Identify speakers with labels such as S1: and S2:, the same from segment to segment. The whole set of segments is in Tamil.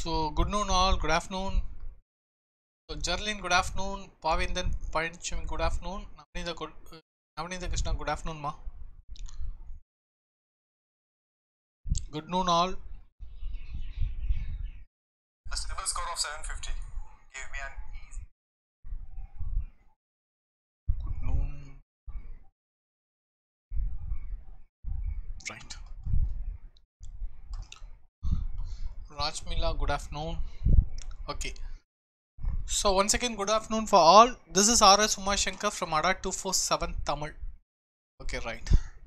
S1: So, good noon all, good afternoon. So, Jarlin, good afternoon. Pavindan, Parincham, good afternoon. Navneeta, good, uh, Navneeta Krishna, good afternoon, ma. Good noon all.
S2: A stable score of 750 gave me an easy.
S1: Good noon. Right. Rajmila, good afternoon. Okay. So once again, good afternoon for all. This is R.S. Umashankar from ADA 247 Tamil. Okay, right.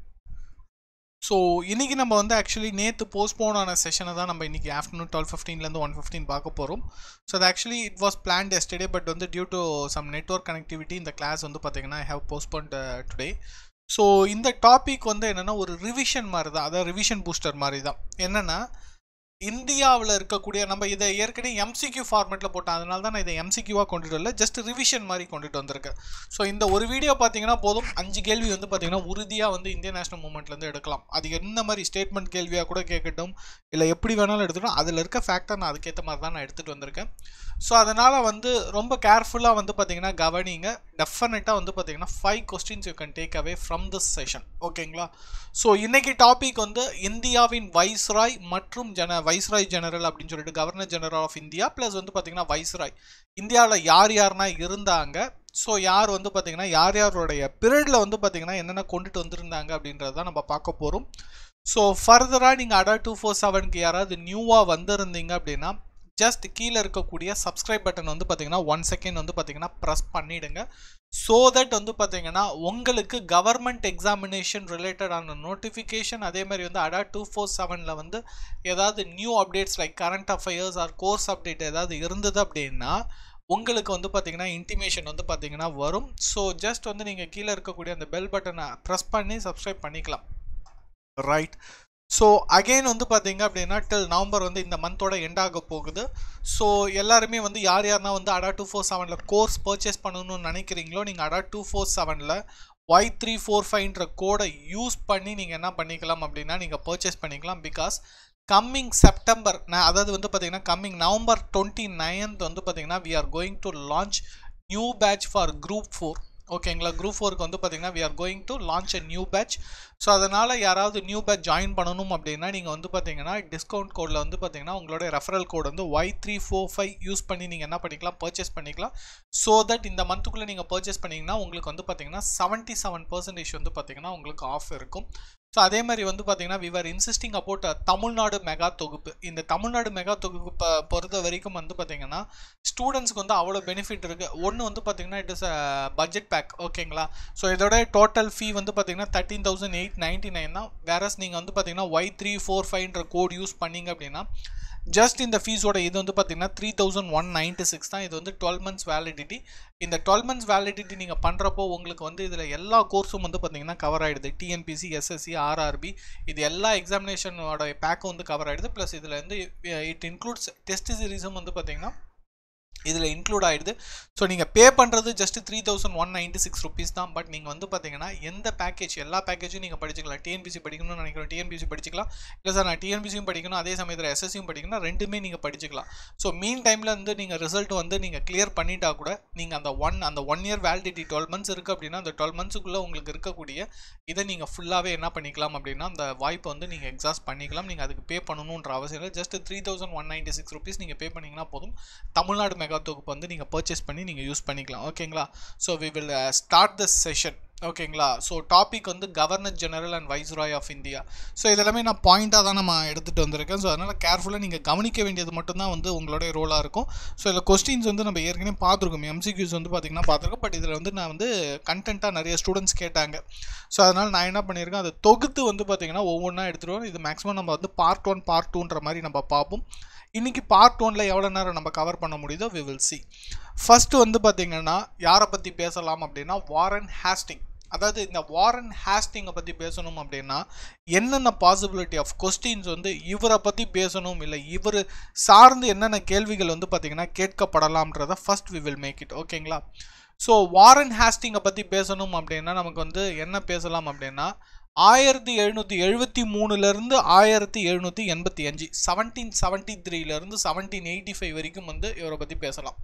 S1: So இன்றைக்கி நம்ம வந்து ஆக்சுவலி நேற்று போஸ்ட்போன் ஆன செஷனை தான் நம்ம இன்றைக்கி ஆஃப்டர்நூன் டுவெல் ஃபிஃப்டீன்லேருந்து ஒன் ஃபிஃப்டீன் பார்க்க போகிறோம் ஸோ அது actually it was planned yesterday but வந்து due to some network connectivity இந்த கிளாஸ் வந்து பார்த்தீங்கன்னா I have postpone today so இந்த டாபிக் வந்து என்னென்னா ஒரு ரிவிஷன் மாதிரி தான் அதாவது ரிவிஷன் பூஸ்டர் மாதிரி தான் என்னென்னா இந்தியாவில் இருக்கக்கூடிய நம்ம இதை ஏற்கனவே எம்சிக்யூ ஃபார்மேட்டில் போட்டோம் அதனால தான் நான் இதை எம்சிக்யூவாக கொண்டுட்டு வரல ஜஸ்ட் ரிவிஷன் மாதிரி கொண்டுட்டு வந்திருக்கேன் ஸோ இந்த ஒரு வீடியோ பார்த்தீங்கன்னா போதும் அஞ்சு கேள்வி வந்து பார்த்தீங்கன்னா உறுதியாக வந்து இந்தியன் நேஷனல் மூவ்மெண்ட்லேருந்து எடுக்கலாம் அது என்ன மாதிரி ஸ்டேட்மெண்ட் கேள்வியாக கூட கேட்கட்டும் இல்லை எப்படி வேணாலும் எடுத்துக்கணும் அதில் இருக்க ஃபேக்டர் நான் அதுக்கேற்ற மாதிரி தான் நான் எடுத்துகிட்டு வந்திருக்கேன் ஸோ அதனால் வந்து ரொம்ப கேர்ஃபுல்லாக வந்து பார்த்தீங்கன்னா கவனிங்க டெஃபினட்டாக வந்து பார்த்தீங்கன்னா five questions you can take away from this session ஓகேங்களா ஸோ இன்னைக்கு டாபிக் வந்து இந்தியாவின் வைஸ்ராய் மற்றும் ஜன வைஸ்ராய் ஜெனரல் அப்படின்னு சொல்லிட்டு governor general of India plus வந்து பார்த்தீங்கன்னா வைஸ்ராய் இந்தியாவில் யார் யாருனா இருந்தாங்க ஸோ யார் வந்து பார்த்தீங்கன்னா யார் யாருடைய பீரியடில் வந்து பார்த்தீங்கன்னா என்னென்ன கொண்டுட்டு வந்திருந்தாங்க அப்படின்றத நம்ம பார்க்க போகிறோம் ஸோ ஃபர்தராக நீங்கள் அடா டூ ஃபோர் செவனுக்கு யாராவது நியூவாக வந்திருந்தீங்க அப்படின்னா ஜஸ்ட் கீழே இருக்கக்கூடிய சப்ஸ்கிரைப் பட்டன் வந்து பார்த்தீங்கன்னா ஒன் செகண்ட் வந்து பார்த்தீங்கன்னா ப்ரெஸ் பண்ணிவிடுங்க ஸோ தட் வந்து பார்த்தீங்கன்னா உங்களுக்கு கவர்மெண்ட் எக்ஸாமினேஷன் ரிலேட்டடான நோட்டிஃபிகேஷன் அதே மாதிரி வந்து அடா டூ ஃபோர் செவனில் வந்து ஏதாவது new updates like current affairs or course update ஏதாவது இருந்தது அப்படின்னா உங்களுக்கு வந்து பார்த்தீங்கன்னா இன்டிமேஷன் வந்து பார்த்தீங்கன்னா வரும் ஸோ ஜஸ்ட் வந்து நீங்கள் கீழே இருக்கக்கூடிய அந்த பெல் பட்டனை ப்ரெஸ் பண்ணி சப்ஸ்கிரைப் பண்ணிக்கலாம் ரைட் ஸோ அகெயின் வந்து பார்த்தீங்க அப்படின்னா டில் நவம்பர் வந்து இந்த மந்தோட எண்ட் ஆக போகுது ஸோ எல்லாருமே வந்து யார் யாருனா வந்து அடா டூ ஃபோர் செவனில் கோர்ஸ் பர்ச்சேஸ் பண்ணணும்னு நினைக்கிறீங்களோ நீங்கள் அடா டூ ஃபோர் செவனில் ஒய் த்ரீ ஃபோர் ஃபைவ்ன்ற கோடை யூஸ் பண்ணி நீங்கள் என்ன பண்ணிக்கலாம் அப்படின்னா நீங்கள் பர்ச்சேஸ் பண்ணிக்கலாம் பிகாஸ் கம்மிங் செப்டம்பர் நான் அதாவது வந்து பார்த்தீங்கன்னா கம்மிங் நவம்பர் டுவெண்ட்டி நைன்த் வந்து பார்த்தீங்கன்னா we are going to launch new batch for group four ஓகேங்களா குரூப் ஃபோருக்கு வந்து பார்த்தீங்கன்னா we are going to launch a new batch so அதனால் யாராவது நியூ பேட்ச் ஜாயின் பண்ணணும் அப்படின்னா நீங்கள் வந்து பார்த்தீங்கன்னா டிஸ்கவுண்ட் கோடில் வந்து பார்த்தீங்கன்னா உங்களோட ரெஃபரல் கோட் வந்து Y three four five use பண்ணி நீங்கள் என்ன பண்ணிக்கலாம் பர்ச்சேஸ் பண்ணிக்கலாம் ஸோ தட் இந்த மந்த்துக்குள்ளே நீங்கள் பர்ச்சேஸ் பண்ணிங்கன்னா உங்களுக்கு வந்து பார்த்தீங்கன்னா செவன்ட்டி செவன் பர்சன்டேஜ் வந்து பார்த்தீங்கன்னா உங்களுக்கு ஆஃப் இருக்கும் ஸோ அதே மாதிரி வந்து பார்த்தீங்கன்னா we're insisting about Tamil Nadu mega தொகுப்பு இந்த தமிழ்நாடு மெகா தொகுப்பு பொறுத்த வரைக்கும் வந்து பார்த்தீங்கன்னா ஸ்டூடெண்ட்ஸ்க்கு வந்து அவ்வளோ பெனிஃபிட் இருக்குது ஒன்று வந்து பார்த்தீங்கன்னா it is a budget pack ஓகேங்களா ஸோ இதோட டோட்டல் ஃபீ வந்து பார்த்தீங்கன்னா thirteen thousand eight ninety nine தான் வேறஸ் நீங்கள் வந்து பார்த்தீங்கன்னா ஒய் த்ரீ ஃபோர் ஃபைவ்ன்ற கோட் யூஸ் பண்ணீங்க அப்படின்னா ஜஸ்ட் இந்த ஃபீஸோட இது வந்து பார்த்தீங்கன்னா three thousand one ninety six தான் இது வந்து டுவெல் மந்த்ஸ் வேலிடிட்டி இந்த டுவெல் மந்த்ஸ் வேலிடிட்டி நீங்கள் பண்ணுறப்போ உங்களுக்கு வந்து இதில் எல்லா கோர்ஸும் வந்து பார்த்தீங்கன்னா கவர் ஆகிடுது டிஎன்பிசி எஸ்எஸ்சி ஆர்ஆர்பி இது எல்லா எக்ஸாமினேஷனோட பேக்கும் வந்து கவர் ஆகிடுது ப்ளஸ் இதில் வந்து இட் இன்க்ளூட்ஸ் டெஸ்ட் சீரீஸும் வந்து பார்த்தீங்கன்னா இதில் இன்க்ளூட் ஆகிடுது ஸோ நீங்கள் பே பண்ணுறது just three thousand one ninety six rupees தான் பட் நீங்கள் வந்து பார்த்தீங்கன்னா எந்த பேக்கேஜ் எல்லா பேக்கேஜும் நீங்கள் படிச்சிக்கலாம் டிஎன்பிசி படிக்கணும்னு நினைக்கிறோம் டிஎன்பிசி படிச்சிக்கலாம் இல்லை சார் நான் டிஎன்பிசியும் படிக்கணும் அதே சமயத்தில் எஸ்எஸ்சியும் படிக்கணும் ரெண்டுமே நீங்கள் படிச்சிக்கலாம் ஸோ மீன் டைமில் வந்து நீங்கள் ரிசல்ட் வந்து நீங்கள் கிளியர் பண்ணிட்டா கூட நீங்கள் அந்த ஒன் அந்த one year validity twelve months இருக்குது அப்படின்னா அந்த டுவெல் மந்த்ஸுக்குள்ளே உங்களுக்கு இருக்கக்கூடிய இதை நீங்கள் ஃபுல்லாகவே என்ன பண்ணிக்கலாம் அப்படின்னா அந்த வாய்ப்பை வந்து நீங்கள் எக்ஸாஸ்ட் பண்ணிக்கலாம் நீங்கள் அதுக்கு பே பண்ணணுன்ற அவசியம் இல்லை just three thousand one ninety six rupees நீங்கள் பே பண்ணிங்கன்னா போதும் தமிழ்நாடு மெகா தொகுப்பு வந்து நீங்கள் பர்ச்சேஸ் பண்ணி நீங்கள் யூஸ் பண்ணிக்கலாம் ஓகேங்களா so we will start the session ஓகேங்களா ஸோ டாபிக் வந்து governor general and viceroy of India so இதெல்லாமே நான் பாயிண்ட்டாக தான் நம்ம எடுத்துகிட்டு வந்திருக்கேன் ஸோ அதனால் கேர்ஃபுல்லாக நீங்கள் கவனிக்க வேண்டியது மட்டும்தான் வந்து உங்களுடைய ரோலாக இருக்கும் ஸோ இதில் கொஸ்டின்ஸ் வந்து நம்ம ஏற்கனவே பார்த்துருக்கோம் எம்சிக்யூஸ் வந்து பார்த்திங்கன்னா பார்த்துருக்கோம் பட் இதில் வந்து நான் வந்து கண்டென்ட்டாக நிறைய ஸ்டூடெண்ட்ஸ் கேட்டாங்க ஸோ அதனால் நான் என்ன பண்ணியிருக்கேன் அதை தொகுத்து வந்து பார்த்திங்கன்னா ஒவ்வொன்றா எடுத்துகிட்டு வரோம் இது மேக்ஸிமம் நம்ம வந்து பார்ட் ஒன் பார்ட் டூன்ற மாதிரி நம்ம பார்ப்போம் இன்றைக்கி பார்ட் ஒனில் எவ்வளோ நேரம் நம்ம கவர் பண்ண முடியுதோ வி வில் சி ஃபஸ்ட்டு வந்து பார்த்திங்கன்னா யாரை பற்றி பேசலாம் அப்படின்னா வாரன் ஹேஸ்டிங் அதாவது இந்த வாரன் ஹேஸ்டிங்கை பற்றி பேசணும் அப்படின்னா என்னென்ன பாசிபிலிட்டி ஆஃப் கொஸ்டின்ஸ் வந்து இவரை பற்றி பேசணும் இல்லை இவர் சார்ந்து என்னென்ன கேள்விகள் வந்து பார்த்திங்கன்னா கேட்கப்படலாம்ன்றத first we will make it ஓகேங்களா ஸோ வாரன் ஹேஸ்டிங்கை பற்றி பேசணும் அப்படின்னா நமக்கு வந்து என்ன பேசலாம் அப்படின்னா ஆயிரத்தி எழுநூற்றி எழுபத்தி மூணுலேருந்து ஆயிரத்தி எழுநூற்றி எண்பத்தி அஞ்சு செவன்டீன் செவன்ட்டி த்ரீலேருந்து செவன்டீன் எயிட்டி ஃபைவ் வரைக்கும் வந்து இவரை பற்றி பேசலாம்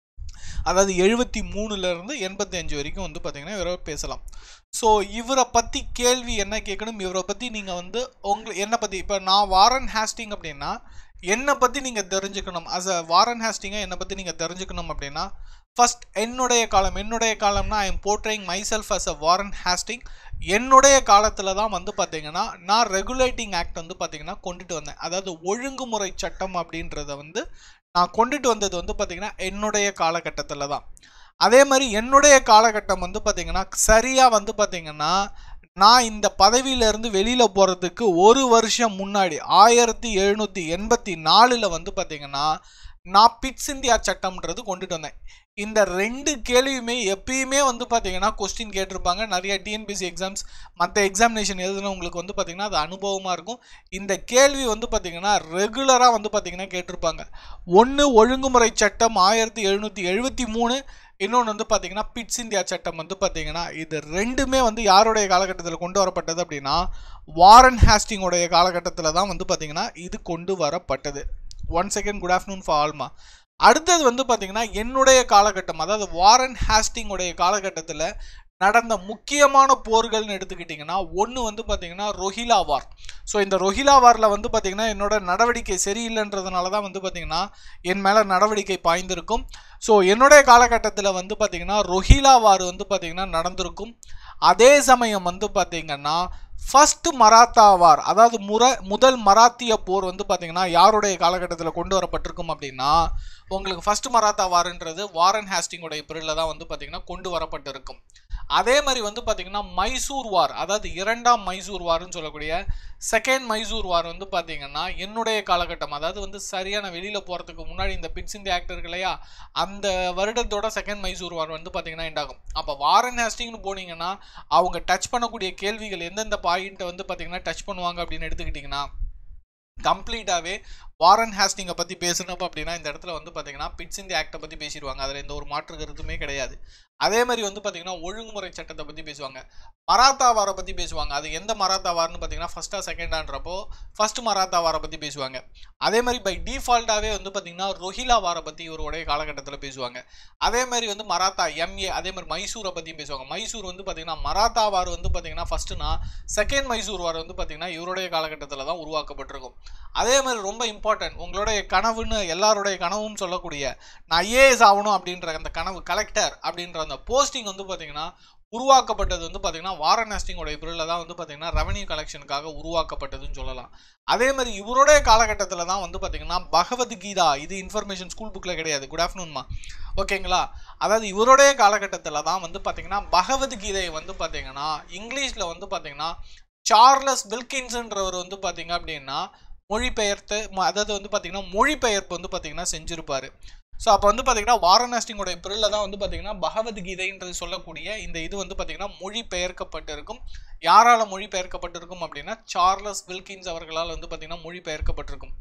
S1: அதாவது எழுபத்தி மூணுலேருந்து எண்பத்தி அஞ்சு வரைக்கும் வந்து பார்த்தீங்கன்னா இவரை பேசலாம் ஸோ இவரை பற்றி கேள்வி என்ன கேட்கணும் இவரை பற்றி நீங்கள் வந்து உங்களை என்னை பற்றி இப்போ நான் வாரன் ஹேஸ்டிங் அப்படின்னா என்னை பற்றி நீங்கள் தெரிஞ்சுக்கணும் அஸ் அ வாரன் ஹேஸ்டிங்கை என்னை பற்றி நீங்கள் தெரிஞ்சுக்கணும் அப்படின்னா ஃபர்ஸ்ட் என்னுடைய காலம் என்னுடைய காலம்னா I am portraying myself as a Warren Hasting என்னுடைய காலத்தில் தான் வந்து பார்த்தீங்கன்னா நான் ரெகுலேட்டிங் ஆக்ட் வந்து பார்த்தீங்கன்னா கொண்டுட்டு வந்தேன் அதாவது ஒழுங்குமுறை சட்டம் அப்படின்றத வந்து நான் கொண்டுட்டு வந்தது வந்து பார்த்தீங்கன்னா என்னுடைய காலகட்டத்தில் தான் அதே மாதிரி என்னுடைய காலகட்டம் வந்து பார்த்தீங்கன்னா சரியாக வந்து பார்த்தீங்கன்னா நான் இந்த பதவியிலேருந்து வெளியில் போகிறதுக்கு ஒரு வருஷம் முன்னாடி ஆயிரத்தி எழுநூற்றி எண்பத்தி நாலில் வந்து பார்த்தீங்கன்னா நான் பிட்ஸ் இந்தியா சட்டம்ன்றது கொண்டுட்டு வந்தேன் இந்த ரெண்டு கேள்வியுமே எப்பயுமே வந்து பார்த்தீங்கன்னா கொஸ்டின் கேட்டிருப்பாங்க நிறைய டிஎன்பிசி எக்ஸாம்ஸ் மற்ற எக்ஸாமினேஷன் எழுதுனவங்களுக்கு வந்து பார்த்தீங்கன்னா அது அனுபவமாக இருக்கும் இந்த கேள்வி வந்து பார்த்தீங்கன்னா ரெகுலராக வந்து பார்த்தீங்கன்னா கேட்டிருப்பாங்க ஒன்று ஒழுங்குமுறை சட்டம் ஆயிரத்தி எழுநூற்றி எழுபத்தி மூணு இன்னொன்று வந்து பார்த்தீங்கன்னா பிட்ஸ் இந்தியா சட்டம் வந்து பார்த்தீங்கன்னா இது ரெண்டுமே வந்து யாருடைய காலகட்டத்தில் கொண்டு வரப்பட்டது அப்படின்னா வாரன் ஹேஸ்டிங்கோடைய காலகட்டத்தில் தான் வந்து பார்த்தீங்கன்னா இது கொண்டு வரப்பட்டது one second good afternoon for ஆல்மா அடுத்தது வந்து பார்த்தீங்கன்னா என்னுடைய காலகட்டம் அதாவது வாரன் ஹேஸ்டிங்கோடைய காலகட்டத்தில் நடந்த முக்கியமான போர்கள்னு எடுத்துக்கிட்டிங்கன்னா ஒன்று வந்து பார்த்தீங்கன்னா ரொஹிலா வார் ஸோ இந்த ரொஹிலா வாரில் வந்து பார்த்தீங்கன்னா என்னோட நடவடிக்கை சரியில்லைன்றதுனால தான் வந்து பார்த்தீங்கன்னா என் மேலே நடவடிக்கை பாய்ந்திருக்கும் ஸோ என்னுடைய காலகட்டத்தில் வந்து பார்த்தீங்கன்னா ரொஹிலா வார் வந்து பார்த்தீங்கன்னா நடந்திருக்கும் அதே சமயம் வந்து பார்த்தீங்கன்னா ஃபர்ஸ்ட் மராத்தா வார் அதாவது முற முதல் மராத்திய போர் வந்து பார்த்தீங்கன்னா யாருடைய காலகட்டத்தில் கொண்டு வரப்பட்டிருக்கும் அப்படின்னா உங்களுக்கு ஃபர்ஸ்ட் மராத்தா வார்ன்றது வாரன் ஹேஸ்டிங்கோடைய பிரிவில் தான் வந்து பார்த்தீங்கன்னா கொண்டு வரப்பட்டிருக்கும் அதே மாதிரி வந்து பார்த்தீங்கன்னா மைசூர் வார் அதாவது இரண்டாம் மைசூர் வார்னு சொல்லக்கூடிய செகண்ட் மைசூர் வார் வந்து பார்த்தீங்கன்னா என்னுடைய காலகட்டம் அதாவது வந்து சரியான வெளியில் போகிறதுக்கு முன்னாடி இந்த பிட்ஸ் இந்த ஆக்டர் இருக்கு இல்லையா அந்த வருடத்தோட செகண்ட் மைசூர் வார் வந்து பார்த்தீங்கன்னா எண்டாகும் அப்போ வாரன் ஹேஸ்டிங்னு போனீங்கன்னா அவங்க டச் பண்ணக்கூடிய கேள்விகள் எந்தெந்த பாயிண்ட்டை வந்து பார்த்தீங்கன்னா டச் பண்ணுவாங்க அப்படின்னு எடுத்துக்கிட்டிங்கன்னா கம்ப்ளீட்டாகவே வாரன் ஹேஸ்டிங்கை பற்றி பேசணும் அப்படின்னா இந்த இடத்துல வந்து பார்த்தீங்கன்னா பிட்ஸ் இந்திய ஆக்டை பற்றி பேசிடுவாங்க அதில் எந்த ஒரு மாற்று கருத்துமே கிடையாது அதே மாதிரி வந்து பார்த்தீங்கன்னா ஒழுங்குமுறை சட்டத்தை பற்றி பேசுவாங்க மராத்தா வாரை பற்றி பேசுவாங்க அது எந்த மராத்தா வார்னு பார்த்தீங்கன்னா ஃபஸ்ட்டா செகண்டான்றப்போ ஃபர்ஸ்ட் மராத்தா வாரை பற்றி பேசுவாங்க அதே மாதிரி பை டிஃபால்ட்டாகவே வந்து பார்த்தீங்கன்னா ரொஹிலா வாரை பற்றி இவருடைய காலகட்டத்தில் பேசுவாங்க அதே மாதிரி வந்து மராத்தா எம்ஏ அதே மாதிரி மைசூரை பற்றியும் பேசுவாங்க மைசூர் வந்து பார்த்தீங்கன்னா மராத்தா வார் வந்து பார்த்தீங்கன்னா ஃபஸ்ட்டுனா செகண்ட் மைசூர் வார் வந்து பார்த்தீங்கன்னா இவருடைய காலகட்டத்தில் தான் உருவாக்கப்பட்டிருக்கும் அதே மாதிரி ரொம்ப இம்பார்ட்டன்ட் உங்களுடைய கனவுன்னு எல்லாருடைய கனவும் சொல்லக்கூடிய நான் ஐஏஎஸ் ஆகணும் அப்படின்ற அந்த கனவு கலெக்டர் அப்படின்ற அந்த போஸ்டிங் வந்து பார்த்தீங்கன்னா உருவாக்கப்பட்டது வந்து பார்த்தீங்கன்னா வாரணாஸ்டிங்கோட பிரிவில் தான் வந்து பார்த்தீங்கன்னா ரெவன்யூ கலெக்ஷனுக்காக உருவாக்கப்பட்டதுன்னு சொல்லலாம் அதே மாதிரி இவருடைய காலகட்டத்தில் தான் வந்து பார்த்தீங்கன்னா பகவத்கீதா இது இன்ஃபர்மேஷன் ஸ்கூல் புக்கில் கிடையாது குட் ஆஃப்டர்நூன்மா ஓகேங்களா அதாவது இவருடைய காலகட்டத்தில் தான் வந்து பார்த்தீங்கன்னா பகவத்கீதை வந்து பார்த்தீங்கன்னா இங்கிலீஷில் வந்து பார்த்தீங்கன்னா சார்லஸ் வில்கின்ஸ்ன்றவர் வந்து பார்த்தீங்க அப்படின்னா மொழிபெயர்த்து ம- அதாவது வந்து பார்த்தீங்கன்னா மொழிபெயர்ப்பு வந்து பார்த்தீங்கன்னா செஞ்சிருப்பாரு ஸோ அப்போ வந்து பார்த்தீங்கன்னா வாரணாஸ்டிங்கோட பிரில் தான் வந்து பார்த்தீங்கன்னா பகவத்கீதைன்றது சொல்லக்கூடிய இந்த இது வந்து பார்த்தீங்கன்னா மொழிபெயர்க்கப்பட்டிருக்கும் யாரால மொழிபெயர்க்கப்பட்டிருக்கும் அப்படின்னா சார்லஸ் வில்கின்ஸ் அவர்களால் வந்து பார்த்தீங்கன்னா மொழிபெயர்க்கப்பட்டிருக்கும்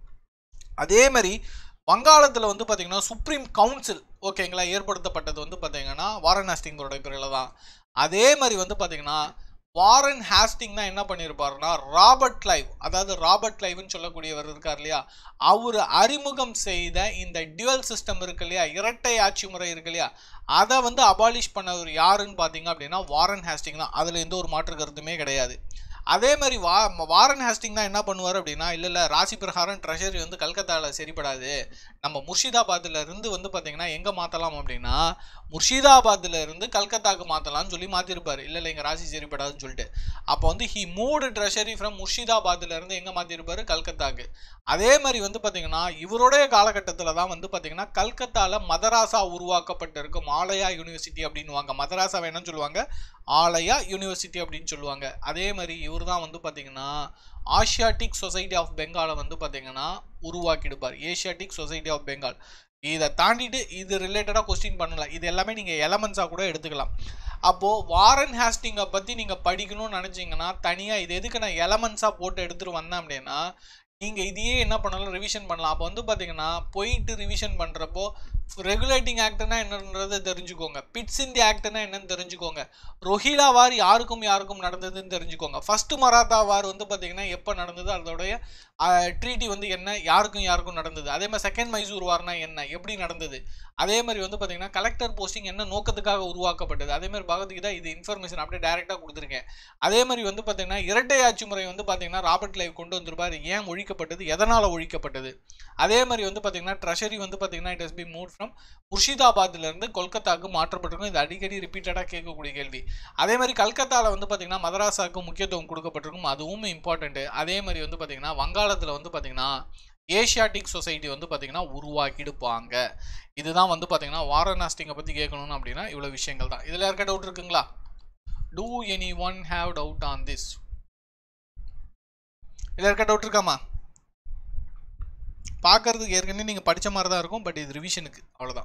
S1: அதே மாதிரி வங்காளத்தில் வந்து பார்த்தீங்கன்னா சுப்ரீம் கவுன்சில் ஓகேங்களா ஏற்படுத்தப்பட்டது வந்து பார்த்தீங்கன்னா வாரணாஸ்டிங்கோட பிரிவில் தான் அதே மாதிரி வந்து பார்த்தீங்கன்னா வாரன் ஹாஸ்டிங் தான் என்ன பண்ணியிருப்பாருன்னா ராபர்ட் கிளைவ் அதாவது ராபர்ட் கிளைவ்னு சொல்லக்கூடியவர் இருக்கார் இல்லையா அவர் அறிமுகம் செய்த இந்த டியூவல் சிஸ்டம் இருக்கு இல்லையா இரட்டை ஆட்சி முறை இருக்கு இல்லையா அதை வந்து அபாலிஷ் பண்ணவர் யாருன்னு பார்த்தீங்க அப்படின்னா வாரன் ஹாஸ்டிங் தான் அதில் எந்த ஒரு மாற்று கருத்துமே கிடையாது அதே மாதிரி வா வாரன் ஹாஸ்டிங் தான் என்ன பண்ணுவார் அப்படின்னா இல்லை இல்லை ராசி பிரகாரம் ட்ரெஷரி வந்து கல்கத்தாவில் சரிப்படாது நம்ம முர்ஷிதாபாத்தில் இருந்து வந்து பார்த்தீங்கன்னா எங்கே மாற்றலாம் அப்படின்னா முர்ஷிதாபாத்தில் இருந்து கல்கத்தாக்கு மாற்றலாம்னு சொல்லி மாற்றிருப்பார் இல்லை இல்லை எங்கள் ராசி சரிப்படாதுன்னு சொல்லிட்டு அப்போ வந்து ஹி மூடு ட்ரெஷரி ஃப்ரம் முர்ஷிதாபாத்தில் இருந்து எங்கே மாற்றிருப்பாரு கல்கத்தாக்கு அதே மாதிரி வந்து பார்த்தீங்கன்னா இவருடைய காலகட்டத்தில் தான் வந்து பார்த்தீங்கன்னா கல்கத்தாவில் மதராசா உருவாக்கப்பட்டிருக்கும் ஆலயா யூனிவர்சிட்டி அப்படின்னுவாங்க மதராசா வேணும்னு சொல்லுவாங்க ஆலயா யூனிவர்சிட்டி அப்படின்னு சொல்லுவாங்க அதே மாதிரி இவர் தான் வந்து பார்த்தீங்கன்னா ஆசியாட்டிக் சொசைட்டி ஆஃப் பெங்காலை வந்து பார்த்தீங்கன்னா உருவாக்கிடுப்பார் ஏஷியாட்டிக் சொசைட்டி ஆஃப் பெங்கால் இதை தாண்டிட்டு இது ரிலேட்டடாக கொஸ்டின் பண்ணல இது எல்லாமே நீங்கள் எலமெண்ட்ஸாக கூட எடுத்துக்கலாம் அப்போது வாரன் ஹேஸ்டிங்கை பற்றி நீங்கள் படிக்கணும்னு நினச்சிங்கன்னா தனியாக இது எதுக்கு நான் எலமெண்ட்ஸாக போட்டு எடுத்துகிட்டு வந்தேன் அப்படின்னா நீங்கள் இதையே என்ன பண்ணலாம் ரிவிஷன் பண்ணலாம் அப்போ வந்து பார்த்தீங்கன்னா போயிட்டு ரிவிஷன் பண்ணுறப்போ ரெகுலேட்டிங் ஆக்ட்னா என்னன்றதை தெரிஞ்சுக்கோங்க பிட்ஸ் இந்தி ஆக்ட்னா என்னன்னு தெரிஞ்சுக்கோங்க ரொஹிலா வார் யாருக்கும் யாருக்கும் நடந்ததுன்னு தெரிஞ்சுக்கோங்க ஃபர்ஸ்ட் மராத்தா வார் வந்து பார்த்தீங்கன்னா எப்போ நடந்தது அதோடைய ட்ரீட்டி வந்து என்ன யாருக்கும் யாருக்கும் நடந்தது அதே மாதிரி செகண்ட் மைசூர் வார்னா என்ன எப்படி நடந்தது அதே மாதிரி வந்து பார்த்தீங்கன்னா கலெக்டர் போஸ்டிங் என்ன நோக்கத்துக்காக உருவாக்கப்பட்டது அதே மாதிரி பகவத்கீதா இது இன்ஃபர்மேஷன் அப்படியே டேரெக்டாக கொடுத்துருக்கேன் அதே மாதிரி வந்து பார்த்தீங்கன்னா இரட்டை ஆட்சி முறை வந்து பார்த்தீங்கன்னா ராபர்ட் லைவ் கொண்டு வந்திருப்பார் ஏன் ஒழிக்கப்பட்டது எதனால் ஒழிக்கப்பட்டது அதே மாதிரி வந்து பார்த்தீங்கன்னா ட்ரெஷரி வந்து பார்த்தீங்கன்னா it has be move from முர்ஷிதாபாத்லேருந்து கொல்கத்தாவுக்கு மாற்றப்பட்டிருக்கும் இது அடிக்கடி ரிப்பீட்டடாக கேட்கக்கூடிய கேள்வி அதே மாதிரி கல்கத்தாவில் வந்து பார்த்தீங்கன்னா மதராசாவுக்கு முக்கியத்துவம் கொடுக்கப்பட்டிருக்கும் அதுவும் இம்பார்ட்டண்ட்டு அதே மாதிரி வந்து பார்த்தீங்கன்னா வங்காளத்தில் வந்து பார்த்தீங்கன்னா ஏஷியாட்டிக் சொசைட்டி வந்து பார்த்தீங்கன்னா உருவாக்கிடுப்பாங்க இதுதான் வந்து பார்த்தீங்கன்னா வாரணாஸ்டிங்கை பற்றி கேட்கணும்னு அப்படின்னா இவ்வளோ விஷயங்கள் தான் இதில் இருக்க டவுட் இருக்குங்களா do any one have doubt on this இதில் இருக்க டவுட் இருக்காமா பார்க்கறதுக்கு ஏற்கனவே நீங்கள் படித்த மாதிரி தான் இருக்கும் பட் இது ரிவிஷனுக்கு அவ்வளோதான்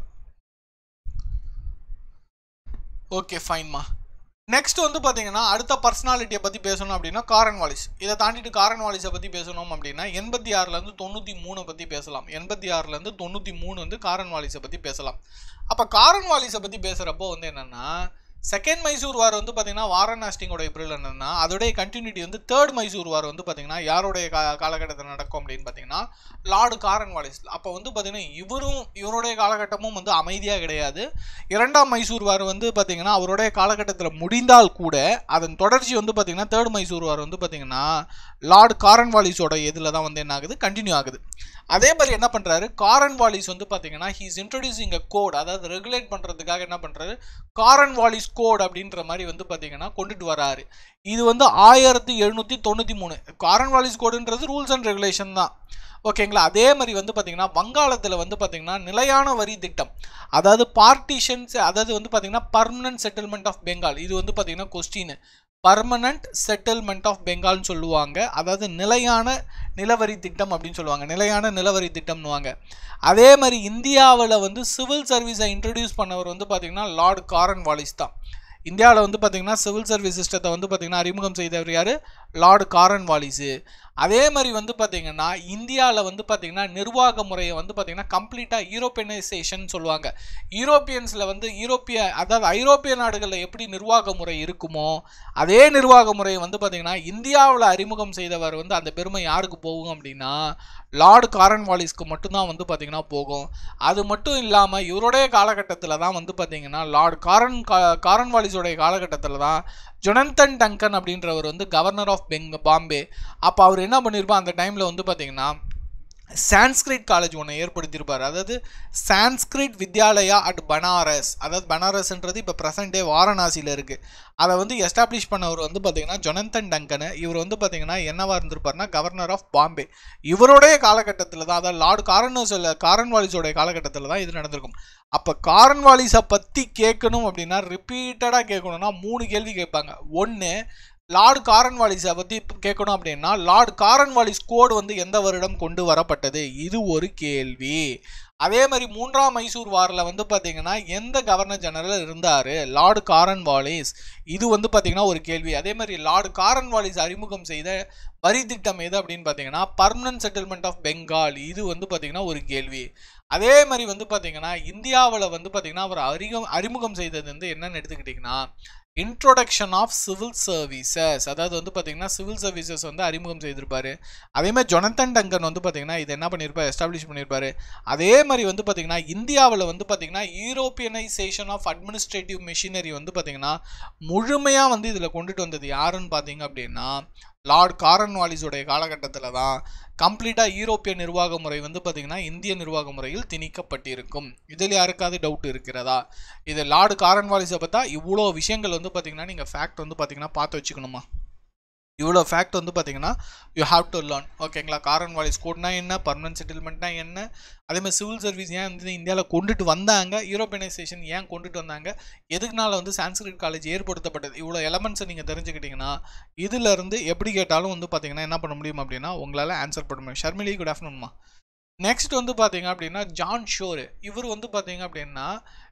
S1: ஓகே ஃபைன்மா நெக்ஸ்ட் வந்து பார்த்தீங்கன்னா அடுத்த பர்சனாலிட்டியை பற்றி பேசணும் அப்படின்னா காரன் வாலிஸ் இதை தாண்டிட்டு காரன் வாலிஸை பற்றி பேசணும் அப்படின்னா எண்பத்தி ஆறுலேருந்து தொண்ணூற்றி மூணை பற்றி பேசலாம் எண்பத்தி ஆறுலேருந்து தொண்ணூற்றி மூணு வந்து காரன் வாலிஸை பற்றி பேசலாம் அப்போ காரன் வாலிஸை பற்றி பேசுகிறப்போ வந்து என்னென்னா செகண்ட் மைசூர் வார் வந்து பார்த்தீங்கன்னா வாரணாஸ்டிங்கோட ஏப்ரல் என்னன்னா அதோடைய கண்டினியூட்டி வந்து தேர்ட் மைசூர் வார் வந்து பார்த்தீங்கன்னா யாருடைய கா காலகட்டத்தில் நடக்கும் அப்படின்னு பார்த்தீங்கன்னா லார்டு காரன் வாலிஸ் அப்போ வந்து பார்த்தீங்கன்னா இவரும் இவருடைய காலகட்டமும் வந்து அமைதியாக கிடையாது இரண்டாம் மைசூர் வார் வந்து பார்த்தீங்கன்னா அவருடைய காலகட்டத்தில் முடிந்தால் கூட அதன் தொடர்ச்சி வந்து பார்த்தீங்கன்னா தேர்ட் மைசூர் வார் வந்து பார்த்தீங்கன்னா லார்டு காரன் வாலிஸோட இதில் தான் வந்து என்ன ஆகுது கண்டினியூ ஆகுது அதே மாதிரி என்ன பண்ணுறாரு காரன் வாலிஸ் வந்து பார்த்தீங்கன்னா ஹீஸ் இன்ட்ரடியூசிங் அ கோட் அதாவது ரெகுலேட் பண்ணுறதுக்காக என்ன பண்ணுறாரு காரன் வாலிஸ் கோட் அப்படின்ற மாதிரி வந்து பார்த்தீங்கன்னா கொண்டுட்டு வராரு இது வந்து ஆயிரத்தி எழுநூற்றி தொண்ணூற்றி மூணு காரன் வாலிஸ் கோடுன்றது ரூல்ஸ் அண்ட் ரெகுலேஷன் தான் ஓகேங்களா அதே மாதிரி வந்து பார்த்தீங்கன்னா வங்காளத்தில் வந்து பார்த்தீங்கன்னா நிலையான வரி திட்டம் அதாவது பார்ட்டிஷன்ஸ் அதாவது வந்து பார்த்தீங்கன்னா பர்மனன்ட் செட்டில்மெண்ட் ஆஃப் பெங்கால் இது வந்து பார்த்தீங்கன்னா கொஸ்டின் பர்மனண்ட் செட்டில்மெண்ட் ஆஃப் பெங்கால்னு சொல்லுவாங்க அதாவது நிலையான நிலவரி திட்டம் அப்படின்னு சொல்லுவாங்க நிலையான நிலவரி திட்டம்னுவாங்க அதே மாதிரி இந்தியாவில் வந்து சிவில் சர்வீஸை இன்ட்ரடியூஸ் பண்ணவர் வந்து பார்த்திங்கன்னா லார்டு காரன் வாலிஸ் தான் இந்தியாவில் வந்து பார்த்திங்கன்னா சிவில் சர்வீஸ் சிஸ்டத்தை வந்து பார்த்திங்கன்னா அறிமுகம் செய்தவர் யார் லார்டு காரன் வாலிஸு அதே மாதிரி வந்து பார்த்திங்கன்னா இந்தியாவில் வந்து பார்த்திங்கன்னா நிர்வாக முறையை வந்து பார்த்திங்கன்னா கம்ப்ளீட்டாக யூரோப்பியனைசேஷன் சொல்லுவாங்க யூரோப்பியன்ஸில் வந்து யூரோப்பிய அதாவது ஐரோப்பிய நாடுகளில் எப்படி நிர்வாக முறை இருக்குமோ அதே நிர்வாக முறையை வந்து பார்த்திங்கன்னா இந்தியாவில் அறிமுகம் செய்தவர் வந்து அந்த பெருமை யாருக்கு போகும் அப்படின்னா லார்டு காரன் வாலிஸ்க்கு மட்டும்தான் வந்து பார்த்திங்கன்னா போகும் அது மட்டும் இல்லாமல் இவருடைய காலகட்டத்தில் தான் வந்து பார்த்திங்கன்னா லார்டு காரன் கா காரன் வாலிஸோடைய காலகட்டத்தில் தான் ஜொனந்தன் டங்கன் அப்படின்றவர் வந்து கவர்னர் ஆஃப் பெங் பாம்பே அப்போ அவர் என்ன பண்ணியிருப்பார் அந்த டைமில் வந்து பார்த்திங்கன்னா சான்ஸ்கிரிட் காலேஜ் ஒன்று ஏற்படுத்தியிருப்பார் அதாவது சான்ஸ்கிரிட் வித்யாலயா அட் பனாரஸ் அதாவது பனாரஸ்ன்றது இப்போ ப்ரெசன்ட் டே வாரணாசியில் இருக்குது அதை வந்து எஸ்டாப்ளிஷ் பண்ணவர் வந்து பார்த்தீங்கன்னா ஜொனந்தன் டங்கனு இவர் வந்து பார்த்தீங்கன்னா என்னவா இருந்திருப்பார்னா கவர்னர் ஆஃப் பாம்பே இவருடைய காலகட்டத்தில் தான் அதாவது லார்டு காரனோஸில் காரன்வாலிஸோடைய காலகட்டத்தில் தான் இது நடந்திருக்கும் அப்போ காரன்வாலிஸை பற்றி கேட்கணும் அப்படின்னா ரிப்பீட்டடாக கேட்கணும்னா மூணு கேள்வி கேட்பாங்க ஒன்று லார்டு காரன்வாலிஸை பற்றி கேட்கணும் அப்படின்னா லார்டு காரன்வாலிஸ் கோடு வந்து எந்த வருடம் கொண்டு வரப்பட்டது இது ஒரு கேள்வி அதே மாதிரி மூன்றாம் மைசூர் வாரில் வந்து பார்த்தீங்கன்னா எந்த கவர்னர் ஜெனரல் இருந்தார் லார்டு காரன்வாலிஸ் இது வந்து பார்த்தீங்கன்னா ஒரு கேள்வி அதே மாதிரி லார்டு காரன்வாலிஸ் அறிமுகம் செய்த வரி திட்டம் எது அப்படின்னு பார்த்தீங்கன்னா பர்மனன்ட் செட்டில்மெண்ட் ஆஃப் பெங்கால் இது வந்து பார்த்தீங்கன்னா ஒரு கேள்வி அதே மாதிரி வந்து பார்த்தீங்கன்னா இந்தியாவில் வந்து பார்த்தீங்கன்னா அவர் அறிமுகம் அறிமுகம் செய்தது வந்து என்னன்னு எடுத்துக்கிட்டிங்கன்னா இன்ட்ரோடக்ஷன் ஆஃப் சிவில் சர்வீசஸ் அதாவது வந்து பார்த்தீங்கன்னா சிவில் சர்வீசஸ் வந்து அறிமுகம் செய்திருப்பாரு அதே மாதிரி ஜொனத்தன் டங்கன் வந்து பார்த்தீங்கன்னா இது என்ன பண்ணியிருப்பார் எஸ்டாப்ளிஷ் பண்ணியிருப்பாரு அதே மாதிரி வந்து பார்த்தீங்கன்னா இந்தியாவில் வந்து பார்த்தீங்கன்னா யூரோப்பியனைசேஷன் ஆஃப் அட்மினிஸ்ட்ரேட்டிவ் மெஷினரி வந்து பார்த்தீங்கன்னா முழுமையாக வந்து இதில் கொண்டுட்டு வந்தது யாருன்னு பார்த்தீங்க அப்படின்னா லார்ட் காரன்வாலிஸோடைய காலகட்டத்தில் தான் கம்ப்ளீட்டாக யூரோப்பிய நிர்வாக முறை வந்து பார்த்திங்கன்னா இந்திய நிர்வாக முறையில் திணிக்கப்பட்டிருக்கும் இதில் யாருக்காவது டவுட் இருக்கிறதா இது லார்டு காரன்வாலிஸை பார்த்தா இவ்வளோ விஷயங்கள் வந்து பார்த்திங்கன்னா நீங்கள் ஃபேக்ட் வந்து பார்த்திங்கன்னா பார்த்து வச்சுக்கணுமா இவ்வளோ ஃபேக்ட் வந்து பார்த்தீங்கன்னா யூ ஹாவ் டு லேர்ன் ஓகேங்களா காரன் வாலிஸ் கோட்னா என்ன பர்மனன்ட் செட்டில்மெண்ட்னா என்ன அதேமாதிரி சிவில் சர்வீஸ் ஏன் வந்து இந்தியாவில் கொண்டுட்டு வந்தாங்க யூரோப்பியனைசேஷன் ஏன் கொண்டுட்டு வந்தாங்க எதுக்குனால வந்து சான்ஸ்கிரிட் காலேஜ் ஏற்படுத்தப்பட்டது இவ்வளோ எலமெண்ட்ஸை நீங்கள் தெரிஞ்சுக்கிட்டிங்கன்னா இதிலிருந்து எப்படி கேட்டாலும் வந்து பார்த்தீங்கன்னா என்ன பண்ண முடியும் அப்படின்னா உங்களால் ஆன்சர் பண்ண முடியும் ஷர்மிலி குட் ஆஃப்டர்நூன்மா நெக்ஸ்ட் வந்து பார்த்தீங்க அப்படின்னா ஜான் ஷோரு இவர் வந்து பார்த்தீங்க அப்படின்னா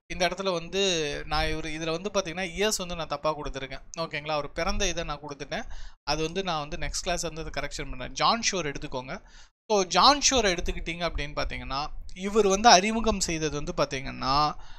S1: இந்த இடத்துல வந்து நான் இவர் இதில் வந்து பார்த்தீங்கன்னா இயர்ஸ் வந்து நான் தப்பாக கொடுத்துருக்கேன் ஓகேங்களா அவர் பிறந்த இதை நான் கொடுத்துட்டேன் அது வந்து நான் வந்து நெக்ஸ்ட் கிளாஸ் வந்து அது கரெக்ஷன் பண்ணேன் ஜான் ஷோர் எடுத்துக்கோங்க ஸோ ஜான் ஷோர் எடுத்துக்கிட்டீங்க அப்படின்னு பார்த்தீங்கன்னா இவர் வந்து அறிமுகம் செய்தது வந்து பார்த்தீங்கன்னா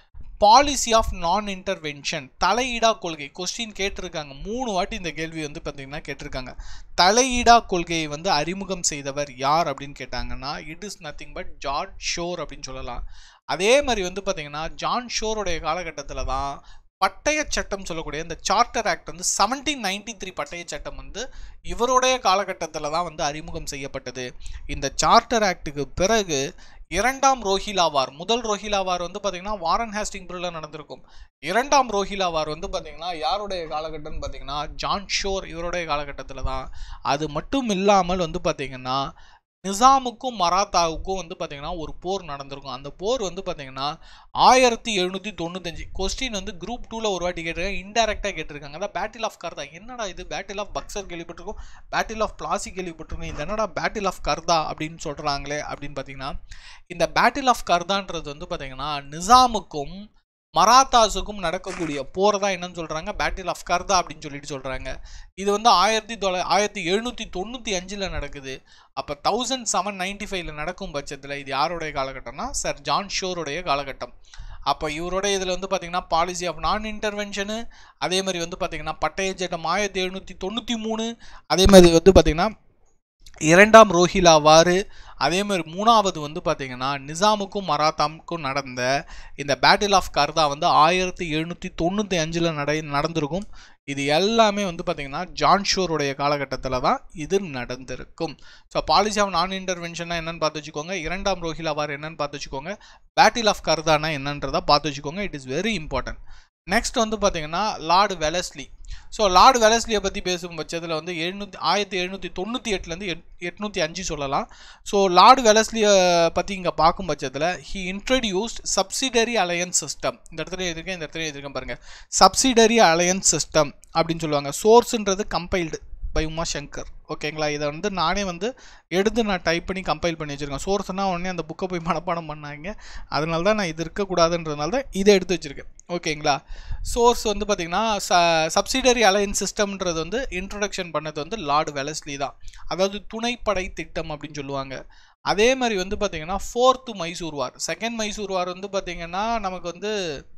S1: பாலிசி ஆஃப் நான் இன்டர்வென்ஷன் தலையீடா கொள்கை கொஸ்டின் கேட்டிருக்காங்க மூணு வாட்டி இந்த கேள்வி வந்து பார்த்தீங்கன்னா கேட்டிருக்காங்க தலையீடா கொள்கையை வந்து அறிமுகம் செய்தவர் யார் அப்படின்னு கேட்டாங்கன்னா it is nothing but George Shore அப்படின்னு சொல்லலாம் அதே மாதிரி வந்து பார்த்தீங்கன்னா ஜான் ஷோருடைய காலகட்டத்தில் தான் பட்டய சட்டம் சொல்லக்கூடிய இந்த சார்ட்டர் ஆக்ட் வந்து செவன்டீன் நைன்டி த்ரீ பட்டய சட்டம் வந்து இவருடைய காலகட்டத்தில் தான் வந்து அறிமுகம் செய்யப்பட்டது இந்த சார்ட்டர் ஆக்டுக்கு பிறகு இரண்டாம் ரோஹிலா வார் முதல் ரோஹிலா வார் வந்து பார்த்தீங்கன்னா வாரன் ஹேஸ்டிங் பிரில் நடந்திருக்கும் இரண்டாம் ரோஹிலா வார் வந்து பார்த்தீங்கன்னா யாருடைய காலகட்டம்னு பார்த்தீங்கன்னா ஜான் ஷோர் இவருடைய காலகட்டத்தில் தான் அது மட்டும் இல்லாமல் வந்து பார்த்தீங்கன்னா நிசாமுக்கும் மராத்தாவுக்கும் வந்து பார்த்தீங்கன்னா ஒரு போர் நடந்திருக்கும் அந்த போர் வந்து பார்த்தீங்கன்னா ஆயிரத்தி எழுநூற்றி தொண்ணூத்தஞ்சு கொஸ்டின் வந்து குரூப் டூவில் ஒரு வாட்டி கேட்டிருக்காங்க இன்டெரக்டாக கேட்டிருக்காங்க அதான் பேட்டில் ஆஃப் கர்தா என்னடா இது பேட்டில் ஆஃப் பக்சர் கேள்விப்பட்டிருக்கோம் பேட்டில் ஆஃப் பிளாசி கேள்விப்பட்டிருக்கோம் இது என்னடா பேட்டில் ஆஃப் கர்தா அப்படின்னு சொல்கிறாங்களே அப்படின்னு பார்த்தீங்கன்னா இந்த பேட்டில் ஆஃப் கர்தான்றது வந்து பார்த்தீங்கன்னா நிசாமுக்கும் மராத்தாஸுக்கும் நடக்கக்கூடிய போர் தான் என்னன்னு சொல்கிறாங்க பேட்டில் ஆஃப் கர்தா அப்படின்னு சொல்லிட்டு சொல்கிறாங்க இது வந்து ஆயிரத்தி தொள்ளா ஆயிரத்தி எழுநூற்றி தொண்ணூற்றி அஞ்சில் நடக்குது அப்போ தௌசண்ட் செவன் நைன்டி ஃபைவ்ல நடக்கும் பட்சத்தில் இது யாருடைய காலகட்டம்னா சார் ஜான் ஷோருடைய காலகட்டம் அப்போ இவரோட இதில் வந்து பார்த்தீங்கன்னா பாலிசி ஆஃப் நான் இன்டர்வென்ஷனு அதே மாதிரி வந்து பார்த்தீங்கன்னா பட்டய சட்டம் ஆயிரத்தி எழுநூற்றி தொண்ணூற்றி மூணு அதே மாதிரி வந்து பார்த்தீங்கன்னா இரண்டாம் ரோஹிலா வாரு அதே மாதிரி மூணாவது வந்து பார்த்தீங்கன்னா நிசாமுக்கும் மராத்தாமுக்கும் நடந்த இந்த பேட்டில் ஆஃப் கர்தா வந்து ஆயிரத்தி எழுநூற்றி தொண்ணூற்றி அஞ்சில் நட நடந்திருக்கும் இது எல்லாமே வந்து பார்த்தீங்கன்னா ஜான் ஷோருடைய காலகட்டத்தில் தான் இது நடந்திருக்கும் ஸோ பாலிசி ஆஃப் நான் இன்டர்வென்ஷனா என்னன்னு பார்த்து வச்சுக்கோங்க இரண்டாம் ரோஹிலா வார் என்னன்னு பார்த்து வச்சுக்கோங்க பேட்டில் ஆஃப் கர்தானா என்னன்றதை பார்த்து வச்சுக்கோங்க it is very important next வந்து பார்த்தீங்கன்னா லார்டு வெலஸ்லி ஸோ லார்டு வெலஸ்லியை பற்றி பேசும் பட்சத்தில் வந்து எழுநூற்றி ஆயிரத்தி எழுநூற்றி தொண்ணூற்றி எட்டுலேருந்து எட் எட்நூற்றி அஞ்சு சொல்லலாம் ஸோ லார்டு வெலஸ்லியை பற்றி இங்கே பார்க்கும் பட்சத்தில் he introduced subsidiary alliance system இந்த இடத்துல எழுதிருக்கேன் இந்த இடத்துல எழுதிருக்கேன் பாருங்கள் சப்சிடரி அலையன்ஸ் சிஸ்டம் அப்படின்னு சொல்லுவாங்க சோர்ஸுன்றது கம்பைல்டு பை உமா சங்கர் ஓகேங்களா இதை வந்து நானே வந்து எடுத்து நான் டைப் பண்ணி கம்பைல் பண்ணி வச்சுருக்கேன் சோர்ஸ்னால் உடனே அந்த புக்கை போய் மனப்பாடம் பண்ணாங்க அதனால தான் நான் இது இருக்கக்கூடாதுன்றதுனால தான் இதை எடுத்து வச்சுருக்கேன் ஓகேங்களா சோர்ஸ் வந்து பார்த்திங்கன்னா ச சப்சிடரி அலையன்ஸ் சிஸ்டம்ன்றது வந்து இன்ட்ரொடக்ஷன் பண்ணது வந்து லார்டு வெலஸ்லி தான் அதாவது துணைப்படை திட்டம் அப்படின்னு சொல்லுவாங்க அதே மாதிரி வந்து பார்த்திங்கன்னா fourth Mysore war second Mysore war வந்து பார்த்திங்கன்னா நமக்கு வந்து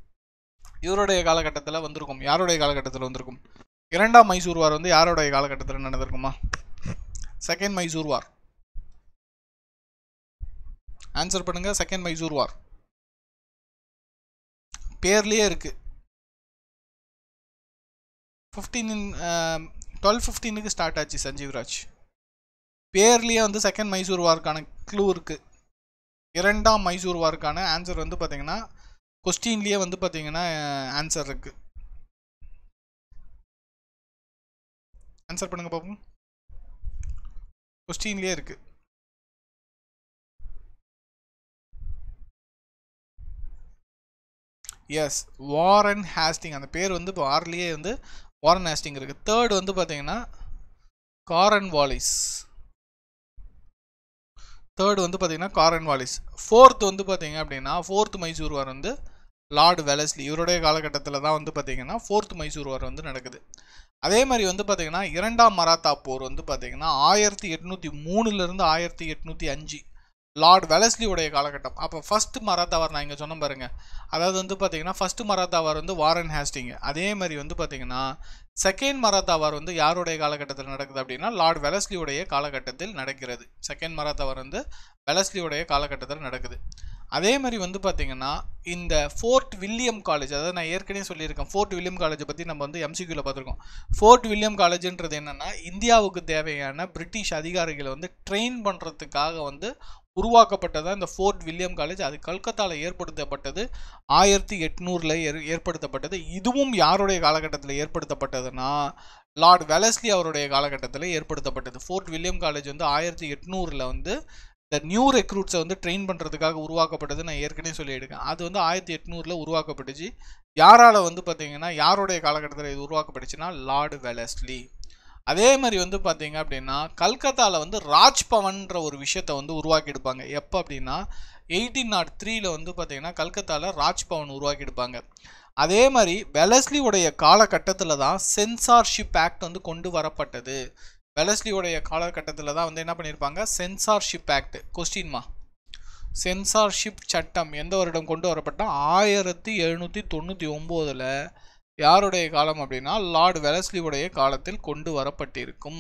S1: இவருடைய காலகட்டத்தில் வந்திருக்கும் யாருடைய காலகட்டத்தில் வந்திருக்கும் இரண்டாம் மைசூர் வார் வந்து யாருடைய காலகட்டத்தில் நடந்திருக்குமா செகண்ட் மைசூர் வார் ஆன்சர் பண்ணுங்க செகண்ட் மைசூர் வார் பேர்லேயே இருக்கு ஃபிஃப்டீன் டுவெல் ஃபிஃப்டீனுக்கு ஸ்டார்ட் ஆச்சு சஞ்சீவ்ராஜ் பேர்லேயே வந்து செகண்ட் மைசூர் வார்க்கான க்ளூ இருக்கு இரண்டாம் மைசூர் வார்க்கான ஆன்சர் வந்து பார்த்தீங்கன்னா கொஸ்டின்லேயே வந்து பார்த்தீங்கன்னா ஆன்சர் இருக்கு ஆன்சர் பண்ணுங்க பாப்போம் கொஸ்டின்லேயே இருக்கு எஸ் வாரன் ஹேஸ்டிங் அந்த பேர் வந்து இப்போ வார்லேயே வந்து வாரன் ஹேஸ்டிங் இருக்குது தேர்ட் வந்து பார்த்தீங்கன்னா காரன் வாலிஸ் தேர்ட் வந்து பார்த்தீங்கன்னா காரன் வாலிஸ் ஃபோர்த் வந்து பார்த்தீங்க அப்படின்னா ஃபோர்த் மைசூர் வார் வந்து லார்டு வெலஸ்லி இவருடைய காலகட்டத்தில் தான் வந்து பார்த்தீங்கன்னா ஃபோர்த் மைசூர் வார் வந்து நடக்குது அதே மாதிரி வந்து பார்த்தீங்கன்னா இரண்டாம் மராத்தா போர் வந்து பார்த்தீங்கன்னா ஆயிரத்தி எட்நூற்றி மூணுலேருந்து ஆயிரத்தி எட்நூற்றி அஞ்சு லார்ட் வெலஸ்லியோடைய காலகட்டம் அப்போ ஃபர்ஸ்ட் மராத்தா வார் நான் இங்கே சொன்ன பாருங்க அதாவது வந்து பார்த்தீங்கன்னா ஃபர்ஸ்ட் மராத்தா வார் வந்து வாரன் ஹேஸ்டிங் அதே மாதிரி வந்து பார்த்தீங்கன்னா செகண்ட் மராத்தா வார் வந்து யாருடைய காலகட்டத்தில் நடக்குது அப்படின்னா லார்ட் வெலஸ்லியோடைய காலகட்டத்தில் நடக்கிறது செகண்ட் மராத்தா வார் வந்து வெலஸ்லியோடைய காலகட்டத்தில் நடக்குது அதே மாதிரி வந்து பார்த்தீங்கன்னா இந்த ஃபோர்ட் வில்லியம் காலேஜ் அதாவது நான் ஏற்கனவே சொல்லியிருக்கேன் ஃபோர்ட் வில்லியம் காலேஜை பற்றி நம்ம வந்து எம்சிக்யூவில் பார்த்துருக்கோம் ஃபோர்ட் வில்லியம் காலேஜ்ன்றது என்னென்னா இந்தியாவுக்கு தேவையான பிரிட்டிஷ் அதிகாரிகளை வந்து ட்ரெயின் பண்ணுறதுக்காக வந்து உருவாக்கப்பட்டதா இந்த ஃபோர்ட் வில்லியம் காலேஜ் அது கல்கத்தாவில் ஏற்படுத்தப்பட்டது ஆயிரத்தி எட்நூறில் ஏற் ஏற்படுத்தப்பட்டது இதுவும் யாருடைய காலகட்டத்தில் ஏற்படுத்தப்பட்டதுன்னா லார்ட் வெலஸ்லி அவருடைய காலகட்டத்தில் ஏற்படுத்தப்பட்டது ஃபோர்ட் வில்லியம் காலேஜ் வந்து ஆயிரத்தி எட்நூறில் வந்து இந்த நியூ ரெக்ரூட்ஸை வந்து ட்ரெயின் பண்ணுறதுக்காக உருவாக்கப்பட்டது நான் ஏற்கனவே சொல்லியிருக்கேன் அது வந்து ஆயிரத்தி எட்நூறில் உருவாக்கப்பட்டுச்சு யாரால் வந்து பார்த்தீங்கன்னா யாருடைய காலகட்டத்தில் இது உருவாக்கப்பட்டுச்சுன்னா லார்டு வெலஸ்லி அதே மாதிரி வந்து பார்த்தீங்க அப்படின்னா கல்கத்தாவில் வந்து ராஜ்பவன்ற ஒரு விஷயத்தை வந்து உருவாக்கி எடுப்பாங்க எப்போ அப்படின்னா எயிட்டீன் நாட் த்ரீல வந்து பார்த்தீங்கன்னா கல்கத்தாவில் ராஜ்பவன் உருவாக்கியிருப்பாங்க அதே மாதிரி வெலஸ்லியுடைய காலகட்டத்தில் தான் சென்சார்ஷிப் ஆக்ட் வந்து கொண்டு வரப்பட்டது வெலஸ்லியுடைய காலகட்டத்தில் தான் வந்து என்ன பண்ணியிருப்பாங்க சென்சார்ஷிப் ஆக்ட் கொஸ்டின்மா சென்சார்ஷிப் சட்டம் எந்த வருடம் கொண்டு வரப்பட்டால் ஆயிரத்தி எழுநூற்றி தொண்ணூற்றி ஒம்போதில் யாருடைய காலம் அப்படின்னா லார்ட் வெலஸ்லியுடைய காலத்தில் கொண்டு வரப்பட்டிருக்கும்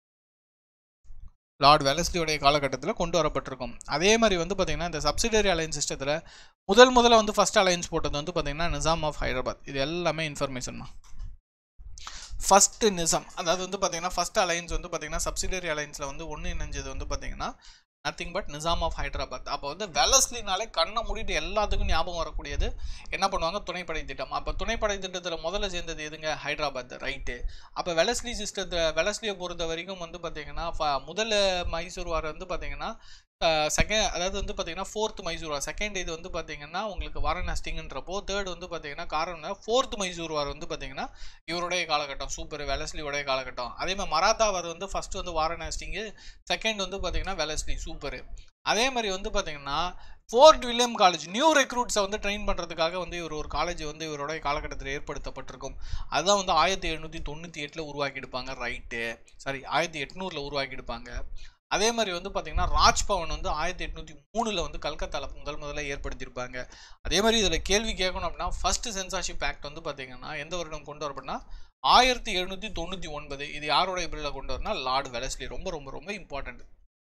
S1: லார்ட் வெலஸ்லியுடைய காலகட்டத்தில் கொண்டு வரப்பட்டிருக்கும் அதே மாதிரி வந்து பார்த்திங்கன்னா இந்த சப்சிடரி அலையன்ஸ் சிஸ்டத்தில் முதல் முதல்ல வந்து ஃபர்ஸ்ட் அலையன்ஸ் போட்டது வந்து பார்த்திங்கன்னா நிசாம் ஆஃப் ஹைதராபாத் இது எல்லாமே இன்ஃபர்மேஷன் தான் ஃபஸ்ட்டு நிசாம் அதாவது வந்து பார்த்தீங்கன்னா ஃபஸ்ட் அலையன்ஸ் வந்து பார்த்தீங்கன்னா சப்சிடரி அலையன்ஸில் வந்து ஒன்று இணைஞ்சது வந்து பார்த்தீங்கன்னா nothing but Nizam of Hyderabad அப்போ வந்து வெலஸ்லினாலே கண்ணை மூடிட்டு எல்லாத்துக்கும் ஞாபகம் வரக்கூடியது என்ன பண்ணுவாங்க துணைப்படை திட்டம் அப்போ துணைப்படை திட்டத்தில் முதல்ல சேர்ந்தது எதுங்க ஹைதராபாத் ரைட்டு அப்போ வெலஸ்லி சிஸ்டத்தை வெலஸ்லியை பொறுத்த வரைக்கும் வந்து பார்த்தீங்கன்னா ஃப- முதல்ல மைசூர் வார் வந்து பார்த்தீங்கன்னா செகண்ட் அதாவது வந்து பார்த்தீங்கன்னா ஃபோர்த் மைசூர் வார் செகண்ட் இது வந்து பார்த்தீங்கன்னா உங்களுக்கு வாரணாஸ்டிங்கன்றப்போ தேர்ட் வந்து பார்த்தீங்கன்னா காரணம் ஃபோர்த் மைசூர் வார் வந்து பார்த்தீங்கன்னா இவருடைய காலகட்டம் சூப்பர் வெலஸ்லியோடைய காலகட்டம் அதே மாதிரி மராத்தா வார் வந்து ஃபர்ஸ்ட் வந்து வாரணாஸ்டிங்கு செகண்ட் வந்து பார்த்தீங்கன்னா வெலஸ்லி சூப்பர் அதே மாதிரி வந்து பார்த்தீங்கன்னா ஃபோர்ட் வில்லியம் காலேஜ் நியூ ரெக்ரூட்ஸை வந்து ட்ரெயின் பண்ணுறதுக்காக வந்து இவர் ஒரு காலேஜ் வந்து இவருடைய காலகட்டத்தில் ஏற்படுத்தப்பட்டிருக்கும் அதுதான் வந்து ஆயிரத்தி எழுநூற்றி தொண்ணூற்றி எட்டில் உருவாக்கியிருப்பாங்க ரைட்டு சாரி ஆயிரத்தி எட்நூறில் உருவாக்கியிருப்பாங்க அதே மாதிரி வந்து பார்த்தீங்கன்னா ராஜ்பவன் வந்து ஆயிரத்தி எட்நூற்றி மூணில் வந்து கல்கத்தாவில் முதல் முதல்ல ஏற்படுத்தியிருப்பாங்க அதே மாதிரி இதில் கேள்வி கேட்கணும் அப்படின்னா ஃபர்ஸ்ட் சென்சார்ஷிப் ஆக்ட் வந்து பார்த்தீங்கன்னா எந்த வருடம் கொண்டு வரப்படனா ஆயிரத்தி எழுநூற்றி தொண்ணூற்றி ஒன்பது இது யாரோட பில்லில் கொண்டு வரனா லார்டு வெலஸ்லி ரொம்ப ரொம்ப ரொம்ப இம்பார்ட்டன்ட்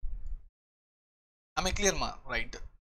S1: நம்ம கிளியர்மா ரைட்டு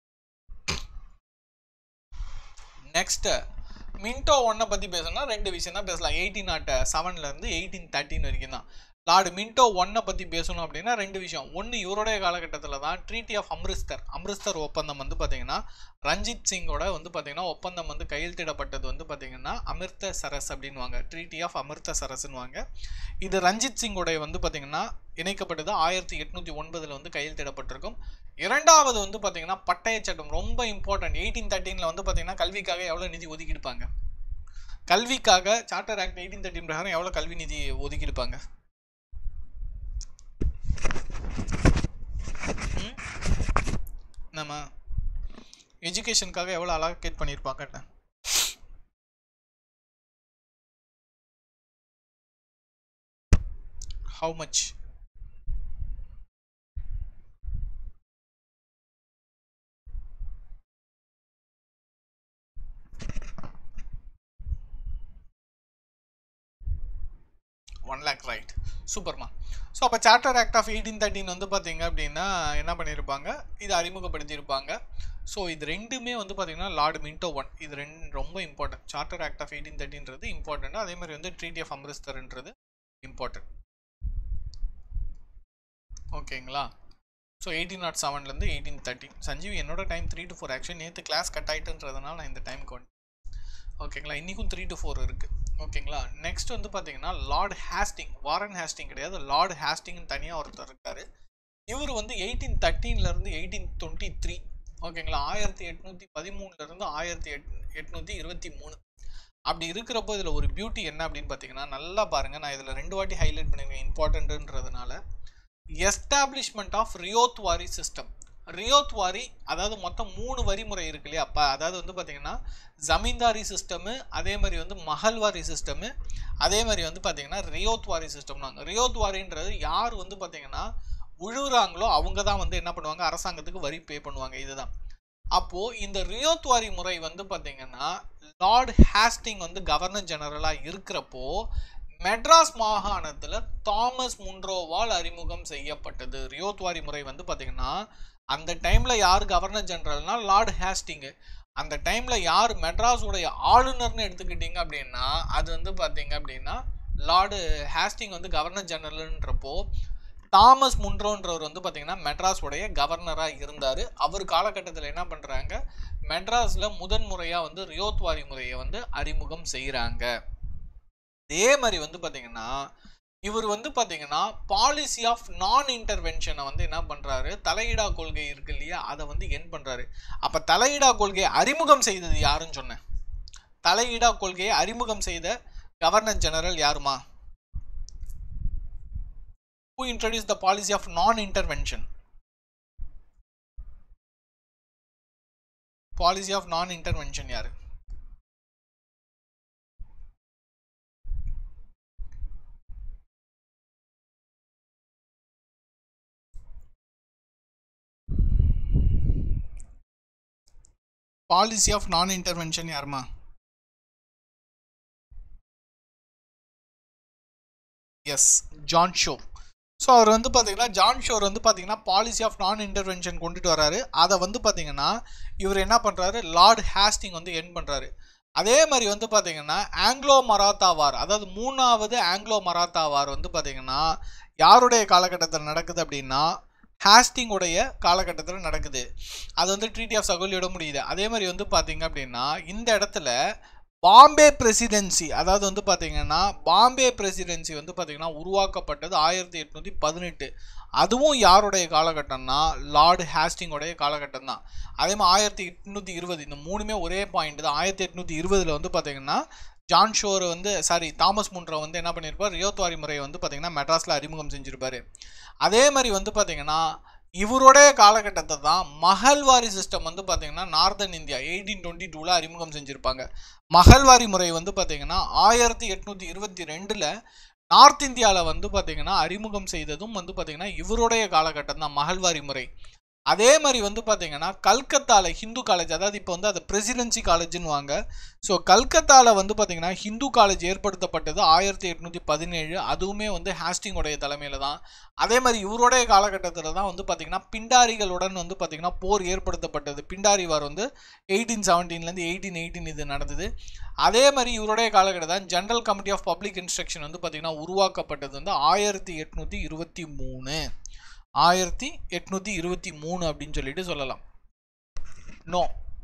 S1: நெக்ஸ்ட் மின்டோ ஒன்னை பற்றி பேசணும்னா ரெண்டு விஷயம் தான் பேசலாம் எயிட்டீன் நாட் செவன்லேருந்து எயிட்டீன் தேர்ட்டின் வரைக்கும் தான் லார்டு மின்டோ ஒன்னை பற்றி பேசணும் அப்படின்னா ரெண்டு விஷயம் ஒன்று இவருடைய காலகட்டத்தில் தான் ட்ரீட்டி ஆஃப் அம்ரிஸ்தர் அம்ரிஸ்தர் ஒப்பந்தம் வந்து பார்த்தீங்கன்னா ரஞ்சித் சிங்கோட வந்து பார்த்தீங்கன்னா ஒப்பந்தம் வந்து கையெழுத்திடப்பட்டது வந்து பார்த்தீங்கன்னா அமிர்த சரஸ் அப்படின்வாங்க ட்ரீட்டி ஆஃப் அமிர்த சரஸ்னுவாங்க இது ரஞ்சித் சிங்கோடைய வந்து பார்த்தீங்கன்னா இணைக்கப்பட்டது ஆயிரத்தி எட்நூற்றி ஒன்பதில் வந்து கையெழுத்திடப்பட்டிருக்கும் இரண்டாவது வந்து பார்த்தீங்கன்னா பட்டய சட்டம் ரொம்ப இம்பார்ட்டன்ட் எயிட்டீன் தேர்ட்டீனில் வந்து பார்த்தீங்கன்னா கல்விக்காக எவ்வளோ நிதி ஒதுக்கியிருப்பாங்க கல்விக்காக சார்ட்டர் ஆக்ட் எயிட்டீன் தேர்ட்டின் பிரகாரம் எவ்வளோ கல்வி நிதி ஒதுக்கியிருப்பாங்க ம்? நம்ம எஜுகேஷனுக்காக எவ்வளோ அலோகேட் பண்ணியிருப்பாங்கன்னு how much one lakh right சூப்பர்மா ஸோ அப்போ charter act of eighteen thirteen வந்து பார்த்தீங்க அப்படின்னா என்ன பண்ணியிருப்பாங்க இது அறிமுகப்படுத்தியிருப்பாங்க ஸோ இது ரெண்டுமே வந்து பார்த்தீங்கன்னா லார்டு மின்டோ ஒன் இது ரெண்டு ரொம்ப important charter act of eighteen தேர்ட்டின்றது இம்பார்ட்டன்ட் அதே மாதிரி வந்து ட்ரீட்டி ஆஃப் அம்ரிஸ்தர்ன்றது இம்பார்ட்டன்ட் ஓகேங்களா ஸோ எயிட்டீன் நாட் செவன்லேருந்து எயிட்டீன் தேர்ட்டின் சஞ்சீவ் என்னோட time three to four actually நேற்று கிளாஸ் கட் ஆகிட்டுன்றதுனால நான் இந்த டைமுக்கு வந்து ஓகேங்களா இன்றைக்கும் த்ரீ டு ஃபோர் இருக்குது ஓகேங்களா நெக்ஸ்ட் வந்து பார்த்தீங்கன்னா லார்ட் ஹேஸ்டிங் வாரன் ஹேஸ்டிங் கிடையாது லார்ட் ஹேஸ்டிங்னு தனியாக ஒருத்தர் இருக்கார் இவர் வந்து எயிட்டீன் தேர்ட்டீன்லேருந்து எயிட்டீன் டுவெண்ட்டி த்ரீ ஓகேங்களா ஆயிரத்தி எட்நூற்றி பதிமூணுலேருந்து ஆயிரத்தி எட் எட்நூற்றி இருபத்தி மூணு அப்படி இருக்கிறப்போ இதில் ஒரு பியூட்டி என்ன அப்படின்னு பார்த்தீங்கன்னா நல்லா பாருங்கள் நான் இதில் ரெண்டு வாட்டி ஹைலைட் பண்ணியிருக்கேன் இம்பார்ட்டன்ட்டுன்றதுனால establishment of ryotwari system ryotwari அதாவது மொத்தம் மூணு வரிமுறை இருக்கு இல்லையா அப்போ அதாவது வந்து பார்த்தீங்கன்னா ஜமீன்தாரி சிஸ்டமு அதே மாதிரி வந்து மஹல்வாரி சிஸ்டமு அதே மாதிரி வந்து பார்த்தீங்கன்னா ரியோத்வாரி சிஸ்டம்னாங்க ரியோத்வாரின்றது யார் வந்து பார்த்தீங்கன்னா உழுவுறாங்களோ அவங்க தான் வந்து என்ன பண்ணுவாங்க அரசாங்கத்துக்கு வரி பே பண்ணுவாங்க இதுதான் அப்போது இந்த ரியோத்வாரி முறை வந்து பார்த்தீங்கன்னா லார்ட் ஹேஸ்டிங் வந்து கவர்னர் ஜெனரலாக இருக்கிறப்போ மெட்ராஸ் மாகாணத்தில் தாமஸ் முன்ரோவால் அறிமுகம் செய்யப்பட்டது ரியோத்வாரி முறை வந்து பார்த்தீங்கன்னா அந்த டைமில் யார் கவர்னர் ஜெனரல்னா லார்ட் ஹேஸ்டிங்கு அந்த டைமில் யார் மெட்ராஸுடைய ஆளுநர்னு எடுத்துக்கிட்டீங்க அப்படின்னா அது வந்து பார்த்தீங்க அப்படின்னா லார்டு ஹேஸ்டிங் வந்து கவர்னர் ஜெனரல்ன்றப்போ தாமஸ் முன்ரோன்றவர் வந்து பார்த்தீங்கன்னா மெட்ராஸுடைய கவர்னராக இருந்தார் அவர் காலகட்டத்தில் என்ன பண்ணுறாங்க மெட்ராஸில் முதன் முறையாக வந்து ரியோத்வாரி முறையை வந்து அறிமுகம் செய்கிறாங்க அதே மாதிரி வந்து பார்த்தீங்கன்னா இவர் வந்து பார்த்தீங்கன்னா பாலிசி ஆஃப் நான் இன்டர்வென்ஷனை வந்து என்ன பண்ணுறாரு தலையிடா கொள்கை இருக்கு இல்லையா அதை வந்து என் பண்ணுறாரு அப்போ தலையிடா கொள்கையை அறிமுகம் செய்தது யாருன்னு சொன்னேன் தலையிடா கொள்கையை அறிமுகம் செய்த கவர்னர் ஜெனரல் யாருமா who introduced the policy of non-intervention policy of non intervention யாரு பாலிசி ஆஃப் நான் இன்டர்வென்ஷன் யாருமா எஸ் ஜான் ஷோ ஸோ அவர் வந்து பார்த்தீங்கன்னா ஜான் ஷோர் வந்து பார்த்தீங்கன்னா பாலிசி ஆஃப் நான் இன்டர்வென்ஷன் கொண்டுட்டு வராரு அதை வந்து பார்த்தீங்கன்னா இவர் என்ன பண்ணுறாரு லார்ட் ஹேஸ்டிங் வந்து என் பண்ணுறாரு அதே மாதிரி வந்து பார்த்தீங்கன்னா ஆங்கிலோ மராத்தா வார் அதாவது மூணாவது ஆங்கிலோ மராத்தா வார் வந்து பார்த்தீங்கன்னா யாருடைய காலகட்டத்தில் நடக்குது அப்படின்னா ஹேஸ்டிங்குடைய காலகட்டத்தில் நடக்குது அது வந்து ட்ரீட்டி ஆஃப் சகோலியோட முடியுது அதே மாதிரி வந்து பார்த்தீங்க அப்படின்னா இந்த இடத்துல பாம்பே பிரசிடென்சி அதாவது வந்து பார்த்தீங்கன்னா பாம்பே பிரசிடென்சி வந்து பார்த்தீங்கன்னா உருவாக்கப்பட்டது ஆயிரத்தி எட்நூற்றி பதினெட்டு அதுவும் யாருடைய காலகட்டம்னா லார்டு ஹேஸ்டிங்கோடைய காலகட்டம் தான் அதே மாதிரி ஆயிரத்தி எட்நூற்றி இருபது இந்த மூணுமே ஒரே பாயிண்ட் தான் ஆயிரத்தி எட்நூற்றி இருபதில் வந்து பார்த்தீங்கன்னா ஜான் ஷோர் வந்து சாரி தாமஸ் முன்ரோ வந்து என்ன பண்ணியிருப்பார் ரியோத்வாரி முறையை வந்து பார்த்தீங்கன்னா மெட்ராஸில் அறிமுகம் செஞ்சுருப்பாரு அதே மாதிரி வந்து பார்த்தீங்கன்னா இவருடைய காலகட்டத்தை தான் மகள்வாரி சிஸ்டம் வந்து பார்த்தீங்கன்னா நார்தன் இந்தியா எயிட்டீன் டுவெண்ட்டி டூவில் அறிமுகம் செஞ்சுருப்பாங்க மகள்வாரி முறை வந்து பார்த்தீங்கன்னா ஆயிரத்தி எட்நூற்றி இருபத்தி ரெண்டில் நார்த் இந்தியாவில் வந்து பார்த்தீங்கன்னா அறிமுகம் செய்ததும் வந்து பார்த்தீங்கன்னா இவருடைய காலகட்டம் தான் மகள்வாரி முறை அதே மாதிரி வந்து பார்த்தீங்கன்னா கல்கத்தாவில் ஹிந்து காலேஜ் அதாவது இப்போ வந்து அது பிரசிடென்சி காலேஜ்னு வாங்க ஸோ கல்கத்தாவில் வந்து பார்த்தீங்கன்னா ஹிந்து காலேஜ் ஏற்படுத்தப்பட்டது ஆயிரத்தி எட்நூற்றி பதினேழு அதுவுமே வந்து ஹாஸ்டிங்கோடைய தலைமையில் தான் அதே மாதிரி இவருடைய காலகட்டத்தில் தான் வந்து பார்த்தீங்கன்னா பிண்டாரிகளுடன் வந்து பார்த்தீங்கன்னா போர் ஏற்படுத்தப்பட்டது பிண்டாரி வார் வந்து எயிட்டீன் செவன்டீன்லேருந்து எயிட்டீன் எயிட்டீன் இது நடந்தது அதே மாதிரி இவருடைய காலகட்டம் தான் general committee of public instruction வந்து பார்த்தீங்கன்னா உருவாக்கப்பட்டது வந்து ஆயிரத்தி எட்நூற்றி இருபத்தி மூணு ஆயிரத்தி எட்நூற்றி இருபத்தி மூணு அப்படின்னு சொல்லிட்டு சொல்லலாம் நோ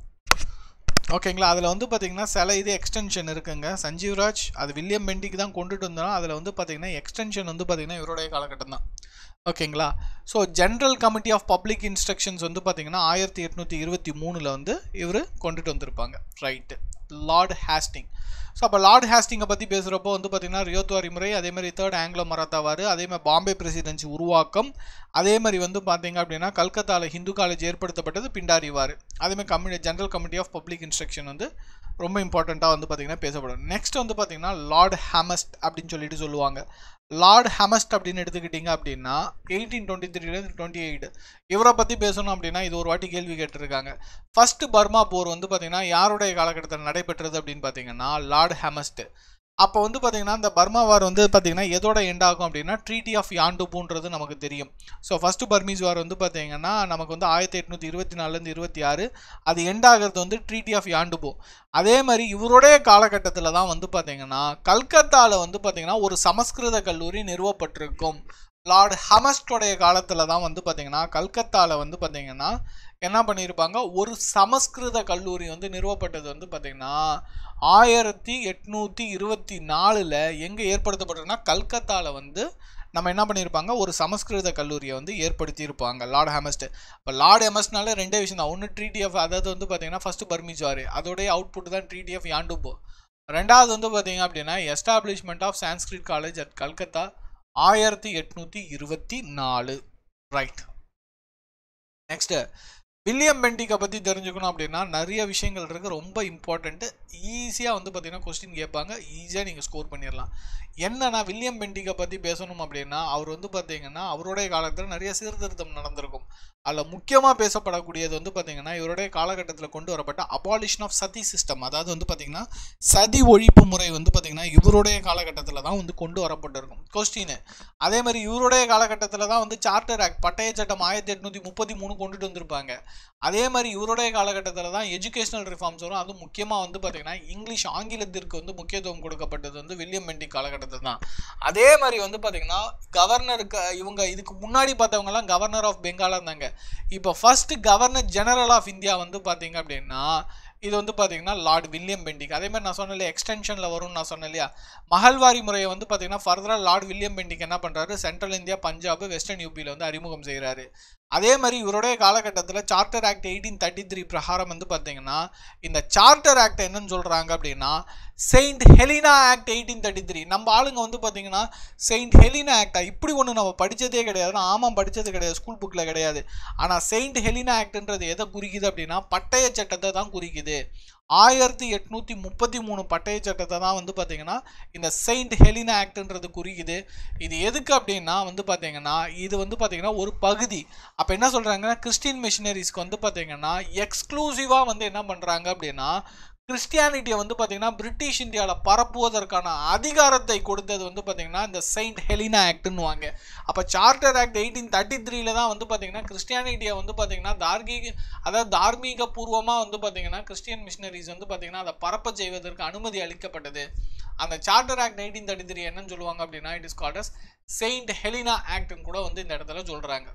S1: ஓகேங்களா அதில் வந்து பார்த்தீங்கன்னா சில இது எக்ஸ்டென்ஷன் இருக்குங்க சஞ்சீவ்ராஜ் அது வில்லியம் பெண்டிக்கு தான் கொண்டுட்டு வந்தோம் அதில் வந்து பார்த்தீங்கன்னா எக்ஸ்டென்ஷன் வந்து பார்த்தீங்கன்னா இவருடைய காலகட்டம் தான் ஓகேங்களா so general committee of public instructions வந்து பார்த்தீங்கன்னா ஆயிரத்தி எட்நூற்றி இருபத்தி மூணில் வந்து இவர் கொண்டுட்டு வந்திருப்பாங்க ரைட்டு லார்ட் ஹேஸ்டிங் ஸோ அப்போ லார்ட் ஹேஸ்டிங்கை பற்றி பேசுகிறப்போ வந்து பார்த்திங்கன்னா ரியோத்வாரி முறை அதே மாதிரி தேர்ட் ஆங்கிலோ மராத்தாவார் அதே மாதிரி பாம்பே பிரசிடென்சி உருவாக்கம் அதே மாதிரி வந்து பார்த்தீங்க அப்படின்னா கல்கத்தாவில் ஹிந்து காலேஜ் ஏற்படுத்தப்பட்டது பிண்டாரிவார் அதேமாதிரி கம்யூனி general committee of public instruction வந்து ரொம்ப இம்பார்ட்டண்ட்டாக வந்து பார்த்திங்கன்னா பேசப்படும் நெக்ஸ்ட் வந்து பார்த்திங்கன்னா லார்ட் ஹேமஸ்ட் அப்படின்னு சொல்லிட்டு சொல்லுவாங்க லார்ட் ஹெமஸ்ட் அப்படின்னு எடுத்துக்கிட்டிங்க அப்படின்னா எயிட்டீன் டுவெண்ட்டி த்ரீலேருந்து டுவெண்ட்டி எயிட் இவரை பற்றி பேசணும் அப்படின்னா இது ஒரு வாட்டி கேள்வி கேட்டிருக்காங்க ஃபர்ஸ்ட் பர்மா போர் வந்து பார்த்தீங்கன்னா யாருடைய காலகட்டத்தில் நடைபெற்றது அப்படின்னு பார்த்தீங்கன்னா லார்ட் ஹெமஸ்ட் அப்போ வந்து பார்த்தீங்கன்னா இந்த பர்மா வார் வந்து பார்த்தீங்கன்னா எதோட எண்ட் ஆகும் அப்படின்னா ட்ரீட்டி ஆஃப் யாண்டுபூன்றது நமக்கு தெரியும் ஸோ ஃபஸ்ட்டு பர்மீஸ் வார் வந்து பார்த்தீங்கன்னா நமக்கு வந்து ஆயிரத்தி எட்நூற்றி இருபத்தி நாலுலேருந்து இருபத்தி ஆறு அது எண்ட் ஆகிறது வந்து ட்ரீட்டி ஆஃப் யாண்டுபோ அதே மாதிரி இவருடைய காலகட்டத்தில் தான் வந்து பார்த்தீங்கன்னா கல்கத்தாவில் வந்து பார்த்தீங்கன்னா ஒரு சமஸ்கிருத கல்லூரி நிறுவப்பட்டிருக்கும் லார்ட் ஹமஸ்டோடைய காலத்தில் தான் வந்து பார்த்தீங்கன்னா கல்கத்தாவில் வந்து பார்த்தீங்கன்னா என்ன பண்ணியிருப்பாங்க ஒரு சமஸ்கிருத கல்லூரி வந்து நிறுவப்பட்டது வந்து பார்த்தீங்கன்னா ஆயிரத்தி எட்நூற்றி இருபத்தி நாலில் எங்கே ஏற்படுத்தப்பட்டதுன்னா கல்கத்தாவில் வந்து நம்ம என்ன பண்ணியிருப்பாங்க ஒரு சமஸ்கிருத கல்லூரியை வந்து ஏற்படுத்தியிருப்பாங்க லார்ட் ஹெமஸ்ட் இப்போ லார்ட் ஹெமஸ்ட்னால ரெண்டே விஷயம் தான் ஒன்று ட்ரீட்டி ஆஃப் அதாவது வந்து பார்த்தீங்கன்னா ஃபஸ்ட்டு பர்மிஜாரு அதோடைய அவுட்புட் தான் ட்ரீட்டி ஆஃப் யாண்டுபோ ரெண்டாவது வந்து பார்த்தீங்க அப்படின்னா establishment of Sanskrit college at Calcutta ஆயிரத்தி எட்நூற்றி இருபத்தி நாலு ரைட் நெக்ஸ்ட்டு வில்லியம் பெண்டிக்கை பற்றி தெரிஞ்சுக்கணும் அப்படின்னா நிறைய விஷயங்கள் இருக்குது ரொம்ப இம்பார்ட்டண்ட்டு ஈஸியாக வந்து பார்த்தீங்கன்னா கொஸ்டின் கேட்பாங்க ஈஸியாக நீங்கள் ஸ்கோர் பண்ணிடலாம் என்னன்னா வில்லியம் பெண்டிக்கை பற்றி பேசணும் அப்படின்னா அவர் வந்து பார்த்தீங்கன்னா அவருடைய காலத்தில் நிறைய சீர்திருத்தம் நடந்திருக்கும் அதில் முக்கியமாக பேசப்படக்கூடியது வந்து பார்த்தீங்கன்னா இவருடைய காலகட்டத்தில் கொண்டு வரப்பட்ட அபாலிஷன் ஆஃப் சதி சிஸ்டம் அதாவது வந்து பார்த்தீங்கன்னா சதி ஒழிப்பு முறை வந்து பார்த்தீங்கன்னா இவருடைய காலகட்டத்தில் தான் வந்து கொண்டு வரப்பட்டிருக்கும் கொஸ்டின் அதே மாதிரி இவருடைய காலகட்டத்தில் தான் வந்து சார்ட்டர் ஆக்ட் பட்டய சட்டம் ஆயிரத்தி எட்நூற்றி முப்பத்தி மூணு கொண்டுட்டு வந்திருப்பாங்க அதே மாதிரி இவருடைய காலகட்டத்தில் தான் எஜுகேஷனல் ரிஃபார்ம்ஸ் வரும் அதுவும் முக்கியமாக வந்து பார்த்தீங்கன்னா இங்கிலீஷ் ஆங்கிலத்திற்கு வந்து முக்கியத்துவம் கொடுக்கப்பட்டது வந்து வில்லியம் பெண்டி காலகட்டத்தில் தான் அதே மாதிரி வந்து பார்த்தீங்கன்னா கவர்னருக்கு இவங்க இதுக்கு முன்னாடி பார்த்தவங்கலாம் கவர்னர் ஆஃப் பெங்காலாக இருந்தாங்க இப்போ first governor general of India வந்து பார்த்தீங்க அப்படின்னா இது வந்து பார்த்தீங்கன்னா லார்ட் வில்லியம் பெண்டிக் அதே மாதிரி நான் சொன்னேன் இல்லையா எக்ஸ்டென்ஷனில் வரும்னு நான் சொன்னேன் இல்லையா மகள்வாரி முறையை வந்து பார்த்தீங்கன்னா ஃபர்தராக லார்ட் வில்லியம் பெண்டிக் என்ன பண்ணுறாரு சென்ட்ரல் இந்தியா பஞ்சாப் வெஸ்டர்ன் யூபியில் வந்து அறிமுகம் செய்கிறாரு அதே மாதிரி இவருடைய காலகட்டத்தில் charter act eighteen thirty three பிரகாரம் வந்து பார்த்தீங்கன்னா இந்த சார்ட்டர் ஆக்ட் என்னன்னு சொல்கிறாங்க அப்படின்னா saint Helena act eighteen thirty three நம்ம ஆளுங்க வந்து பார்த்தீங்கன்னா செயின்ட் ஹெலினா ஆக்டா இப்படி ஒன்று நம்ம படித்ததே கிடையாது நான் ஆமாம் படித்தது கிடையாது ஸ்கூல் புக்கில் கிடையாது ஆனால் செயின்ட் ஹெலினா ஆக்ட்ன்றது எதை குறிக்குது அப்படின்னா பட்டய சட்டத்தை தான் குறிக்குது ஆயிரத்தி எட்நூற்றி முப்பத்தி மூணு பட்டய சட்டத்தை தான் வந்து பார்த்தீங்கன்னா இந்த செயின்ட் ஹெலினா ஆக்ட்ன்றது குறிக்குது இது எதுக்கு அப்படின்னா வந்து பார்த்தீங்கன்னா இது வந்து பார்த்தீங்கன்னா ஒரு பகுதி அப்போ என்ன சொல்கிறாங்கன்னா கிறிஸ்டின் மிஷினரிஸ்க்கு வந்து பார்த்தீங்கன்னா எக்ஸ்க்ளூசிவாக வந்து என்ன பண்ணுறாங்க அப்படின்னா கிறிஸ்டியானிட்டியை வந்து பார்த்தீங்கன்னா பிரிட்டிஷ் இந்தியாவில் பரப்புவதற்கான அதிகாரத்தை கொடுத்தது வந்து பார்த்தீங்கன்னா இந்த செயின்ட் ஹெலினா ஆக்ட்னு வாங்க அப்போ சார்ட்டர் ஆக்ட் எயிட்டீன் தேர்ட்டி த்ரீல தான் வந்து பார்த்தீங்கன்னா கிறிஸ்டியானிட்டியை வந்து பார்த்தீங்கன்னா தார்மீக அதாவது தார்மீக பூர்வமாக வந்து பார்த்தீங்கன்னா கிறிஸ்டியன் மிஷினரிஸ் வந்து பார்த்தீங்கன்னா அதை பரப்ப செய்வதற்கு அனுமதி அளிக்கப்பட்டது அந்த charter act eighteen thirty three என்னன்னு சொல்லுவாங்க அப்படின்னா it is called as saint Helena ஆக்ட்னு கூட வந்து இந்த இடத்துல சொல்கிறாங்க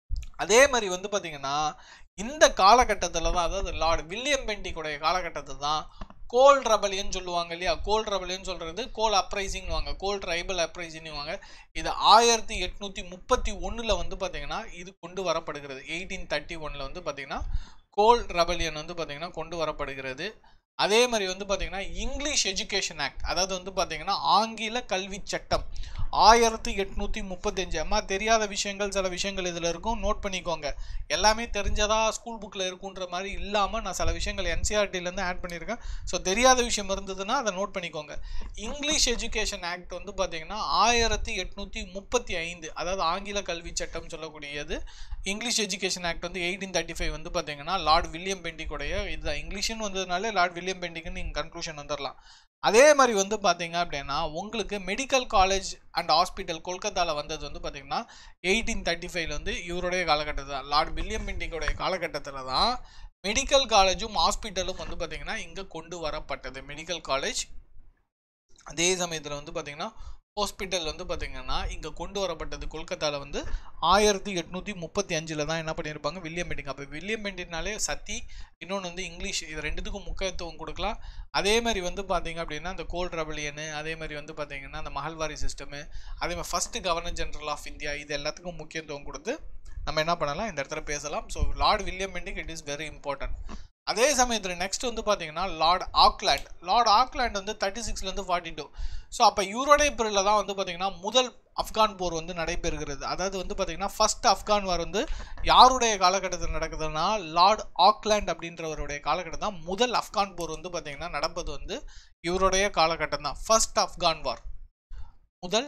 S1: அதே மாதிரி வந்து பார்த்தீங்கன்னா இந்த காலகட்டத்தில் தான் அதாவது லார்ட் வில்லியம் பெண்டிக்குடைய காலகட்டத்தில் தான் கோல் ரபலியன் சொல்லுவாங்க இல்லையா கோல் ரபலியன் சொல்கிறது கோல் அப்ரைசிங் வாங்க கோல் ட்ரைபல் அப்ரைசிங் வாங்க இது ஆயிரத்தி எட்நூற்றி முப்பத்தி ஒன்றில் வந்து பார்த்தீங்கன்னா இது கொண்டு வரப்படுகிறது எயிட்டீன் தேர்ட்டி ஒனில் வந்து பார்த்தீங்கன்னா கோல் ரபலியன் வந்து பார்த்தீங்கன்னா கொண்டு வரப்படுகிறது அதே மாதிரி வந்து பார்த்தீங்கன்னா இங்கிலீஷ் எஜுகேஷன் ஆக்ட் அதாவது வந்து பார்த்தீங்கன்னா ஆங்கில கல்வி சட்டம் ஆயிரத்தி எட்நூற்றி முப்பத்தஞ்சு அம்மா தெரியாத விஷயங்கள் சில விஷயங்கள் இதில் இருக்கும் நோட் பண்ணிக்கோங்க எல்லாமே தெரிஞ்சதா ஸ்கூல் புக்கில் இருக்குன்ற மாதிரி இல்லாமல் நான் சில விஷயங்கள் என்சிஆர்டிலேருந்து ஆட் பண்ணியிருக்கேன் ஸோ தெரியாத விஷயம் இருந்ததுன்னா அதை நோட் பண்ணிக்கோங்க இங்கிலீஷ் எஜுகேஷன் ஆக்ட் வந்து பார்த்தீங்கன்னா ஆயிரத்தி எட்நூற்றி முப்பத்தி ஐந்து அதாவது ஆங்கில கல்வி சட்டம் சொல்லக்கூடியது இங்கிலீஷ் எஜுகேஷன் ஆக்ட் வந்து எயிட்டீன் தேர்ட்டி ஃபைவ் வந்து பார்த்தீங்கன்னா லார்ட் வில்லியம் பெண்டிக்குடைய இதுதான் இங்கிலீஷ்னு வந்ததுனாலே லார்ட் வில்லியம் பெண்டிங்னு நீங்கள் கன்க்ளூஷன் வந்துடலாம் அதே மாதிரி வந்து பார்த்தீங்க அப்படின்னா உங்களுக்கு மெடிக்கல் காலேஜ் அண்ட் ஹாஸ்பிட்டல் கொல்கத்தாவில் வந்தது வந்து பார்த்தீங்கன்னா எயிட்டீன் தேர்ட்டி ஃபைவ்ல வந்து இவருடைய காலகட்டத்தில் தான் லார்ட் வில்லியம் பெண்டிங்கோடைய காலகட்டத்தில் தான் மெடிக்கல் காலேஜும் ஹாஸ்பிட்டலும் வந்து பார்த்தீங்கன்னா இங்கே கொண்டு வரப்பட்டது மெடிக்கல் காலேஜ் அதே சமயத்தில் வந்து பார்த்தீங்கன்னா ஹாஸ்பிட்டல் வந்து பார்த்தீங்கன்னா இங்கே கொண்டு வரப்பட்டது கொல்கத்தாவில் வந்து ஆயிரத்தி எட்நூற்றி முப்பத்தி அஞ்சில் தான் என்ன பண்ணியிருப்பாங்க வில்லியம் பெண்டிங் அப்போ வில்லியம் பெண்டிங்னாலே சத்தி இன்னொன்று வந்து இங்கிலீஷ் இது ரெண்டுத்துக்கும் முக்கியத்துவம் கொடுக்கலாம் அதே மாதிரி வந்து பார்த்தீங்க அப்படின்னா இந்த கோல்ட் ரெபலியனு அதே மாதிரி வந்து பார்த்தீங்கன்னா அந்த மஹல்வாரி சிஸ்டமு அதே மாதிரி first governor general of India இது எல்லாத்துக்கும் முக்கியத்துவம் கொடுத்து நம்ம என்ன பண்ணலாம் இந்த இடத்துல பேசலாம் so lord William Bentinck it is very important அதே சமயத்தில் நெக்ஸ்ட் வந்து பார்த்தீங்கன்னா லார்ட் ஆக்லாண்ட் லார்ட் ஆக்லாண்ட் வந்து தேர்ட்டி சிக்ஸ்லேருந்து ஃபார்ட்டி டூ ஸோ அப்போ இவருடைய பிரிவில் தான் வந்து பார்த்தீங்கன்னா முதல் ஆப்கான் போர் வந்து நடைபெறுகிறது அதாவது வந்து பார்த்தீங்கன்னா ஃபர்ஸ்ட் ஆப்கான் வார் வந்து யாருடைய காலகட்டத்தில் நடக்குதுன்னா லார்ட் ஆக்லாண்ட் அப்படின்றவருடைய காலகட்டம் தான் முதல் ஆப்கான் போர் வந்து பார்த்தீங்கன்னா நடப்பது வந்து இவருடைய காலகட்டம் தான் ஃபர்ஸ்ட் ஆப்கான் வார் முதல்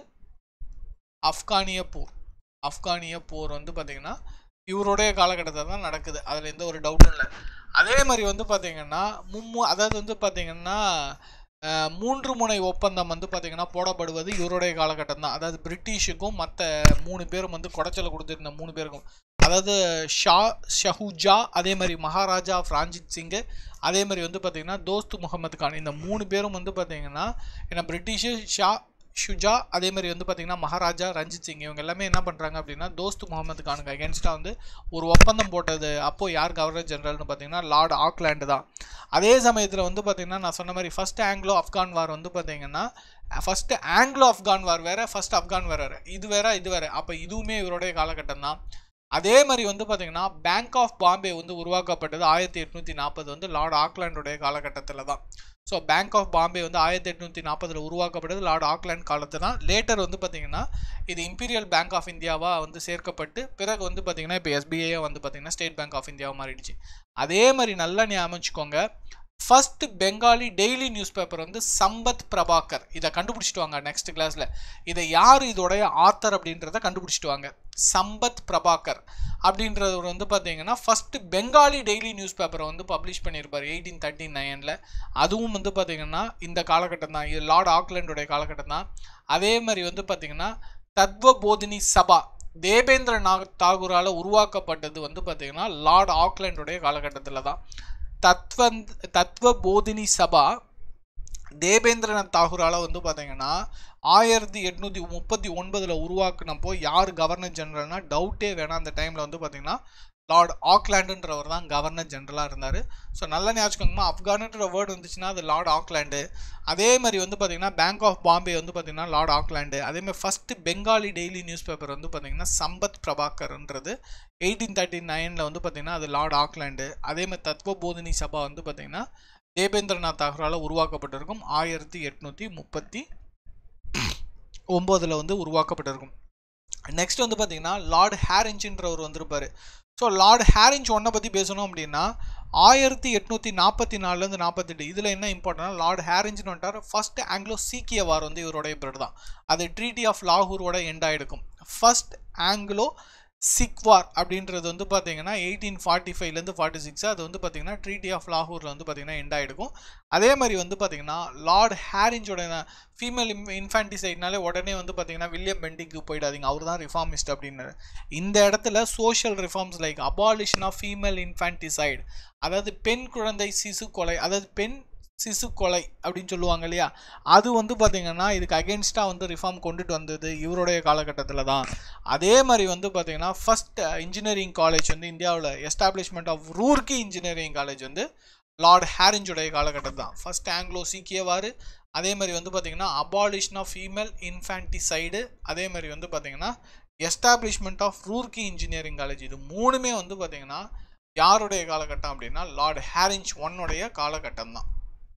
S1: ஆப்கானிய போர் ஆப்கானிய போர் வந்து பார்த்தீங்கன்னா இவருடைய காலகட்டத்தில் தான் நடக்குது அதில் எந்த ஒரு டவுட்டும் இல்லை அதே மாதிரி வந்து பார்த்தீங்கன்னா மும்மு அதாவது வந்து பார்த்தீங்கன்னா அஹ், மூன்று முனை ஒப்பந்தம் வந்து பார்த்தீங்கன்னா போடப்படுவது இவருடைய காலகட்டம் தான் அதாவது பிரிட்டிஷுக்கும் மற்ற மூணு பேரும் வந்து குடைச்சலை கொடுத்துருந்த மூணு பேருக்கும் அதாவது ஷா ஷஹூஜா அதே மாதிரி மகாராஜா ஃப்ரான்ஜித் சிங்கு அதே மாதிரி வந்து பார்த்தீங்கன்னா தோஸ்த் முகமது கான் இந்த மூணு பேரும் வந்து பார்த்தீங்கன்னா ஏன்னா பிரிட்டிஷு ஷா ஷுஜா அதே மாதிரி வந்து பார்த்தீங்கன்னா மகாராஜா ரஞ்சித் சிங் இவங்க எல்லாமே என்ன பண்ணுறாங்க அப்படின்னா தோஸ்த் முகமது கானுக்கு அகேன்ஸ்டாக வந்து ஒரு ஒப்பந்தம் போட்டது அப்போ யார் கவர்னர் ஜெனரல்னு பார்த்தீங்கன்னா லார்ட் ஆக்லாண்டு தான் அதே சமயத்தில் வந்து பார்த்தீங்கன்னா நான் சொன்ன மாதிரி ஃபர்ஸ்ட் ஆங்கிலோ ஆப்கான் வார் வந்து பார்த்தீங்கன்னா ஃபர்ஸ்ட் ஆங்கிலோ ஆப்கான் வார் வேற ஃபர்ஸ்ட் ஆப்கான் வார் வேற இது வேற இது வேற அப்போ இதுவுமே இவருடைய காலகட்டம் தான் அதே மாதிரி வந்து பார்த்தீங்கன்னா பேங்க் ஆஃப் பாம்பே வந்து உருவாக்கப்பட்டது ஆயிரத்தி எட்நூற்றி நாற்பது வந்து லார்ட் ஆக்லாண்டுடைய காலகட்டத்தில் தான் ஸோ பேங்க் ஆஃப் பாம்பே வந்து ஆயிரத்தி எட்நூற்றி நாற்பதில் உருவாக்கப்பட்டது லார்ட் ஆக்லாண்ட் காலத்தில் தான் லேட்டர் வந்து பார்த்தீங்கன்னா இது இம்பீரியல் பேங்க் ஆஃப் இந்தியாவாக வந்து சேர்க்கப்பட்டு பிறகு வந்து பார்த்தீங்கன்னா இப்போ எஸ்பிஐ வந்து பார்த்தீங்கன்னா ஸ்டேட் பேங்க் ஆஃப் இந்தியாவாக மாறிடுச்சு அதே மாதிரி நல்லா ஞாபகம் வச்சுக்கோங்க first Bengali daily newspaper வந்து சம்பத் பிரபாகர் இதை கண்டுபிடிச்சிட்டு வாங்க நெக்ஸ்ட் கிளாஸில் இதை யார் இதோடைய ஆத்தர் அப்படின்றத கண்டுபிடிச்சிட்டு வாங்க சம்பத் பிரபாகர் அப்படின்றவர் வந்து பார்த்தீங்கன்னா ஃபர்ஸ்ட் பெங்காலி டெய்லி நியூஸ் பேப்பரை வந்து பப்ளிஷ் பண்ணியிருப்பார் எயிட்டீன் தேர்ட்டி நைனில் அதுவும் வந்து பார்த்தீங்கன்னா இந்த காலகட்டம் தான் இது லார்ட் ஆக்லாண்டுடைய காலகட்டம் தான் அதே மாதிரி வந்து பார்த்தீங்கன்னா தத்வ போதினி சபா தேபேந்திர நாத் தாகூரால் உருவாக்கப்பட்டது வந்து பார்த்தீங்கன்னா லார்ட் ஆக்லாண்டுடைய காலகட்டத்தில் தான் தத்வந்த் தத்வ போதினி சபா தேபேந்திரநாத் தாகூரால் வந்து பார்த்தீங்கன்னா ஆயிரத்தி எட்நூற்றி முப்பத்தி ஒன்பதில் உருவாக்குனப்போ யார் கவர்னர் ஜெனரல்னா டவுட்டே வேணாம் அந்த டைமில் வந்து பார்த்தீங்கன்னா லார்ட் ஆக்லாண்டுன்றவர் தான் கவர்னர் ஜெனரலாக இருந்தார் ஸோ நல்லா ஞாபகம் ஆப்கானுன்ற வேர்டு வந்துச்சுன்னா அது லார்ட் ஆக்லாண்டு அதே மாதிரி வந்து பார்த்தீங்கன்னா பேங்க் ஆஃப் பாம்பே வந்து பார்த்தீங்கன்னா லார்ட் ஆக்லாண்டு அதே மாதிரி first Bengali daily newspaper வந்து பார்த்தீங்கன்னா சம்பத் பிரபாகர்ன்றது எயிட்டீன் தேர்ட்டி நைனில் வந்து பார்த்தீங்கன்னா அது லார்ட் ஆக்லாண்டு அதே மாதிரி தத்துவ போதினி சபா வந்து பார்த்தீங்கன்னா தேபேந்திரநாத் தாகூரால் உருவாக்கப்பட்டிருக்கும் ஆயிரத்தி எட்நூற்றி முப்பத்தி ஒம்போதில் வந்து உருவாக்கப்பட்டிருக்கும் நெக்ஸ்ட் வந்து பார்த்தீங்கன்னா லார்ட் ஹேரிஞ்சுன்றவர் வந்திருப்பார் ஸோ லார்ட் ஹேரிஞ்ச் ஒன்றை பற்றி பேசணும் அப்படின்னா ஆயிரத்தி எட்நூற்றி நாற்பத்தி நாலுலேருந்து நாற்பத்தெட்டு இதில் என்ன இம்பார்ட்டன்ட் லார்ட் ஹேரிஞ்சுன்னு வந்துட்டார் ஃபர்ஸ்ட் ஆங்கிலோ சீக்கிய வார் வந்து இவருடைய பீரியட் தான் அது ட்ரீட்டி ஆஃப் லாகூரோட எண்ட் ஆகிடுக்கும் ஃபர்ஸ்ட் ஆங்கிலோ சிக்வார் அப்படின்றது வந்து பார்த்தீங்கன்னா எயிட்டீன் ஃபார்ட்டி ஃபைவ்லேருந்து ஃபார்ட்டி சிக்ஸ் அது வந்து பார்த்தீங்கன்னா ட்ரீட்டி ஆஃப் லாகூரில் வந்து பார்த்தீங்கன்னா எண்ட் ஆகிடுக்கும் அதே மாதிரி வந்து பார்த்தீங்கன்னா லார்ட் ஹேரிஞ்சோட ஃபீமேல் இன்ஃபான்டிசைட்னாலே உடனே வந்து பார்த்தீங்கன்னா வில்லியம் பெண்டிக்கு போயிடாதீங்க அவர் தான் ரிஃபார்மிஸ்ட் அப்படின்னாரு இந்த இடத்துல social reforms like abolition of female infanticide அதாவது பெண் குழந்தை சிசு கொலை அதாவது பெண் சிசு கொலை அப்படின்னு சொல்லுவாங்க இல்லையா அது வந்து பார்த்தீங்கன்னா இதுக்கு அகேன்ஸ்டாக வந்து ரிஃபார்ம் கொண்டுட்டு வந்தது இவருடைய காலகட்டத்தில் தான் அதே மாதிரி வந்து பார்த்தீங்கன்னா ஃபஸ்ட் இன்ஜினியரிங் காலேஜ் வந்து இந்தியாவில் establishment of Roorkee engineering college வந்து லார்ட் ஹேரிஞ்சுடைய காலகட்டம் தான் ஃபஸ்ட் ஆங்கிலோ சீக்கியவாறு அதே மாதிரி வந்து பார்த்தீங்கன்னா அபாலிஷன் ஆஃப் ஃபீமேல் இன்ஃபான்டிசைடு அதே மாதிரி வந்து பார்த்தீங்கன்னா establishment of Roorkee engineering college இது மூணுமே வந்து பார்த்தீங்கன்னா யாருடைய காலகட்டம் அப்படின்னா லார்ட் ஹேரிஞ்ச் ஒன்னுடைய காலகட்டம் தான்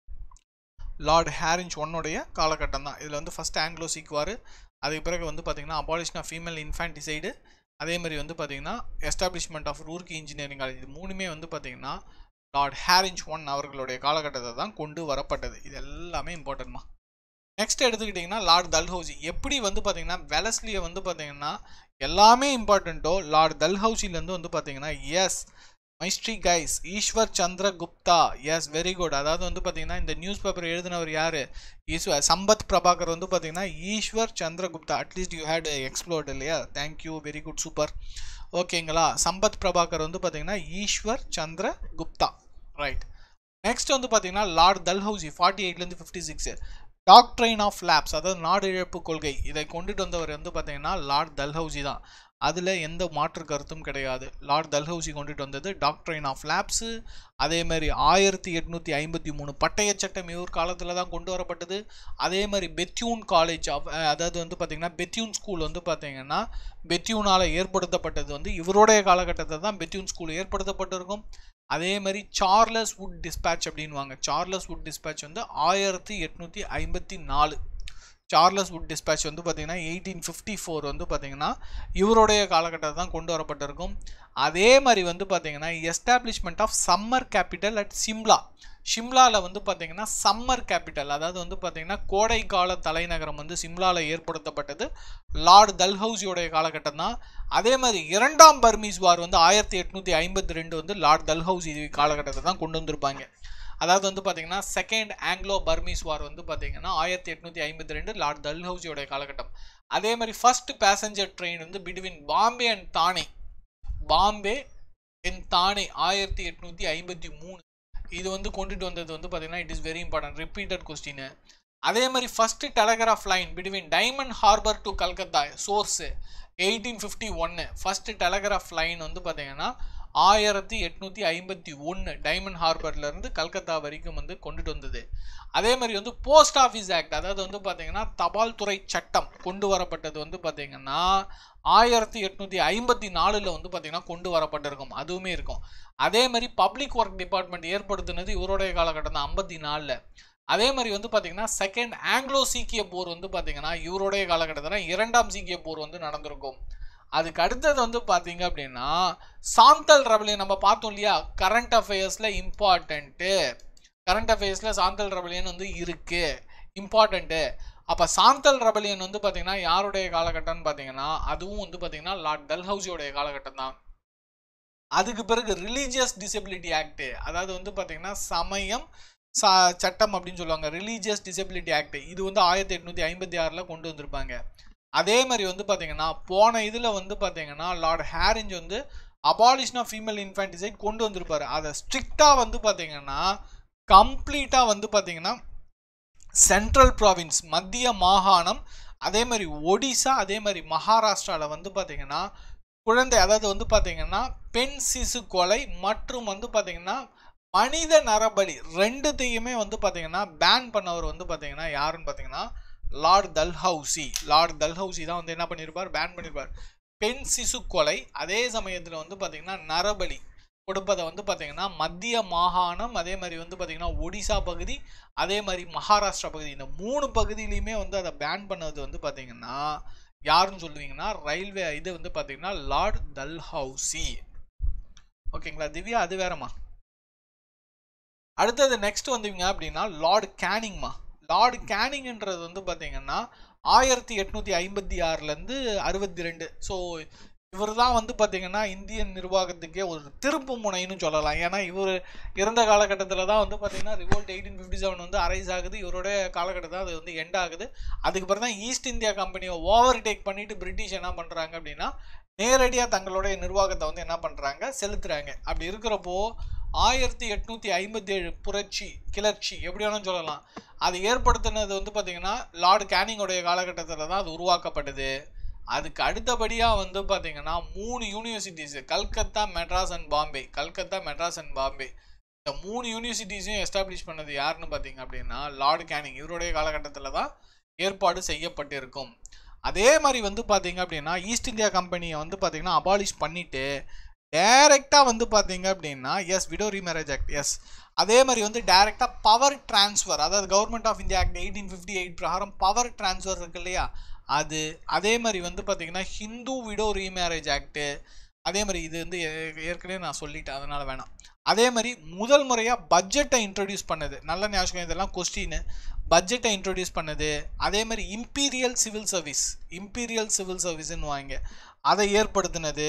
S1: லார்ட் ஹேரிஞ்ச் ஒன்னுடைய காலகட்டம் தான் இதில் வந்து ஃபஸ்ட் ஆங்கிலோ சீக்குவார் அதுக்கு பிறகு வந்து பார்த்தீங்கன்னா அபாலிஷன் ஆஃப் ஃபீமேல் இன்ஃபான்டிசைடு அதே மாதிரி வந்து பார்த்தீங்கன்னா establishment of Roorkee engineering college இது மூணுமே வந்து பார்த்தீங்கன்னா லார்ட் ஹேரிஞ்ச் ஒன் அவர்களுடைய காலகட்டத்தை தான் கொண்டு வரப்பட்டது இது எல்லாமே இம்பார்ட்டன்ட்மா நெக்ஸ்ட் எடுத்துக்கிட்டிங்கன்னா லார்ட் தல்ஹவுசி எப்படி வந்து பார்த்தீங்கன்னா வெலஸ்லியை வந்து பார்த்தீங்கன்னா எல்லாமே இம்பார்ட்டண்ட்டோ லார்ட் தல்ஹவுசிலேருந்து வந்து பார்த்தீங்கன்னா yes mystery guys Ishwar Chandra Gupta yes very good அதாவது வந்து பார்த்தீங்கன்னா இந்த நியூஸ் பேப்பர் எழுதினவர் யார் ஈஸ்வர் சம்பத் பிரபாகர் வந்து பார்த்தீங்கன்னா Ishwar Chandra Gupta at least you had explored இல்லையா தேங்க்யூ வெரி குட் சூப்பர் ஓகேங்களா சம்பத் பிரபாகர் வந்து பார்த்தீங்கன்னா ஈஸ்வர் சந்திர குப்தா ரைட் நெக்ஸ்ட் வந்து பார்த்தீங்கன்னா லார்ட் தல்ஹவுசி ஃபார்ட்டி எயிட்லேருந்து fifty six doctrine of lapse அதாவது நாடு இழப்பு கொள்கை இதை கொண்டுட்டு வந்தவர் வந்து பார்த்தீங்கன்னா லார்ட் தல்ஹவுசி தான் அதில் எந்த மாற்று கருத்தும் கிடையாது லார்ட் தல்ஹவுசி கொண்டுட்டு வந்தது டாக்ட்ரைன் ஆஃப் லேப்ஸு அதே மாதிரி ஆயிரத்தி எட்நூற்றி ஐம்பத்தி மூணு பட்டய சட்டம் இவர் காலத்தில் தான் கொண்டு வரப்பட்டது அதே மாதிரி பெத்யூன் காலேஜ் ஆஃப் அதாவது வந்து பார்த்திங்கன்னா பெத்யூன் ஸ்கூல் வந்து பார்த்திங்கன்னா பெத்யூனால் ஏற்படுத்தப்பட்டது வந்து இவருடைய காலகட்டத்தில் தான் பெத்யூன் ஸ்கூல் ஏற்படுத்தப்பட்டிருக்கும் அதே மாதிரி சார்லஸ் வுட் டிஸ்பேட்ச் அப்படின்வாங்க சார்லஸ் வுட் டிஸ்பேட்ச் வந்து ஆயிரத்தி எட்நூற்றி ஐம்பத்தி நாலு சார்லஸ் வுட் டிஸ்பேட்ச் வந்து பார்த்தீங்கன்னா எயிட்டீன் ஃபிஃப்டி ஃபோர் வந்து பார்த்தீங்கன்னா இவருடைய காலகட்டத்தில் தான் கொண்டு வரப்பட்டிருக்கும் அதே மாதிரி வந்து பார்த்தீங்கன்னா establishment of summer capital at Simla ஷிம்லாவில் வந்து பார்த்தீங்கன்னா சம்மர் கேபிட்டல் அதாவது வந்து பார்த்தீங்கன்னா கோடை கால தலைநகரம் வந்து சிம்லாவில் ஏற்படுத்தப்பட்டது லார்ட் தல்ஹவுசியோடைய காலகட்டம் தான் அதே மாதிரி இரண்டாம் பர்மீஸ் வார் வந்து ஆயிரத்தி எட்நூற்றி ஐம்பத்தி ரெண்டு வந்து லார்ட் தல்ஹவுசி காலகட்டத்தை தான் கொண்டு வந்திருப்பாங்க அதாவது வந்து பார்த்தீங்கன்னா செகண்ட் ஆங்கிலோ பர்மீஸ் வார் வந்து பார்த்தீங்கன்னா ஆயிரத்தி எட்நூற்றி ஐம்பத்தி ரெண்டு லார்ட் தல்ஹவுசியோடைய காலகட்டம் அதே மாதிரி ஃபர்ஸ்ட் பேசஞ்சர் ட்ரெயின் வந்து between Bombay and Thane Bombay and தானே ஆயிரத்தி எட்நூற்றி ஐம்பத்தி மூணு இது வந்து கொண்டுட்டு வந்தது வந்து பார்த்தீங்கன்னா it is very important repeated question அதே மாதிரி first telegraph line between Diamond Harbour to Calcutta source eighteen fifty ஒன்று ஃபர்ஸ்ட் டெலகிராஃப் லைன் வந்து பார்த்தீங்கன்னா ஆயிரத்தி எட்நூற்றி ஐம்பத்தி ஒன்று டைமண்ட் ஹார்பர்லேருந்து கல்கத்தா வரைக்கும் வந்து கொண்டுட்டு வந்தது அதே மாதிரி வந்து போஸ்ட் ஆஃபீஸ் ஆக்ட் அதாவது வந்து பார்த்தீங்கன்னா தபால் துறை சட்டம் கொண்டு வரப்பட்டது வந்து பார்த்தீங்கன்னா ஆயிரத்தி எட்நூற்றி ஐம்பத்தி நாலில் வந்து பார்த்தீங்கன்னா கொண்டு வரப்பட்டிருக்கும் அதுவுமே இருக்கும் அதே மாதிரி பப்ளிக் ஒர்க் டிபார்ட்மெண்ட் ஏற்படுத்தினது இவருடைய காலகட்டம் தான் ஐம்பத்தி நாலில் அதே மாதிரி வந்து பார்த்தீங்கன்னா செகண்ட் ஆங்கிலோ சீக்கிய போர் வந்து பார்த்தீங்கன்னா இவருடைய காலகட்டத்தில் இரண்டாம் சீக்கிய போர் வந்து நடந்திருக்கும் அதுக்கு அடுத்தது வந்து பார்த்தீங்க அப்படின்னா சாந்தல் ரெபலியன் நம்ம பார்த்தோம் இல்லையா கரண்ட் அஃபேர்ஸில் இம்பார்ட்டண்ட்டு கரண்ட் அஃபேர்ஸில் சாந்தல் ரெபலியன் வந்து இருக்குது இம்பார்ட்டண்ட்டு அப்போ சாந்தல் ரெபலியன் வந்து பார்த்தீங்கன்னா யாருடைய காலகட்டம்னு பார்த்தீங்கன்னா அதுவும் வந்து பார்த்தீங்கன்னா லார்ட் டல்ஹவுசியோடைய காலகட்டம் தான் அதுக்கு பிறகு ரிலீஜியஸ் டிசபிலிட்டி ஆக்ட் அதாவது வந்து பார்த்தீங்கன்னா சமயம் சா சட்டம் அப்படின்னு சொல்லுவாங்க ரிலீஜியஸ் டிசபிலிட்டி ஆக்ட் இது வந்து ஆயிரத்தி எட்நூற்றி ஐம்பத்தி ஆறில் கொண்டு வந்திருப்பாங்க அதே மாதிரி வந்து பார்த்தீங்கன்னா போன இதில் வந்து பார்த்தீங்கன்னா லார்ட் ஹேரிஞ்ச் வந்து அபாலிஷன் ஆஃப் ஃபீமேல் இன்ஃபான்டிசைட் கொண்டு வந்திருப்பாரு அதை ஸ்ட்ரிக்டாக வந்து பார்த்தீங்கன்னா கம்ப்ளீட்டாக வந்து பார்த்தீங்கன்னா சென்ட்ரல் ப்ராவின்ஸ் மத்திய மாகாணம் அதே மாதிரி ஒடிசா அதே மாதிரி மகாராஷ்டிராவில் வந்து பார்த்தீங்கன்னா குழந்தை அதாவது வந்து பார்த்தீங்கன்னா பெண் சிசு கொலை மற்றும் வந்து பார்த்தீங்கன்னா மனித நரபலி ரெண்டுத்தையுமே வந்து பார்த்தீங்கன்னா பேன் பண்ணவர் வந்து பார்த்தீங்கன்னா யாருன்னு பார்த்தீங்கன்னா லார்ட் தல்ஹவுசி லார்ட் தல்ஹவுசி தான் வந்து என்ன பண்ணியிருப்பார் பேன் பண்ணியிருப்பார் பெண் சிசு கொலை அதே சமயத்தில் வந்து பார்த்தீங்கன்னா நரபலி கொடுப்பதை வந்து பார்த்தீங்கன்னா மத்திய மாகாணம் அதே மாதிரி வந்து பார்த்தீங்கன்னா ஒடிசா பகுதி அதே மாதிரி மகாராஷ்டிரா பகுதி இந்த மூணு பகுதியிலையுமே வந்து அதை பேன் பண்ணது வந்து பார்த்தீங்கன்னா யாருன்னு சொல்லுவீங்கன்னா ரயில்வே இது வந்து பார்த்தீங்கன்னா லார்ட் தல்ஹவுசி ஓகேங்களா திவ்யா அது வேறம்மா அடுத்தது நெக்ஸ்ட் வந்தீங்க அப்படின்னா லார்ட் கேனிங்மா லார்ட் கேனிங்ன்றது வந்து பார்த்தீங்கன்னா ஆயிரத்தி எட்நூற்றி ஐம்பத்தி ஆறுலேருந்து அறுபத்தி ரெண்டு ஸோ இவர் தான் வந்து பார்த்தீங்கன்னா இந்தியன் நிர்வாகத்துக்கே ஒரு திருப்பு முனைன்னு சொல்லலாம் ஏன்னா இவர் இருந்த காலகட்டத்தில் தான் வந்து பார்த்தீங்கன்னா ரிவோல்ட் எயிட்டீன் ஃபிஃப்டி செவன் வந்து அரைஸ் ஆகுது இவருடைய காலகட்டத்தில் அது வந்து எண்ட் ஆகுது அதுக்கு பிறகு தான் ஈஸ்ட் இந்தியா கம்பெனியை ஓவர் டேக் பண்ணிட்டு பிரிட்டிஷ் என்ன பண்ணுறாங்க அப்படின்னா நேரடியாக தங்களுடைய நிர்வாகத்தை வந்து என்ன பண்ணுறாங்க செலுத்துறாங்க அப்படி இருக்கிறப்போ ஆயிரத்தி எட்நூற்றி ஐம்பத்தி ஏழு புரட்சி கிளர்ச்சி எப்படி வேணாலும் சொல்லலாம் அது ஏற்படுத்தினது வந்து பார்த்தீங்கன்னா லார்டு கேனிங்கோடைய காலகட்டத்தில் தான் அது உருவாக்கப்பட்டது அதுக்கு அடுத்தபடியாக வந்து பார்த்தீங்கன்னா மூணு universities Calcutta Madras and Bombay Calcutta Madras and Bombay இந்த மூணு யூனிவர்சிட்டிஸையும் எஸ்டாப்ளிஷ் பண்ணது யாருன்னு பார்த்தீங்க அப்படின்னா லார்டு கேனிங் இவருடைய காலகட்டத்தில் தான் ஏற்பாடு செய்யப்பட்டிருக்கும் அதே மாதிரி வந்து பார்த்தீங்க அப்படின்னா ஈஸ்ட் இந்தியா கம்பெனியை வந்து பார்த்தீங்கன்னா அபாலிஷ் பண்ணிட்டு டைரெக்டாக வந்து பார்த்தீங்க அப்படின்னா yes widow remarriage act yes அதே மாதிரி வந்து டைரெக்டாக பவர் டிரான்ஸ்ஃபர் அதாவது government of India act eighteen fifty eight பிரகாரம் பவர் டிரான்ஸ்ஃபர் இருக்கு இல்லையா அது அதே மாதிரி வந்து பார்த்தீங்கன்னா ஹிந்து விடோ ரீமேரேஜ் ஆக்ட்டு அதே மாதிரி இது வந்து ஏ- ஏற்கனவே நான் சொல்லிட்டேன் அதனால் வேணாம் அதே மாதிரி முதல் முறையாக பட்ஜெட்டை இன்ட்ரடியூஸ் பண்ணது நல்ல ஞாபகம் இதெல்லாம் கொஸ்டின் பட்ஜெட்டை இன்ட்ரடியூஸ் பண்ணது அதே மாதிரி imperial civil service imperial civil சர்வீஸ்ன்னு வாங்க அதை ஏற்படுத்தினது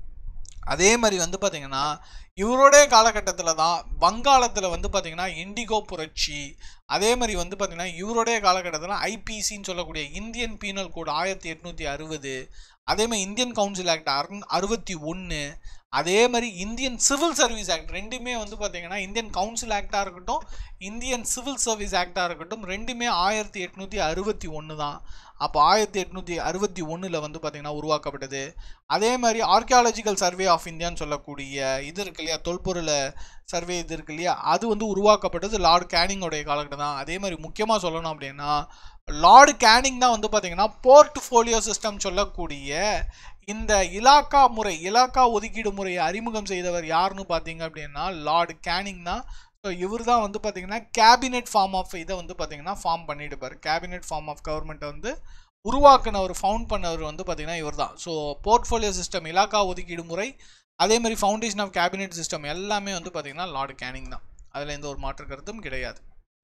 S1: அதே மாதிரி வந்து பார்த்தீங்கன்னா இவருடைய காலகட்டத்தில் தான் வங்காளத்தில் வந்து பார்த்தீங்கன்னா இண்டிகோ புரட்சி அதே மாதிரி வந்து பார்த்தீங்கன்னா இவருடைய காலகட்டத்தில் ஐபிசின்னு சொல்லக்கூடிய இந்தியன் பீனல் கோட் ஆயிரத்தி எட்நூற்றி அறுபது அதே மாதிரி இந்தியன் கவுன்சில் ஆக்ட் அறு அறுபத்தி ஒன்று அதே மாதிரி இந்தியன் சிவில் சர்வீஸ் ஆக்ட் ரெண்டுமே வந்து பார்த்தீங்கன்னா இந்தியன் கவுன்சில் ஆக்டாக இருக்கட்டும் இந்தியன் சிவில் சர்வீஸ் ஆக்டாக இருக்கட்டும் ரெண்டுமே ஆயிரத்தி எட்நூற்றி அறுபத்தி ஒன்று தான் அப்போ ஆயிரத்தி எட்நூற்றி அறுபத்தி ஒன்றில் வந்து பார்த்தீங்கன்னா உருவாக்கப்பட்டது அதே மாதிரி ஆர்கியாலஜிக்கல் சர்வே ஆஃப் இந்தியான்னு சொல்லக்கூடிய இது இருக்கு இல்லையா தொல்பொருள சர்வே இது இருக்கு இல்லையா அது வந்து உருவாக்கப்பட்டது லார்டு கேனிங்கோடைய காலகட்டம் தான் அதே மாதிரி முக்கியமாக சொல்லணும் அப்படின்னா லார்டு கேனிங் தான் வந்து பார்த்தீங்கன்னா போர்ட்ஃபோலியோ சிஸ்டம் சொல்லக்கூடிய இந்த இலாக்கா முறை இலாக்கா ஒதுக்கீடு முறையை அறிமுகம் செய்தவர் யாருன்னு பார்த்தீங்க அப்படின்னா லார்டு கேனிங் தான் ஸோ இவர் தான் வந்து பார்த்தீங்கன்னா கேபினெட் ஃபார்ம் ஆஃப் இதை வந்து பார்த்தீங்கன்னா ஃபார்ம் பண்ணிடுப்பார் கேபினெட் ஃபார்ம் ஆஃப் கவர்மெண்ட்டை வந்து உருவாக்குனவர் ஃபவுண்ட் பண்ணவர் வந்து பார்த்தீங்கன்னா இவர் தான் ஸோ போர்ட்ஃபோலியோ சிஸ்டம் இலாக்கா ஒதுக்கீடு முறை அதே மாதிரி ஃபவுண்டேஷன் ஆஃப் கேபினெட் சிஸ்டம் எல்லாமே வந்து பார்த்தீங்கன்னா லார்டு கேனிங் தான் அதில் எந்த ஒரு மாற்று கருத்தும் கிடையாது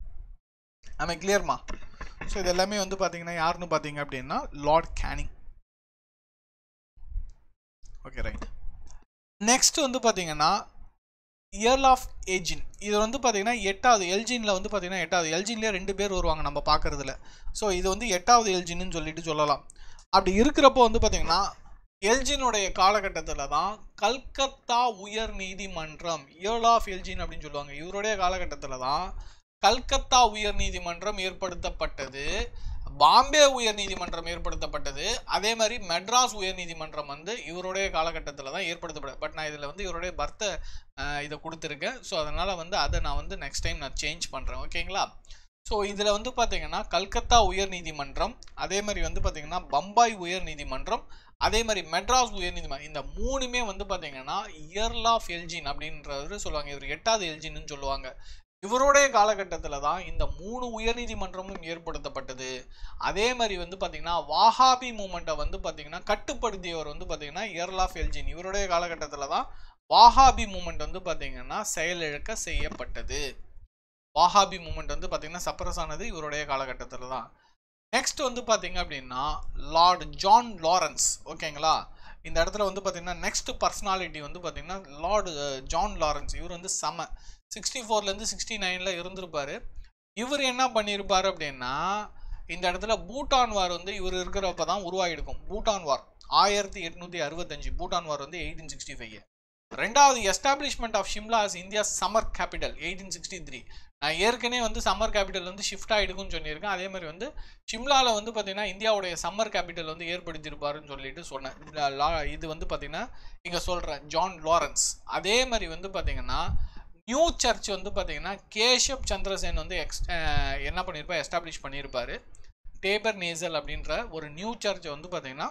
S1: ஆமாம் கிளியர்மா ஸோ இது எல்லாமே வந்து பார்த்தீங்கன்னா யாருன்னு பார்த்தீங்க அப்படின்னா lord Canning okay right next வந்து பார்த்தீங்கன்னா இயர்ல் ஆஃப் ஏஜின் இது வந்து பார்த்தீங்கன்னா எட்டாவது எல்ஜினில் வந்து பார்த்தீங்கன்னா எட்டாவது எல்ஜின்லேயே ரெண்டு பேர் வருவாங்க நம்ம பார்க்குறதுல ஸோ இது வந்து எட்டாவது எல்ஜின்னு சொல்லிட்டு சொல்லலாம் அப்படி இருக்கிறப்போ வந்து பார்த்தீங்கன்னா எல்ஜினுடைய காலகட்டத்தில் தான் கல்கத்தா உயர் நீதிமன்றம் இயர்ல் ஆஃப் எல்ஜின் அப்படின்னு சொல்லுவாங்க இவருடைய காலகட்டத்தில் தான் கல்கத்தா உயர் நீதிமன்றம் ஏற்படுத்தப்பட்டது பாம்பே உயர் நீதிமன்றம் ஏற்படுத்தப்பட்டது அதே மாதிரி மெட்ராஸ் உயர் நீதிமன்றம் வந்து இவருடைய காலகட்டத்தில் தான் ஏற்படுத்தப்பட்டது பட் நான் இதில் வந்து இவருடைய பர்த்தை இதை கொடுத்துருக்கேன் ஸோ அதனால் வந்து அதை நான் வந்து நெக்ஸ்ட் டைம் நான் சேஞ்ச் பண்ணுறேன் ஓகேங்களா ஸோ இதில் வந்து பார்த்தீங்கன்னா கல்கத்தா உயர் நீதிமன்றம் அதே மாதிரி வந்து பார்த்தீங்கன்னா பம்பாய் உயர் நீதிமன்றம் அதே மாதிரி மெட்ராஸ் உயர் நீதிமன்றம் இந்த மூணுமே வந்து பார்த்தீங்கன்னா இயர்ல் ஆஃப் எல்ஜின் அப்படின்றவர் சொல்லுவாங்க இவர் எட்டாவது எல்ஜின்னு சொல்லுவாங்க இவருடைய காலகட்டத்தில் தான் இந்த மூணு உயர்நீதிமன்றமும் ஏற்படுத்தப்பட்டது அதே மாதிரி வந்து பார்த்தீங்கன்னா வாஹாபி மூமெண்ட்டை வந்து பார்த்தீங்கன்னா கட்டுப்படுத்தியவர் வந்து பார்த்தீங்கன்னா இயர்ல் ஆஃப் எல்ஜின் இவருடைய காலகட்டத்தில் தான் வாஹாபி மூமெண்ட் வந்து பார்த்தீங்கன்னா செயலிழக்க செய்யப்பட்டது வாஹாபி மூமெண்ட் வந்து பார்த்தீங்கன்னா சப்ரஸ் ஆனது இவருடைய காலகட்டத்தில் தான் நெக்ஸ்ட் வந்து பார்த்தீங்க அப்படின்னா லார்ட் ஜான் லாரன்ஸ் ஓகேங்களா இந்த இடத்துல வந்து பார்த்தீங்கன்னா நெக்ஸ்ட் பர்சனாலிட்டி வந்து பார்த்தீங்கன்னா லார்டு ஜான் லாரன்ஸ் இவர் வந்து செம சிக்ஸ்டி ஃபோர்லேருந்து சிக்ஸ்டி நைனில் இருந்திருப்பார் இவர் என்ன பண்ணியிருப்பார் அப்படின்னா இந்த இடத்துல பூட்டான் வார் வந்து இவர் இருக்கிறப்ப தான் உருவாகிருக்கும் பூட்டான் வார் ஆயிரத்தி எட்நூற்றி அறுபத்தஞ்சு பூட்டான் வார் வந்து எயிட்டீன் சிக்ஸ்டி ஃபைவ் ரெண்டாவது establishment of Shimla as India summer capital eighteen sixty three நான் ஏற்கனவே வந்து சம்மர் கேபிட்டல் வந்து ஷிஃப்ட் ஆகிடுக்குன்னு சொல்லியிருக்கேன் அதே மாதிரி வந்து ஷிம்லாவில் வந்து பார்த்தீங்கன்னா இந்தியாவுடைய சம்மர் கேபிட்டல் வந்து ஏற்படுத்தியிருப்பாருன்னு சொல்லிட்டு சொன்னேன் இந்த லா- இது வந்து பார்த்தீங்கன்னா இங்கே சொல்கிறேன் ஜான் லாரன்ஸ் அதே மாதிரி வந்து பார்த்தீங்கன்னா நியூ சர்ச் வந்து பார்த்தீங்கன்னா கேஷப் சந்திரசேன் வந்து எக்ஸ் அஹ் என்ன பண்ணியிருப்பார் எஸ்டாப்ளிஷ் பண்ணியிருப்பாரு டேபர் நேசல் அப்படின்ற ஒரு நியூ சர்ச்சை வந்து பார்த்தீங்கன்னா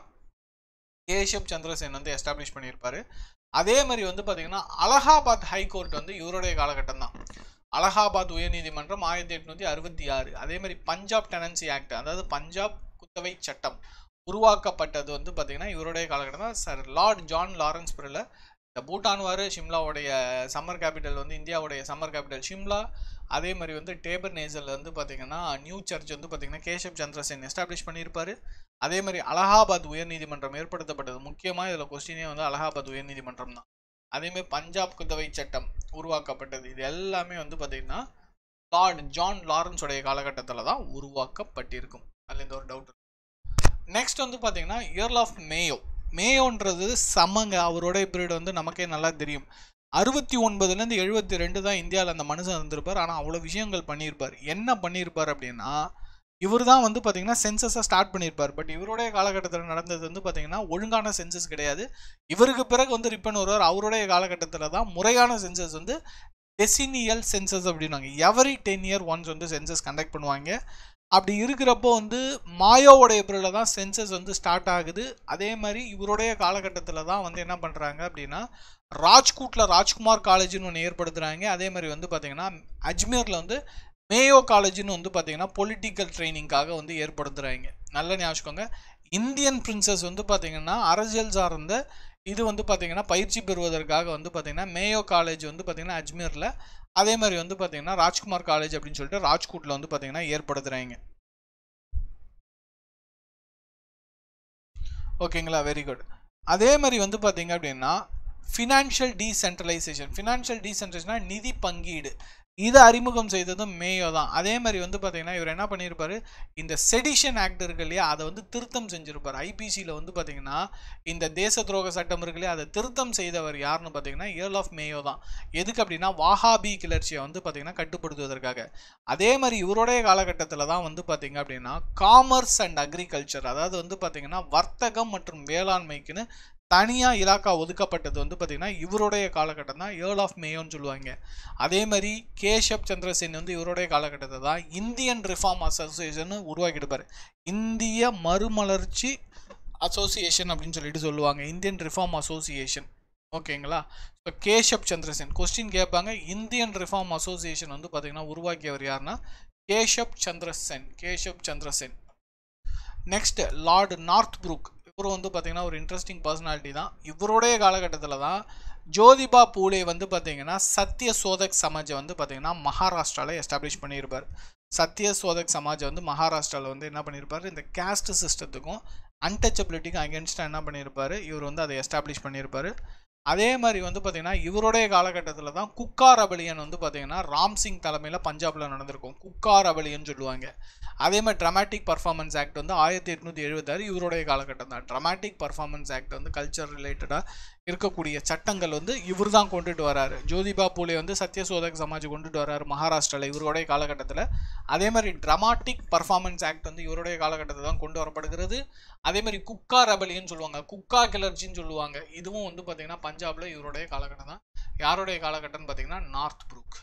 S1: கேஷப் சந்திரசேன் வந்து எஸ்டாப்ளிஷ் பண்ணியிருப்பாரு அதே மாதிரி வந்து பார்த்தீங்கன்னா அலகாபாத் ஹைகோர்ட் வந்து இவருடைய காலகட்டம் தான் அலகாபாத் உயர்நீதிமன்றம் ஆயிரத்தி எட்நூற்றி அறுபத்தி ஆறு அதே மாதிரி பஞ்சாப் டெனன்சி ஆக்ட் அதாவது பஞ்சாப் குத்தவை சட்டம் உருவாக்கப்பட்டது வந்து பார்த்தீங்கன்னா இவருடைய காலகட்டம் தான் சார் லார்ட் ஜான் லாரன்ஸ் பிரில் இந்த பூட்டான் வாரு ஷிம்லாவுடைய சம்மர் கேபிட்டல் வந்து இந்தியாவுடைய சம்மர் கேபிட்டல் ஷிம்லா அதே மாதிரி வந்து டேபர் நேசல் வந்து பார்த்தீங்கன்னா நியூ சர்ச் வந்து பார்த்தீங்கன்னா கேஷப் சந்திரசேன் எஸ்டாப்ளிஷ் பண்ணியிருப்பாரு அதே மாதிரி அலகாபாத் உயர்நீதிமன்றம் ஏற்படுத்தப்பட்டது முக்கியமாக இதில் கொஸ்டினே வந்து அலகாபாத் உயர்நீதிமன்றம் தான் அதேமாதிரி பஞ்சாப் குத்தவை சட்டம் உருவாக்கப்பட்டது இது எல்லாமே வந்து பார்த்தீங்கன்னா லார்ட் ஜான் லாரன்ஸோடைய காலகட்டத்தில் தான் உருவாக்கப்பட்டிருக்கும் அதில் இந்த ஒரு டவுட் நெக்ஸ்ட் வந்து பார்த்தீங்கன்னா இயர்ல் ஆஃப் மேயோ மேயோன்றது சமங்க அவருடைய பீரியட் வந்து நமக்கே நல்லா தெரியும் அறுபத்தி ஒன்பதுலேருந்து எழுபத்தி ரெண்டு தான் இந்தியாவில் அந்த மனுஷன் இருந்திருப்பார் ஆனால் அவ்வளோ விஷயங்கள் பண்ணியிருப்பார் என்ன பண்ணியிருப்பார் அப்படின்னா இவர் தான் வந்து பார்த்தீங்கன்னா சென்சஸை ஸ்டார்ட் பண்ணியிருப்பார் பட் இவருடைய காலகட்டத்தில் நடந்தது வந்து பார்த்தீங்கன்னா ஒழுங்கான சென்சஸ் கிடையாது இவருக்கு பிறகு வந்து ரிப்பன் வருவார் அவருடைய காலகட்டத்தில் தான் முறையான சென்சஸ் வந்து டெசினியல் சென்சஸ் அப்படின்னாங்க எவரி டென் இயர் ஒன்ஸ் வந்து சென்சஸ் கண்டக்ட் பண்ணுவாங்க அப்படி இருக்கிறப்போ வந்து மாயோவுடைய பிறகு தான் சென்சஸ் வந்து ஸ்டார்ட் ஆகுது அதே மாதிரி இவருடைய காலகட்டத்தில் தான் வந்து என்ன பண்ணுறாங்க அப்படின்னா ராஜ்கோட்டில் ராஜ்குமார் காலேஜ்னு ஒன்று ஏற்படுத்துகிறாங்க அதே மாதிரி வந்து பார்த்தீங்கன்னா அஜ்மீரில் வந்து மேயோ காலேஜ்னு வந்து பார்த்தீங்கன்னா பொலிட்டிக்கல் ட்ரைனிங்காக வந்து ஏற்படுத்துகிறாங்க நல்ல ஞாபகம் இந்தியன் பிரின்சஸ் வந்து பார்த்தீங்கன்னா அரசியல் சார்ந்த இது வந்து பார்த்தீங்கன்னா பயிற்சி பெறுவதற்காக வந்து பார்த்தீங்கன்னா மேயோ காலேஜ் வந்து பார்த்தீங்கன்னா அஜ்மீரில் அதே மாதிரி வந்து பார்த்தீங்கன்னா ராஜ்குமார் காலேஜ் அப்படின்னு சொல்லிட்டு ராஜ்கோட்டில் வந்து பார்த்தீங்கன்னா ஏற்படுத்துகிறாங்க ஓகேங்களா வெரி குட் அதே மாதிரி வந்து பார்த்தீங்க அப்படின்னா ஃபினான்ஷியல் டீசென்ட்ரலைசேஷன் ஃபினான்ஷியல் டீசென்ட்ரலைசேஷனா நிதி பங்கீடு இதை அறிமுகம் செய்ததும் மேயோ தான் அதே மாதிரி வந்து பார்த்தீங்கன்னா இவர் என்ன பண்ணியிருப்பாரு இந்த செடிஷன் ஆக்ட் இருக்கு இல்லையா அதை வந்து திருத்தம் செஞ்சிருப்பார் ஐபிசியில் வந்து பார்த்தீங்கன்னா இந்த தேச துரோக சட்டம் இருக்கு இல்லையா அதை திருத்தம் செய்தவர் யாருன்னு பார்த்தீங்கன்னா இயர்ல் ஆஃப் மேயோ தான் எதுக்கு அப்படின்னா வாஹாபி கிளர்ச்சியை வந்து பார்த்தீங்கன்னா கட்டுப்படுத்துவதற்காக அதே மாதிரி இவருடைய காலகட்டத்தில் தான் வந்து பார்த்தீங்க அப்படின்னா காமர்ஸ் அண்ட் அக்ரிகல்ச்சர் அதாவது வந்து பார்த்தீங்கன்னா வர்த்தகம் மற்றும் வேளாண்மைக்குன்னு தனியாக இலாக்கா ஒதுக்கப்பட்டது வந்து பார்த்திங்கன்னா இவருடைய காலகட்டம் தான் ஏர்ல் ஆஃப் மேயோன்னு சொல்லுவாங்க அதே மாதிரி கேஷப் சந்திரசேன் வந்து இவருடைய காலகட்டத்தை தான் இந்தியன் ரிஃபார்ம் அசோசியேஷன் உருவாக்கிடுப்பார் இந்திய மறுமலர்ச்சி அசோசியேஷன் அப்படின்னு சொல்லிட்டு சொல்லுவாங்க இந்தியன் ரிஃபார்ம் அசோசியேஷன் ஓகேங்களா இப்போ கேஷப் சந்திரசேன் கொஸ்டின் கேட்பாங்க இந்தியன் ரிஃபார்ம் அசோசியேஷன் வந்து பார்த்திங்கன்னா உருவாக்கியவர் யாருன்னா Keshab Chandra Sen Keshab Chandra Sen next lord Northbrook இவரும் வந்து பார்த்தீங்கன்னா ஒரு இன்ட்ரெஸ்டிங் பர்சனாலிட்டி தான் இவருடைய காலகட்டத்தில் தான் ஜோதிபா பூலே வந்து பார்த்தீங்கன்னா சத்ய சோதக் சமாஜை வந்து பார்த்தீங்கன்னா மகாராஷ்டிராவில் எஸ்டாப்ளிஷ் பண்ணியிருப்பார் சத்ய சோதக் சமாஜை வந்து மகாராஷ்டிராவில் வந்து என்ன பண்ணியிருப்பார் இந்த கேஸ்ட் சிஸ்டத்துக்கும் அன்டச்சபிலிட்டிக்கும் அகேன்ஸ்டாக என்ன பண்ணியிருப்பார் இவர் வந்து அதை எஸ்டாப்ளிஷ் பண்ணியிருப்பார் அதே மாதிரி வந்து பார்த்தீங்கன்னா இவருடைய காலகட்டத்தில் தான் குக்கார் அபலியன் வந்து பார்த்தீங்கன்னா ராம் சிங் தலைமையில் பஞ்சாபில் நடந்திருக்கும் குக்கார் அபலியன் சொல்லுவாங்க அதே மாதிரி ட்ரமாட்டிக் பர்ஃபார்மன்ஸ் ஆக்ட் வந்து ஆயிரத்தி எட்நூற்றி எழுபத்தாறு இவருடைய காலகட்டம் தான் ட்ரமாட்டிக் பர்ஃபார்மன்ஸ் ஆக்ட் வந்து கல்ச்சர் ரிலேட்டடாக இருக்கக்கூடிய சட்டங்கள் வந்து இவர் தான் கொண்டுட்டு வராரு ஜோதிபா பூலே வந்து சத்யசோதக் சமாஜ் கொண்டுட்டு வராரு மகாராஷ்டிராவில் இவருடைய காலகட்டத்தில் அதே மாதிரி ட்ரமாட்டிக் பர்ஃபார்மன்ஸ் ஆக்ட் வந்து இவருடைய காலகட்டத்தில் தான் கொண்டு வரப்படுகிறது அதே மாதிரி குக்கா ரெபலியன்னு சொல்லுவாங்க குக்கா கிளர்ச்சின்னு சொல்லுவாங்க இதுவும் வந்து பார்த்தீங்கன்னா பஞ்சாபில் இவருடைய காலகட்டம் தான் யாருடைய காலகட்டம்னு பார்த்தீங்கன்னா Northbrook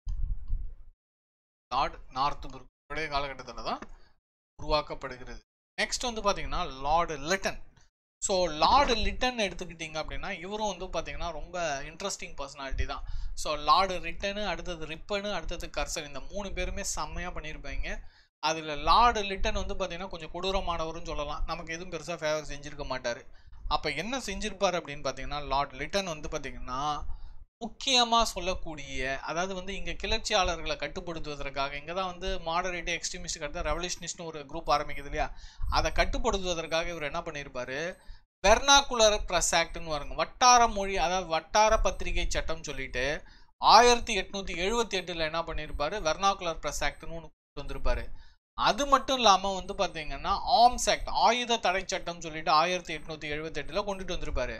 S1: lord Northbrook இவருடைய காலகட்டத்தில் தான் உருவாக்கப்படுகிறது நெக்ஸ்ட் வந்து பார்த்தீங்கன்னா lord Lytton so lord Lytton எடுத்துக்கிட்டிங்க அப்படின்னா இவரும் வந்து பார்த்தீங்கன்னா ரொம்ப இன்ட்ரெஸ்டிங் பர்சனாலிட்டி தான் ஸோ லார்டு ரிட்டனு அடுத்தது ரிப்பனு அடுத்தது கர்சன் இந்த மூணு பேருமே செம்மையாக பண்ணியிருப்பாங்க அதில் லார்டு லிட்டன் வந்து பார்த்தீங்கன்னா கொஞ்சம் கொடூரமானவர்னு சொல்லலாம் நமக்கு எதுவும் பெருசாக ஃபேவர் செஞ்சுருக்க மாட்டார் அப்போ என்ன செஞ்சிருப்பார் அப்படின்னு பார்த்தீங்கன்னா லார்ட் லிட்டன் வந்து பார்த்தீங்கன்னா முக்கியமாக சொல்லக்கூடிய அதாவது வந்து இங்கே கிளர்ச்சியாளர்களை கட்டுப்படுத்துவதற்காக இங்கே தான் வந்து மாடரேட்டு எக்ஸ்ட்ரீமிஸ்ட் அடுத்த ரெவல்யூஷனிஸ்ட்னு ஒரு குரூப் ஆரம்பிக்குது இல்லையா அதை கட்டுப்படுத்துவதற்காக இவர் என்ன பண்ணியிருப்பாரு வெர்னாகுலர் ப்ரெஸ் ஆக்ட்னு வருங்க வட்டார மொழி அதாவது வட்டார பத்திரிகை சட்டம் சொல்லிட்டு ஆயிரத்தி எட்நூற்றி எழுபத்தி எட்டில் என்ன பண்ணியிருப்பாரு வெர்னாகுலர் ப்ரெஸ் ஆக்ட்னு ஒன்று கொண்டு வந்திருப்பாரு அது மட்டும் இல்லாமல் வந்து பார்த்தீங்கன்னா ஆர்ம்ஸ் ஆக்ட் ஆயுத தடை சட்டம் சொல்லிட்டு ஆயிரத்தி எட்நூற்றி எழுபத்தெட்டில் கொண்டுட்டு வந்திருப்பாரு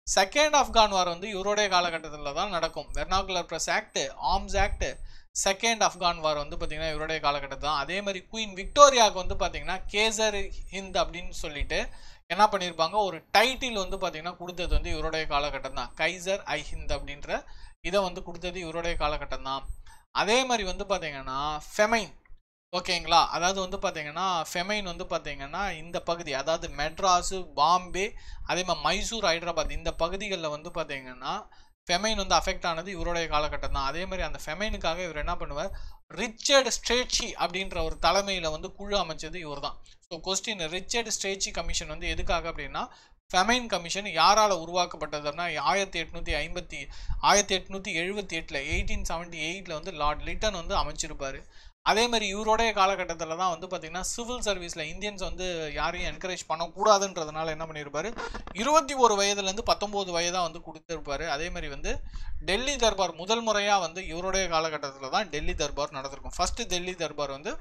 S1: செகண்ட் ஆப்கான் வார் வந்து இவருடைய காலகட்டத்தில் தான் நடக்கும் vernacular press act arms act second Afghan war வந்து பார்த்தீங்கன்னா இவருடைய காலகட்டத்தில் தான் அதே மாதிரி குயின் விக்டோரியாவுக்கு வந்து பார்த்தீங்கன்னா கேசர் ஹிந்த் அப்படின்னு சொல்லிட்டு என்ன பண்ணியிருப்பாங்க ஒரு டைட்டில் வந்து பார்த்தீங்கன்னா கொடுத்தது வந்து இவருடைய காலகட்டம் தான் கைசர் ஐ ஹிந்த் அப்படின்ற இதை வந்து கொடுத்தது இவருடைய காலகட்டம் தான் அதே மாதிரி வந்து பார்த்தீங்கன்னா ஃபெமைன் ஓகேங்களா அதாவது வந்து பார்த்தீங்கன்னா ஃபெமைன் வந்து பார்த்தீங்கன்னா இந்த பகுதி அதாவது மெட்ராஸு பாம்பே அதே மாதிரி மைசூர் ஹைதராபாத் இந்த பகுதிகளில் வந்து பார்த்தீங்கன்னா ஃபெமைன் வந்து அஃபெக்ட் ஆனது இவருடைய காலகட்டம் தான் அதே மாதிரி அந்த ஃபெமைனுக்காக இவர் என்ன பண்ணுவார் ரிச்சர்ட் ஸ்ட்ரேட்சி அப்படின்ற ஒரு தலைமையில் வந்து குழு அமைச்சது இவர் தான் so question Richard Strachey commission வந்து எதுக்காக அப்படின்னா ஃபெமைன் கமிஷன் யாரால் உருவாக்கப்பட்டதுன்னா ஆயிரத்தி எட்நூற்றி ஐம்பத்தி ஆயிரத்தி எட்நூற்றி எழுபத்தி எட்டில் எயிட்டீன் செவன்ட்டி எயிட்டில் வந்து லார்ட் லிட்டன் வந்து அமைச்சிருப்பார் அதே மாதிரி இவருடைய காலகட்டத்தில் தான் வந்து பார்த்திங்கன்னா சிவில் சர்வீஸில் இந்தியன்ஸ் வந்து யாரையும் என்கரேஜ் பண்ணக்கூடாதுன்றதுனால என்ன பண்ணியிருப்பாரு இருபத்தி ஒரு வயதுலேருந்து பத்தொம்போது வயதாக வந்து கொடுத்துருப்பாரு அதே மாதிரி வந்து டெல்லி தர்பார் முதல் முறையாக வந்து இவருடைய காலகட்டத்தில் தான் டெல்லி தர்பார் நடந்திருக்கும் ஃபஸ்ட்டு டெல்லி தர்பார் வந்து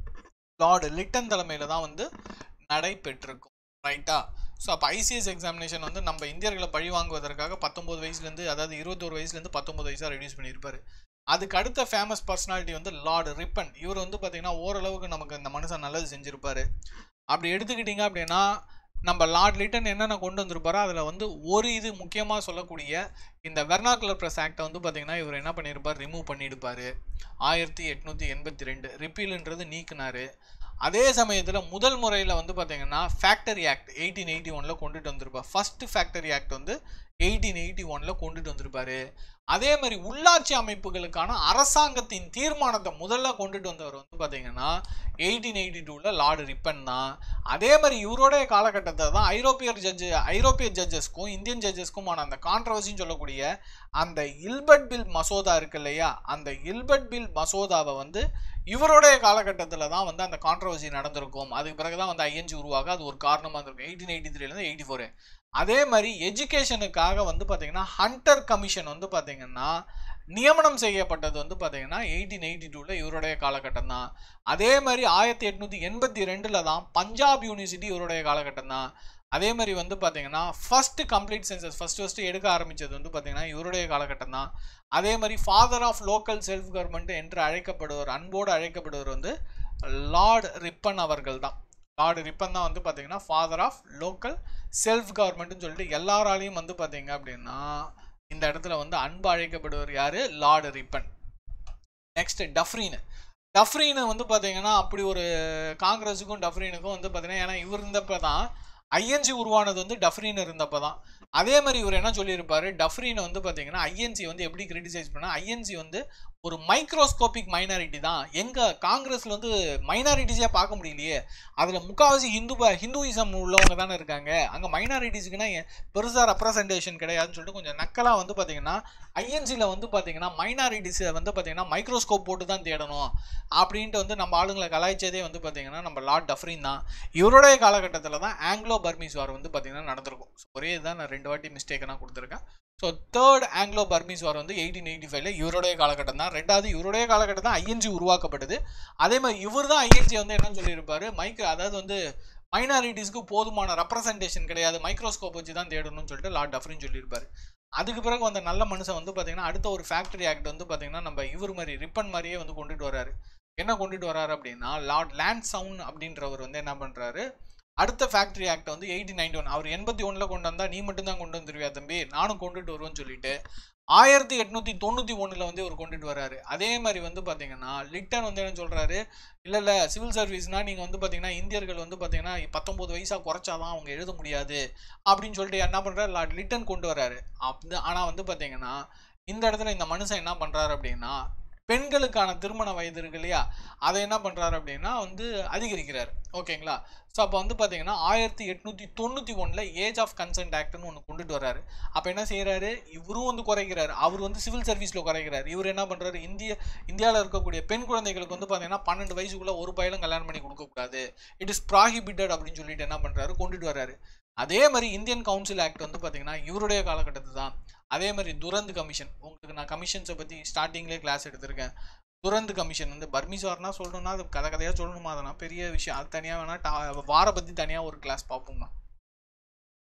S1: லார்டு லிட்டன் தலைமையில் தான் வந்து நடைபெற்றிருக்கும் ரைட்டா ஸோ அப்போ ஐசிஎஸ் எக்ஸாமினேஷன் வந்து நம்ம இந்தியர்களை பழி வாங்குவதற்காக பத்தொம்பது வயசுலேருந்து அதாவது இருபத்தோரு வயசுலேருந்து பத்தொம்பது வயசாக ரெடியூஸ் பண்ணியிருப்பாரு அதுக்கு அடுத்த ஃபேமஸ் பர்சனாலிட்டி வந்து லார்டு ரிப்பன் இவர் வந்து பார்த்தீங்கன்னா ஓரளவுக்கு நமக்கு இந்த மனுஷன் நல்லது செஞ்சுருப்பாரு அப்படி எடுத்துக்கிட்டிங்க அப்படின்னா நம்ம லார்ட் லிட்டன் என்னென்ன கொண்டு வந்திருப்பாரோ அதில் வந்து ஒரு இது முக்கியமாக சொல்லக்கூடிய இந்த வெர்னாகுலர் ப்ரெஸ் ஆக்டை வந்து பார்த்தீங்கன்னா இவர் என்ன பண்ணியிருப்பார் ரிமூவ் பண்ணியிருப்பார் ஆயிரத்தி எட்நூற்றி எண்பத்தி ரெண்டு ரிப்பீலுன்றது நீக்கினார் அதே சமயத்தில் முதல் முறையில் வந்து பார்த்தீங்கன்னா ஃபேக்டரி ஆக்ட் எயிட்டீன் எயிட்டி ஒனில் கொண்டுட்டு வந்திருப்பார் ஃபஸ்ட்டு ஃபேக்டரி ஆக்ட் வந்து எயிட்டீன் எயிட்டி ஒனில் கொண்டுட்டு வந்திருப்பாரு அதே மாதிரி உள்ளாட்சி அமைப்புகளுக்கான அரசாங்கத்தின் தீர்மானத்தை முதல்ல கொண்டுட்டு வந்தவர் வந்து பார்த்தீங்கன்னா எயிட்டீன் எயிட்டி டூவில் லார்டு ரிப்பன் தான் அதே மாதிரி இவருடைய காலகட்டத்தில் தான் ஐரோப்பியர் ஜட்ஜு ஐரோப்பிய ஜட்ஜஸ்க்கும் இந்தியன் ஜட்ஜஸ்க்குமான அந்த கான்ட்ரவர்சின்னு சொல்லக்கூடிய அந்த இல்பர்ட் பில் மசோதா இருக்கு இல்லையா அந்த இல்பர்ட் பில் மசோதாவை வந்து இவருடைய காலகட்டத்தில் தான் வந்து அந்த கான்ட்ரவர்சி நடந்திருக்கும் அதுக்கு பிறகு தான் வந்து ஐஎன்ஜி உருவாக அது ஒரு காரணமாக இருந்திருக்கும் எயிட்டீன் எயிட்டி த்ரீலேருந்து எயிட்டி ஃபோரு அதே மாதிரி எஜுகேஷனுக்காக வந்து பார்த்தீங்கன்னா ஹண்டர் கமிஷன் வந்து பார்த்தீங்கன்னா நியமனம் செய்யப்பட்டது வந்து பார்த்தீங்கன்னா எயிட்டீன் எயிட்டி டூவில் இவருடைய காலகட்டம் தான் அதே மாதிரி ஆயிரத்தி எட்நூற்றி எண்பத்தி ரெண்டில் தான் பஞ்சாப் யூனிவர்சிட்டி இவருடைய காலகட்டம் தான் அதே மாதிரி வந்து பார்த்தீங்கன்னா first complete census first first எடுக்க ஆரம்பித்தது வந்து பார்த்தீங்கன்னா இவருடைய காலகட்டம் தான் அதே மாதிரி father of local self government என்று அழைக்கப்படுவர் அன்போடு அழைக்கப்படுவர் வந்து லார்ட் ரிப்பன் அவர்கள் தான் லார்டு ரிப்பன் தான் வந்து பார்த்தீங்கன்னா ஃபாதர் ஆஃப் லோக்கல் செல்ஃப் கவர்மெண்ட்னு சொல்லிட்டு எல்லாராலையும் வந்து பார்த்தீங்க அப்படின்னா இந்த இடத்துல வந்து அன்பு அழைக்கப்படுவர் யாரு lord Ripon next Dufferin Dufferin வந்து பார்த்தீங்கன்னா அப்படி ஒரு காங்கிரஸுக்கும் டஃப்ரீனுக்கும் வந்து பார்த்தீங்கன்னா ஏன்னா இவர் இருந்தப்போ தான் ஐஎன்சி உருவானது வந்து டஃப்ரீன் இருந்தப்போ தான் அதே மாதிரி இவர் என்ன சொல்லியிருப்பாரு டஃப்ரீனை வந்து பார்த்தீங்கன்னா ஐஎன்சி வந்து எப்படி கிரிட்டிசைஸ் பண்ணால் ஐஎன்சி வந்து ஒரு மைக்ரோஸ்கோபிக் மைனாரிட்டி தான் எங்கள் காங்கிரஸில் வந்து மைனாரிட்டிஸே பார்க்க முடியலையே அதில் முக்கால்வாசி ஹிந்து ஹிந்துயிசம் உள்ளவங்க தானே இருக்காங்க அங்கே மைனாரிட்டிஸுக்குன்னா பெருசாக ரெப்ரசன்டேஷன் கிடையாதுன்னு சொல்லிட்டு கொஞ்சம் நக்கலாக வந்து பார்த்தீங்கன்னா ஐஎன்சியில் வந்து பார்த்தீங்கன்னா மைனாரிட்டிஸை வந்து பார்த்தீங்கன்னா மைக்ரோஸ்கோப் போட்டு தான் தேடணும் அப்படின்ட்டு வந்து நம்ம ஆளுங்களை கலாய்ச்சதே வந்து பார்த்தீங்கன்னா நம்ம லார்ட் டஃப்ரின் தான் இவருடைய காலகட்டத்தில் தான் ஆங்கிலோ பர்மீஸ் வார் வந்து பார்த்தீங்கன்னா நடந்திருக்கும் ஸோ ஒரே இதுதான் நான் ரெண்டு வாட்டி மிஸ்டேக்கனாக கொடுத்துருக்கேன் so third Anglo Burmese war வந்து எயிட்டீன் எயிட்டி ஃபைவ்ல இவருடைய காலகட்டம் தான் ரெண்டாவது இவருடைய காலகட்டம் தான் ஐஎன்ஜி உருவாக்கப்பட்டது அதே மாதிரி இவர் தான் ஐஎன்ஜி வந்து என்ன சொல்லியிருப்பாரு மைக் அதாவது வந்து மைனாரிட்டிஸ்க்கு போதுமான ரெப்ரசன்டேஷன் கிடையாது மைக்ரோஸ்கோப் வச்சு தான் தேடணும்னு சொல்லிட்டு லார்ட் டஃப்ரின் சொல்லியிருப்பாரு அதுக்கு பிறகு வந்த நல்ல மனுஷன் வந்து பார்த்தீங்கன்னா அடுத்த ஒரு ஃபேக்டரி ஆக்ட் வந்து பார்த்தீங்கன்னா நம்ம இவர் மாதிரி ரிப்பன் மாதிரியே வந்து கொண்டுட்டு வராரு என்ன கொண்டுட்டு வராரு அப்படின்னா லார்ட் லேண்ட் சவுண்ட் அப்படின்றவர் வந்து என்ன பண்ணுறாரு அடுத்த ஃபேக்டரி ஆக்ட் வந்து எயிட்டீன் நைன்டி ஒன் அவர் எண்பத்தி ஒன்றில் கொண்டு வந்தா நீ மட்டும் தான் கொண்டு வந்துருவியா தம்பி நானும் கொண்டுட்டு வருவேன்னு சொல்லிட்டு ஆயிரத்தி எட்நூத்தி தொண்ணூற்றி ஒன்றில் வந்து இவர் கொண்டுட்டு வராரு அதே மாதிரி வந்து பார்த்தீங்கன்னா லிட்டன் வந்து என்ன சொல்கிறாரு இல்லை இல்லை சிவில் சர்வீஸ்னால் நீங்கள் வந்து பார்த்தீங்கன்னா இந்தியர்கள் வந்து பார்த்தீங்கன்னா பத்தொம்போது வயசாக குறைச்சாதான் அவங்க எழுத முடியாது அப்படின்னு சொல்லிட்டு என்ன பண்ணுறாரு லார்ட் லிட்டன் கொண்டு வராரு அப்படி ஆனால் வந்து பார்த்தீங்கன்னா இந்த இடத்துல இந்த மனுஷன் என்ன பண்ணுறாரு அப்படின்னா பெண்களுக்கான திருமண வயது இருக்கு இல்லையா அதை என்ன பண்ணுறாரு அப்படின்னா வந்து அதிகரிக்கிறார் ஓகேங்களா ஸோ அப்போ வந்து பார்த்தீங்கன்னா ஆயிரத்தி எட்நூற்றி தொண்ணூற்றி ஒன்றில் ஏஜ் ஆஃப் கன்சென்ட் ஆக்ட்னு ஒன்று கொண்டுட்டு வராரு அப்போ என்ன செய்கிறாரு இவரும் வந்து குறைக்கிறாரு அவர் வந்து சிவில் சர்வீஸில் குறைக்கிறார் இவர் என்ன பண்ணுறாரு இந்திய இந்தியாவில் இருக்கக்கூடிய பெண் குழந்தைகளுக்கு வந்து பார்த்தீங்கன்னா பன்னெண்டு வயசுக்குள்ளே ஒரு பையலும் கல்யாணம் பண்ணி கொடுக்கக்கூடாது இட் இஸ் ப்ராஹிபிட்டட் அப்படின்னு சொல்லிட்டு என்ன பண்ணுறாரு கொண்டுட்டு வராரு அதே மாதிரி இந்தியன் கவுன்சில் ஆக்ட் வந்து பார்த்தீங்கன்னா இவருடைய காலகட்டத்தில் தான் அதே மாதிரி துரந்த் கமிஷன் உங்களுக்கு நான் கமிஷன்ஸை பற்றி ஸ்டார்டிங்லேயே கிளாஸ் எடுத்திருக்கேன் துரந்த் கமிஷன் வந்து பர்மிஸ் வார்னா சொல்லணும்னா அது கதை கதையாக சொல்லணுமா அதெல்லாம் பெரிய விஷயம் அது தனியாக வேணால் டா வாரை பற்றி தனியாக ஒரு கிளாஸ் பார்ப்போம்னா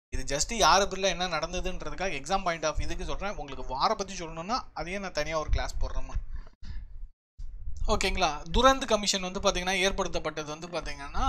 S1: இது ஜஸ்ட் யார் பிரில் என்ன நடந்ததுன்றதுக்காக எக்ஸாம் பாயிண்ட் ஆஃப் இதுக்கு சொல்கிறேன் உங்களுக்கு வார பற்றி சொல்லணும்னா அதையே நான் தனியாக ஒரு கிளாஸ் போடுறேம்மா ஓகேங்களா துரந்த் கமிஷன் வந்து பார்த்தீங்கன்னா ஏற்படுத்தப்பட்டது வந்து பார்த்தீங்கன்னா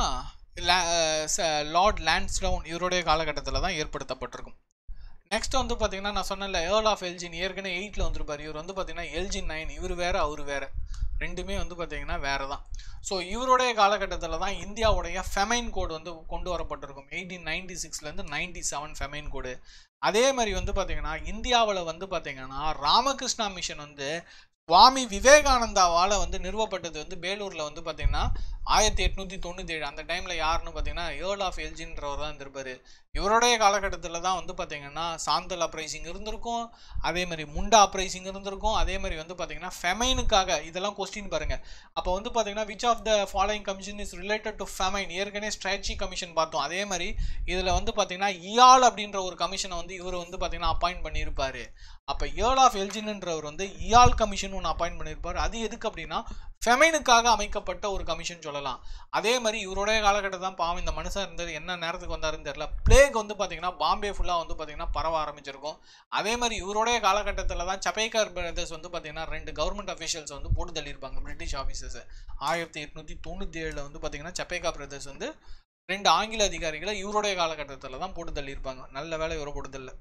S1: லார்ட் லேண்ட்ஸ்டவுன் இவருடைய காலகட்டத்தில் தான் ஏற்படுத்தப்பட்டிருக்கும் நெக்ஸ்ட் வந்து பார்த்தீங்கன்னா நான் சொன்னல ஏர்ல் ஆஃப் எல்ஜின் ஏற்கனவே எயிட்டில் வந்துருப்பார் இவர் வந்து பார்த்தீங்கன்னா எல்ஜின் நைன் இவர் வேறு அவர் வேறு ரெண்டுமே வந்து பார்த்தீங்கன்னா வேறு தான் ஸோ இவருடைய காலகட்டத்தில் தான் இந்தியாவுடைய ஃபெமைன் கோடு வந்து கொண்டு வரப்பட்டிருக்கும் எயிட்டீன் நைன்டி சிக்ஸ்லேருந்து நைன்டி செவன் ஃபெமைன் கோடு அதே மாதிரி வந்து பார்த்தீங்கன்னா இந்தியாவில் வந்து பார்த்தீங்கன்னா ராமகிருஷ்ணா மிஷன் வந்து சுவாமி விவேகானந்தாவால் வந்து நிறுவப்பட்டது வந்து வேலூரில் வந்து பார்த்தீங்கன்னா ஆயிரத்தி எட்நூற்றி தொண்ணூற்றி ஏழு அந்த டைமில் யாருன்னு பார்த்தீங்கன்னா ஏர்ல் ஆஃப் எல்ஜின்றவர் தான் இருந்திருப்பார் இவருடைய காலகட்டத்தில் தான் வந்து பார்த்தீங்கன்னா சாந்தல் அப்ரைசிங் இருந்திருக்கும் அதே மாதிரி முண்டா அப்ரைசிங் இருந்திருக்கும் அதே மாதிரி வந்து பார்த்தீங்கன்னா ஃபெமைனுக்காக இதெல்லாம் கொஸ்டின் பாருங்கள் அப்போ வந்து பார்த்தீங்கன்னா which of the following commission is related to famine ஏற்கனவே ஸ்ட்ராட்ஜி கமிஷன் பார்த்தோம் அதே மாதிரி இதில் வந்து பார்த்தீங்கன்னா இயால் அப்படின்ற ஒரு கமிஷனை வந்து இவர் வந்து பார்த்தீங்கன்னா அப்பாயிண்ட் பண்ணியிருப்பார் அப்போ ஏர்ல் ஆஃப் எல்ஜின்ன்றவர் வந்து இயால் கமிஷன் ஒன்று அப்பாயிண்ட் பண்ணியிருப்பார் அது எதுக்கு அப்படின்னா ஃபெமைனுக்காக அமைக்கப்பட்ட ஒரு கமிஷன் சொல்லலாம் அதே மாதிரி இவருடைய காலகட்டம் தான் பாவம் இந்த மனுஷன் இருந்தது என்ன நேரத்துக்கு வந்தாருன்னு தெரியல பிளேக் வந்து பார்த்தீங்கன்னா பாம்பே ஃபுல்லாக வந்து பார்த்தீங்கன்னா பரவ ஆரம்பிச்சிருக்கும் அதே மாதிரி இவருடைய காலகட்டத்தில் தான் சபைக்கார் பிரதர்ஸ் வந்து பார்த்தீங்கன்னா ரெண்டு கவர்மெண்ட் அஃபிஷியல்ஸ் வந்து போட்டு தள்ளியிருப்பாங்க பிரிட்டிஷ் ஆஃபீஸர்ஸ் ஆயிரத்தி எட்நூற்றி தொண்ணூற்றி ஏழில் வந்து பார்த்தீங்கன்னா சபைக்கா பிரதர்ஸ் வந்து ரெண்டு ஆங்கில அதிகாரிகளை இவருடைய காலகட்டத்தில் தான் போட்டு தள்ளியிருப்பாங்க நல்ல வேலை இவரை போட்டு தள்ள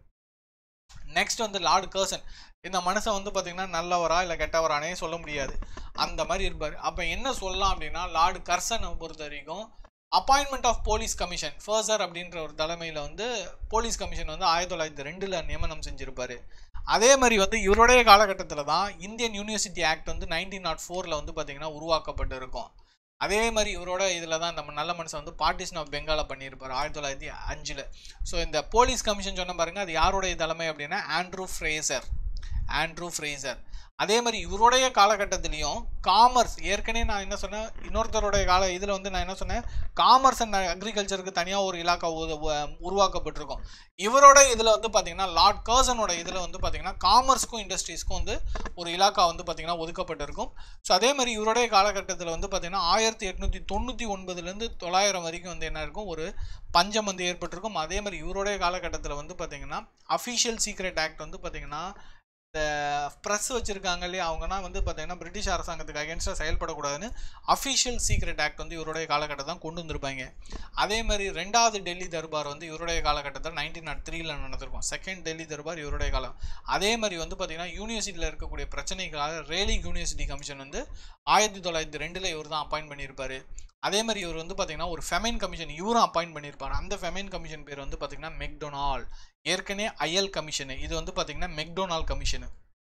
S1: நெக்ஸ்ட் வந்து லார்டு கர்சன் இந்த மனுஷன் வந்து பார்த்தீங்கன்னா நல்லவரா இல்லை கெட்டவரானே சொல்ல முடியாது அந்த மாதிரி இருப்பார் அப்போ என்ன சொல்லலாம் அப்படின்னா லார்டு கர்சனை பொறுத்த வரைக்கும் appointment of police commission Fraser அப்படின்ற ஒரு தலைமையில் வந்து போலீஸ் கமிஷன் வந்து ஆயிரத்தி தொள்ளாயிரத்தி ரெண்டில் நியமனம் செஞ்சுருப்பார் அதே மாதிரி வந்து இவருடைய காலகட்டத்தில் தான் இந்தியன் யூனிவர்சிட்டி ஆக்ட் வந்து நைன்டீன் நாட் ஃபோரில் வந்து பார்த்திங்கன்னா உருவாக்கப்பட்டு இருக்கும் அதே மாதிரி இவரோட இதில் தான் நம்ம நல்ல மனுஷன் வந்து பார்ட்டிஷன் ஆஃப் பெங்காலை பண்ணியிருப்பார் ஆயிரத்தி தொள்ளாயிரத்தி அஞ்சில் ஸோ இந்த போலீஸ் கமிஷன் சொன்ன பாருங்க அது யாருடைய தலைமை அப்படின்னா ஆண்ட்ரூ ஃப்ரேசர் ஆண்ட்ரூ ஃப்ரேசர் அதே மாதிரி இவருடைய காலகட்டத்திலையும் காமர்ஸ் ஏற்கனவே நான் என்ன சொன்னேன் இன்னொருத்தருடைய கால இதில் வந்து நான் என்ன சொன்னேன் காமர்ஸ் அண்ட் அக்ரிகல்ச்சருக்கு தனியாக ஒரு இலாக்கா உருவாக்கப்பட்டிருக்கும் இவரோட இதில் வந்து பார்த்தீங்கன்னா லார்ட் கர்சனோட இதில் வந்து பார்த்தீங்கன்னா காமர்ஸ்க்கும் இண்டஸ்ட்ரீஸ்க்கும் வந்து ஒரு இலாக்கா வந்து பார்த்தீங்கன்னா ஒதுக்கப்பட்டிருக்கும் ஸோ அதே மாதிரி இவருடைய காலகட்டத்தில் வந்து பார்த்தீங்கன்னா ஆயிரத்தி எட்நூற்றி தொண்ணூற்றி ஒன்பதுலேருந்து தொள்ளாயிரம் வரைக்கும் வந்து என்ன இருக்கும் ஒரு பஞ்சம் வந்து ஏற்பட்டிருக்கும் அதே மாதிரி இவருடைய காலகட்டத்தில் வந்து பார்த்தீங்கன்னா அஃபிஷியல் சீக்ரெட் ஆக்ட் வந்து பார்த்தீங்கன்னா இந்த ப்ரெஸ் வச்சுருக்காங்க இல்லையா அவங்கன்னா வந்து பார்த்தீங்கன்னா பிரிட்டிஷ் அரசாங்கத்துக்கு அகேன்ஸ்டாக செயல்படக்கூடாதுன்னு அஃபிஷியல் சீக்ரெட் ஆக்ட் வந்து இவருடைய காலகட்டம் தான் கொண்டு வந்திருப்பாங்க அதே மாதிரி ரெண்டாவது டெல்லி தர்பார் வந்து இவருடைய காலகட்டத்தில் நைன்டீன் நாட் த்ரீல நடந்திருக்கும் செகண்ட் டெல்லி தர்பார் இவருடைய காலம் அதே மாதிரி வந்து பார்த்தீங்கன்னா யூனிவர்சிட்டியில் இருக்கக்கூடிய பிரச்சனைக்காக ரேலி யூனிவர்சிட்டி கமிஷன் வந்து ஆயிரத்தி தொள்ளாயிரத்தி ரெண்டில் இவர் தான் அப்பாயிண்ட் பண்ணியிருப்பார் அதே மாதிரி இவர் வந்து பார்த்தீங்கன்னா ஒரு ஃபெமைன் கமிஷன் இவரும் அப்பாயிண்ட் பண்ணியிருப்பார் அந்த ஃபெமைன் கமிஷன் பேர் வந்து பார்த்தீங்கன்னா மெக்டொனால் ஏற்கனவே ஐஎல் கமிஷனு இது வந்து பார்த்தீங்கன்னா மெக்டொனால் கமிஷனு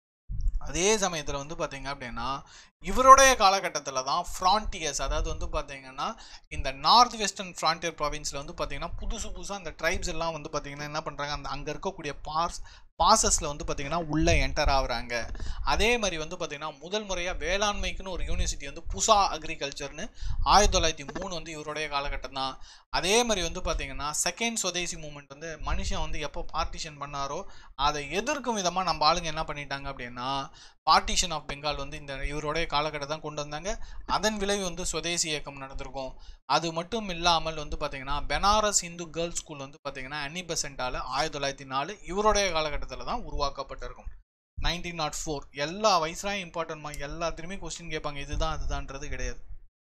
S1: அதே சமயத்தில் வந்து பார்த்தீங்க அப்படின்னா இவருடைய காலகட்டத்தில் தான் ஃப்ரான்டியர்ஸ் அதாவது வந்து பார்த்தீங்கன்னா இந்த நார்த் வெஸ்டர்ன் ஃப்ரான்டியர் ப்ராவின்ஸில் வந்து பார்த்தீங்கன்னா புதுசு புதுசாக அந்த ட்ரைப்ஸ் எல்லாம் வந்து பார்த்தீங்கன்னா என்ன பண்ணுறாங்க அந்த அங்கே இருக்கக்கூடிய பார்ஸ் பாசஸில் வந்து பார்த்திங்கன்னா உள்ளே என்டர் ஆகுறாங்க அதே மாதிரி வந்து பார்த்திங்கன்னா முதல் முறையாக வேளாண்மைக்குன்னு ஒரு யூனிவர்சிட்டி வந்து புசா அக்ரிகல்ச்சர்னு ஆயிரத்தி தொள்ளாயிரத்தி மூணு வந்து இவருடைய காலகட்டம் தான் அதே மாதிரி வந்து பார்த்திங்கன்னா செகண்ட் சுதேசி மூமெண்ட் வந்து மனுஷன் வந்து எப்போ பார்ட்டிஷன் பண்ணாரோ அதை எதிர்க்கும் விதமாக நம்ம ஆளுங்க என்ன பண்ணிட்டாங்க அப்படின்னா பார்ட்டிஷன் ஆஃப் பெங்கால் வந்து இந்த இவருடைய காலகட்டம் தான் கொண்டு வந்தாங்க அதன் விளைவு வந்து சுதேசி இயக்கம் நடந்திருக்கும் அது மட்டும் இல்லாமல் வந்து பார்த்தீங்கன்னா பெனாரஸ் இந்து கேர்ள்ஸ் ஸ்கூல் வந்து பார்த்தீங்கன்னா அன்னி பெசண்டால் ஆயிரத்தி தொள்ளாயிரத்தி நாலு இவருடைய காலகட்டத்தில் தான் உருவாக்கப்பட்டிருக்கும் நைன்டீன் நாட் ஃபோர் எல்லா வயசுலையும் இம்பார்ட்டன்ட்மா எல்லாத்துலேயுமே கொஸ்டின் கேட்பாங்க இதுதான் அதுதான்றது கிடையாது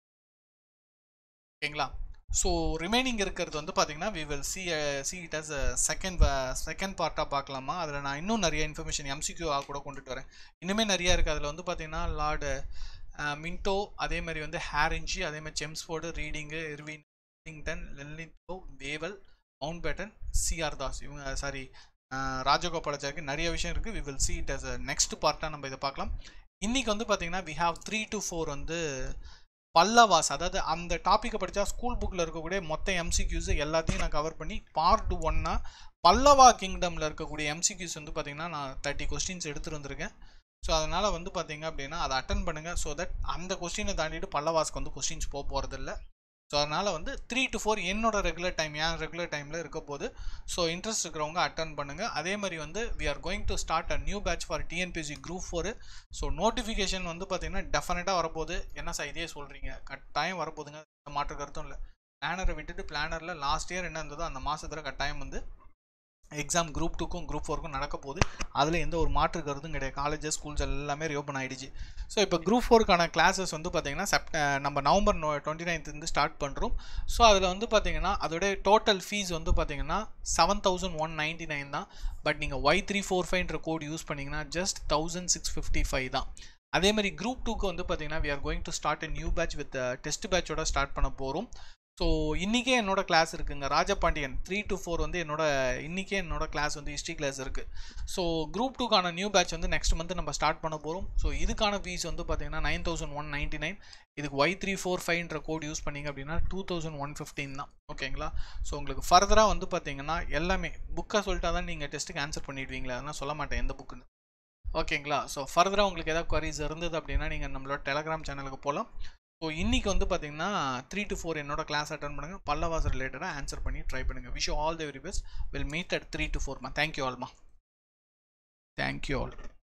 S1: ஓகேங்களா ஸோ ரிமைனிங் இருக்கிறது வந்து பார்த்தீங்கன்னா we will see see it as second second பார்ட்டாக பார்க்கலாமா அதில் நான் இன்னும் நிறைய இன்ஃபர்மேஷன் எம்சிக்யூவாக கூட கொண்டுட்டு வரேன் இன்னுமே நிறையா இருக்குது அதில் வந்து பார்த்தீங்கன்னா லார்டு மின்டோ அதே மாதிரி வந்து ஹேரிஞ்சி அதே மாதிரி செம்ஸ்ஃபோர்டு ரீடிங்கு இர்வின் லிங்டன் லெல்லின்டோ Wavell Mountbatten C R Das இவங்க சாரி ராஜகோபாலாச்சாரிக்கு நிறைய விஷயம் இருக்குது we will see it as next பார்ட்டாக நம்ம இதை பார்க்கலாம் இன்றைக்கி வந்து பார்த்தீங்கன்னா we have three to four வந்து பல்லவாஸ் அதாவது அந்த டாப்பிக்கை படித்தா ஸ்கூல் புக்கில் இருக்கக்கூடிய மொத்த எம்சிக்யூஸ் எல்லாத்தையும் நான் கவர் பண்ணி பார்ட் ஒன்னா பல்லவா கிங்டமில் இருக்கக்கூடிய எம்சிக்யூஸ் வந்து பார்த்திங்கன்னா நான் தேர்ட்டி கொஸ்டின்ஸ் எடுத்துகிட்டு வந்திருக்கேன் ஸோ அதனால் வந்து பார்த்தீங்க அப்படின்னா அதை அட்டன் பண்ணுங்கள் ஸோ தட் அந்த கொஸ்டினை தாண்டிட்டு பல்லவாஸ்க்கு வந்து கொஸ்டின்ஸ் போக போகிறதில்ல ஸோ அதனால் வந்து த்ரீ டு ஃபோர் என்னோட ரெகுலர் டைம் ஏன் ரெகுலர் டைமில் இருக்க போது ஸோ இன்ட்ரெஸ்ட் இருக்கிறவங்க அட்டன் பண்ணுங்கள் அதே மாதிரி வந்து we are going to start a new batch for TNPSC group four so notification வந்து பார்த்தீங்கன்னா டெஃபினட்டாக வரப்போகுது என்ன சார் இதே சொல்கிறீங்க கட்டாயம் வரப்போகுதுங்க மாற்று கருத்தும் இல்லை பிளானரை விட்டுட்டு பிளானரில் லாஸ்ட் இயர் என்ன இருந்ததோ அந்த மாதத்தில் கட்டாயம் வந்து எக்ஸாம் குரூப் டூக்கும் குரூப் ஃபோருக்கும் நடக்க போகுது அதில் எந்த ஒரு மாற்று கருத்தும் கிடையாது காலேஜஸ் ஸ்கூல்ஸ் எல்லாமே ரீஓப்பன் ஆகிடுச்சு ஸோ இப்போ குரூப் ஃபோருக்கான கிளாஸஸ் வந்து பார்த்திங்கன்னா செப்ட நம்ம நவம்பர் நோ டுவெண்ட்டி நைன்த்லேருந்து ஸ்டார்ட் பண்ணுறோம் ஸோ அதில் வந்து பார்த்திங்கன்னா அதோடைய டோட்டல் ஃபீஸ் வந்து பார்த்திங்கன்னா seven thousand one ninety nine தான் பட் நீங்கள் ஒய் த்ரீ ஃபோர் ஃபைவ்ன்ற கோட் யூஸ் பண்ணிங்கன்னா just thousand six fifty five தான் அதே மாதிரி குரூப் டூக்கு வந்து பார்த்தீங்கன்னா we are going to start new batch with test பேட்சோட ஸ்டார்ட் பண்ண போகிறோம் ஸோ இன்றைக்கே என்னோட கிளாஸ் இருக்குங்க ராஜபாண்டியன் த்ரீ டு ஃபோர் வந்து என்னோட இன்றைக்கே என்னோட கிளாஸ் வந்து ஹிஸ்ட்ரி கிளாஸ் இருக்குது ஸோ குரூப் டூக்கான நியூ பேட்ச் வந்து நெக்ஸ்ட் மந்த் நம்ம ஸ்டார்ட் பண்ண போகிறோம் ஸோ இதுக்கான ஃபீஸ் வந்து பார்த்தீங்கன்னா nine thousand one ninety nine இதுக்கு ஒய் த்ரீ ஃபோர் ஃபைவ்ன்ற கோட் யூஸ் பண்ணிங்க அப்படின்னா டூ தௌசண்ட் ஒன் ஃபிஃப்டின் தான் ஓகேங்களா ஸோ உங்களுக்கு ஃபர்தராக வந்து பார்த்தீங்கன்னா எல்லாமே புக்கை சொல்லிட்டா தான் நீங்கள் டெஸ்ட்டுக்கு ஆன்சர் பண்ணிடுவீங்களா அதெல்லாம் சொல்ல மாட்டேன் எந்த புக்குன்னு ஓகேங்களா ஸோ ஃபர்தராக உங்களுக்கு ஏதாவது குவரிஸ் இருந்தது அப்படின்னா நீங்கள் நம்மளோட டெலகிராம் சேனலுக்கு போகலாம் ஸோ இன்றைக்கி வந்து பார்த்தீங்கன்னா த்ரீ டு ஃபோர் என்னோட கிளாஸ் அட்டன் பண்ணுங்கள் பல்லவாஸ் ரிலேட்டடாக ஆன்சர் பண்ணி ட்ரை பண்ணுங்கள் wish all the very best will meet at three to ஃபோர்மா தேங்க்யூ ஆல்மா தேங்க்யூ ஆல்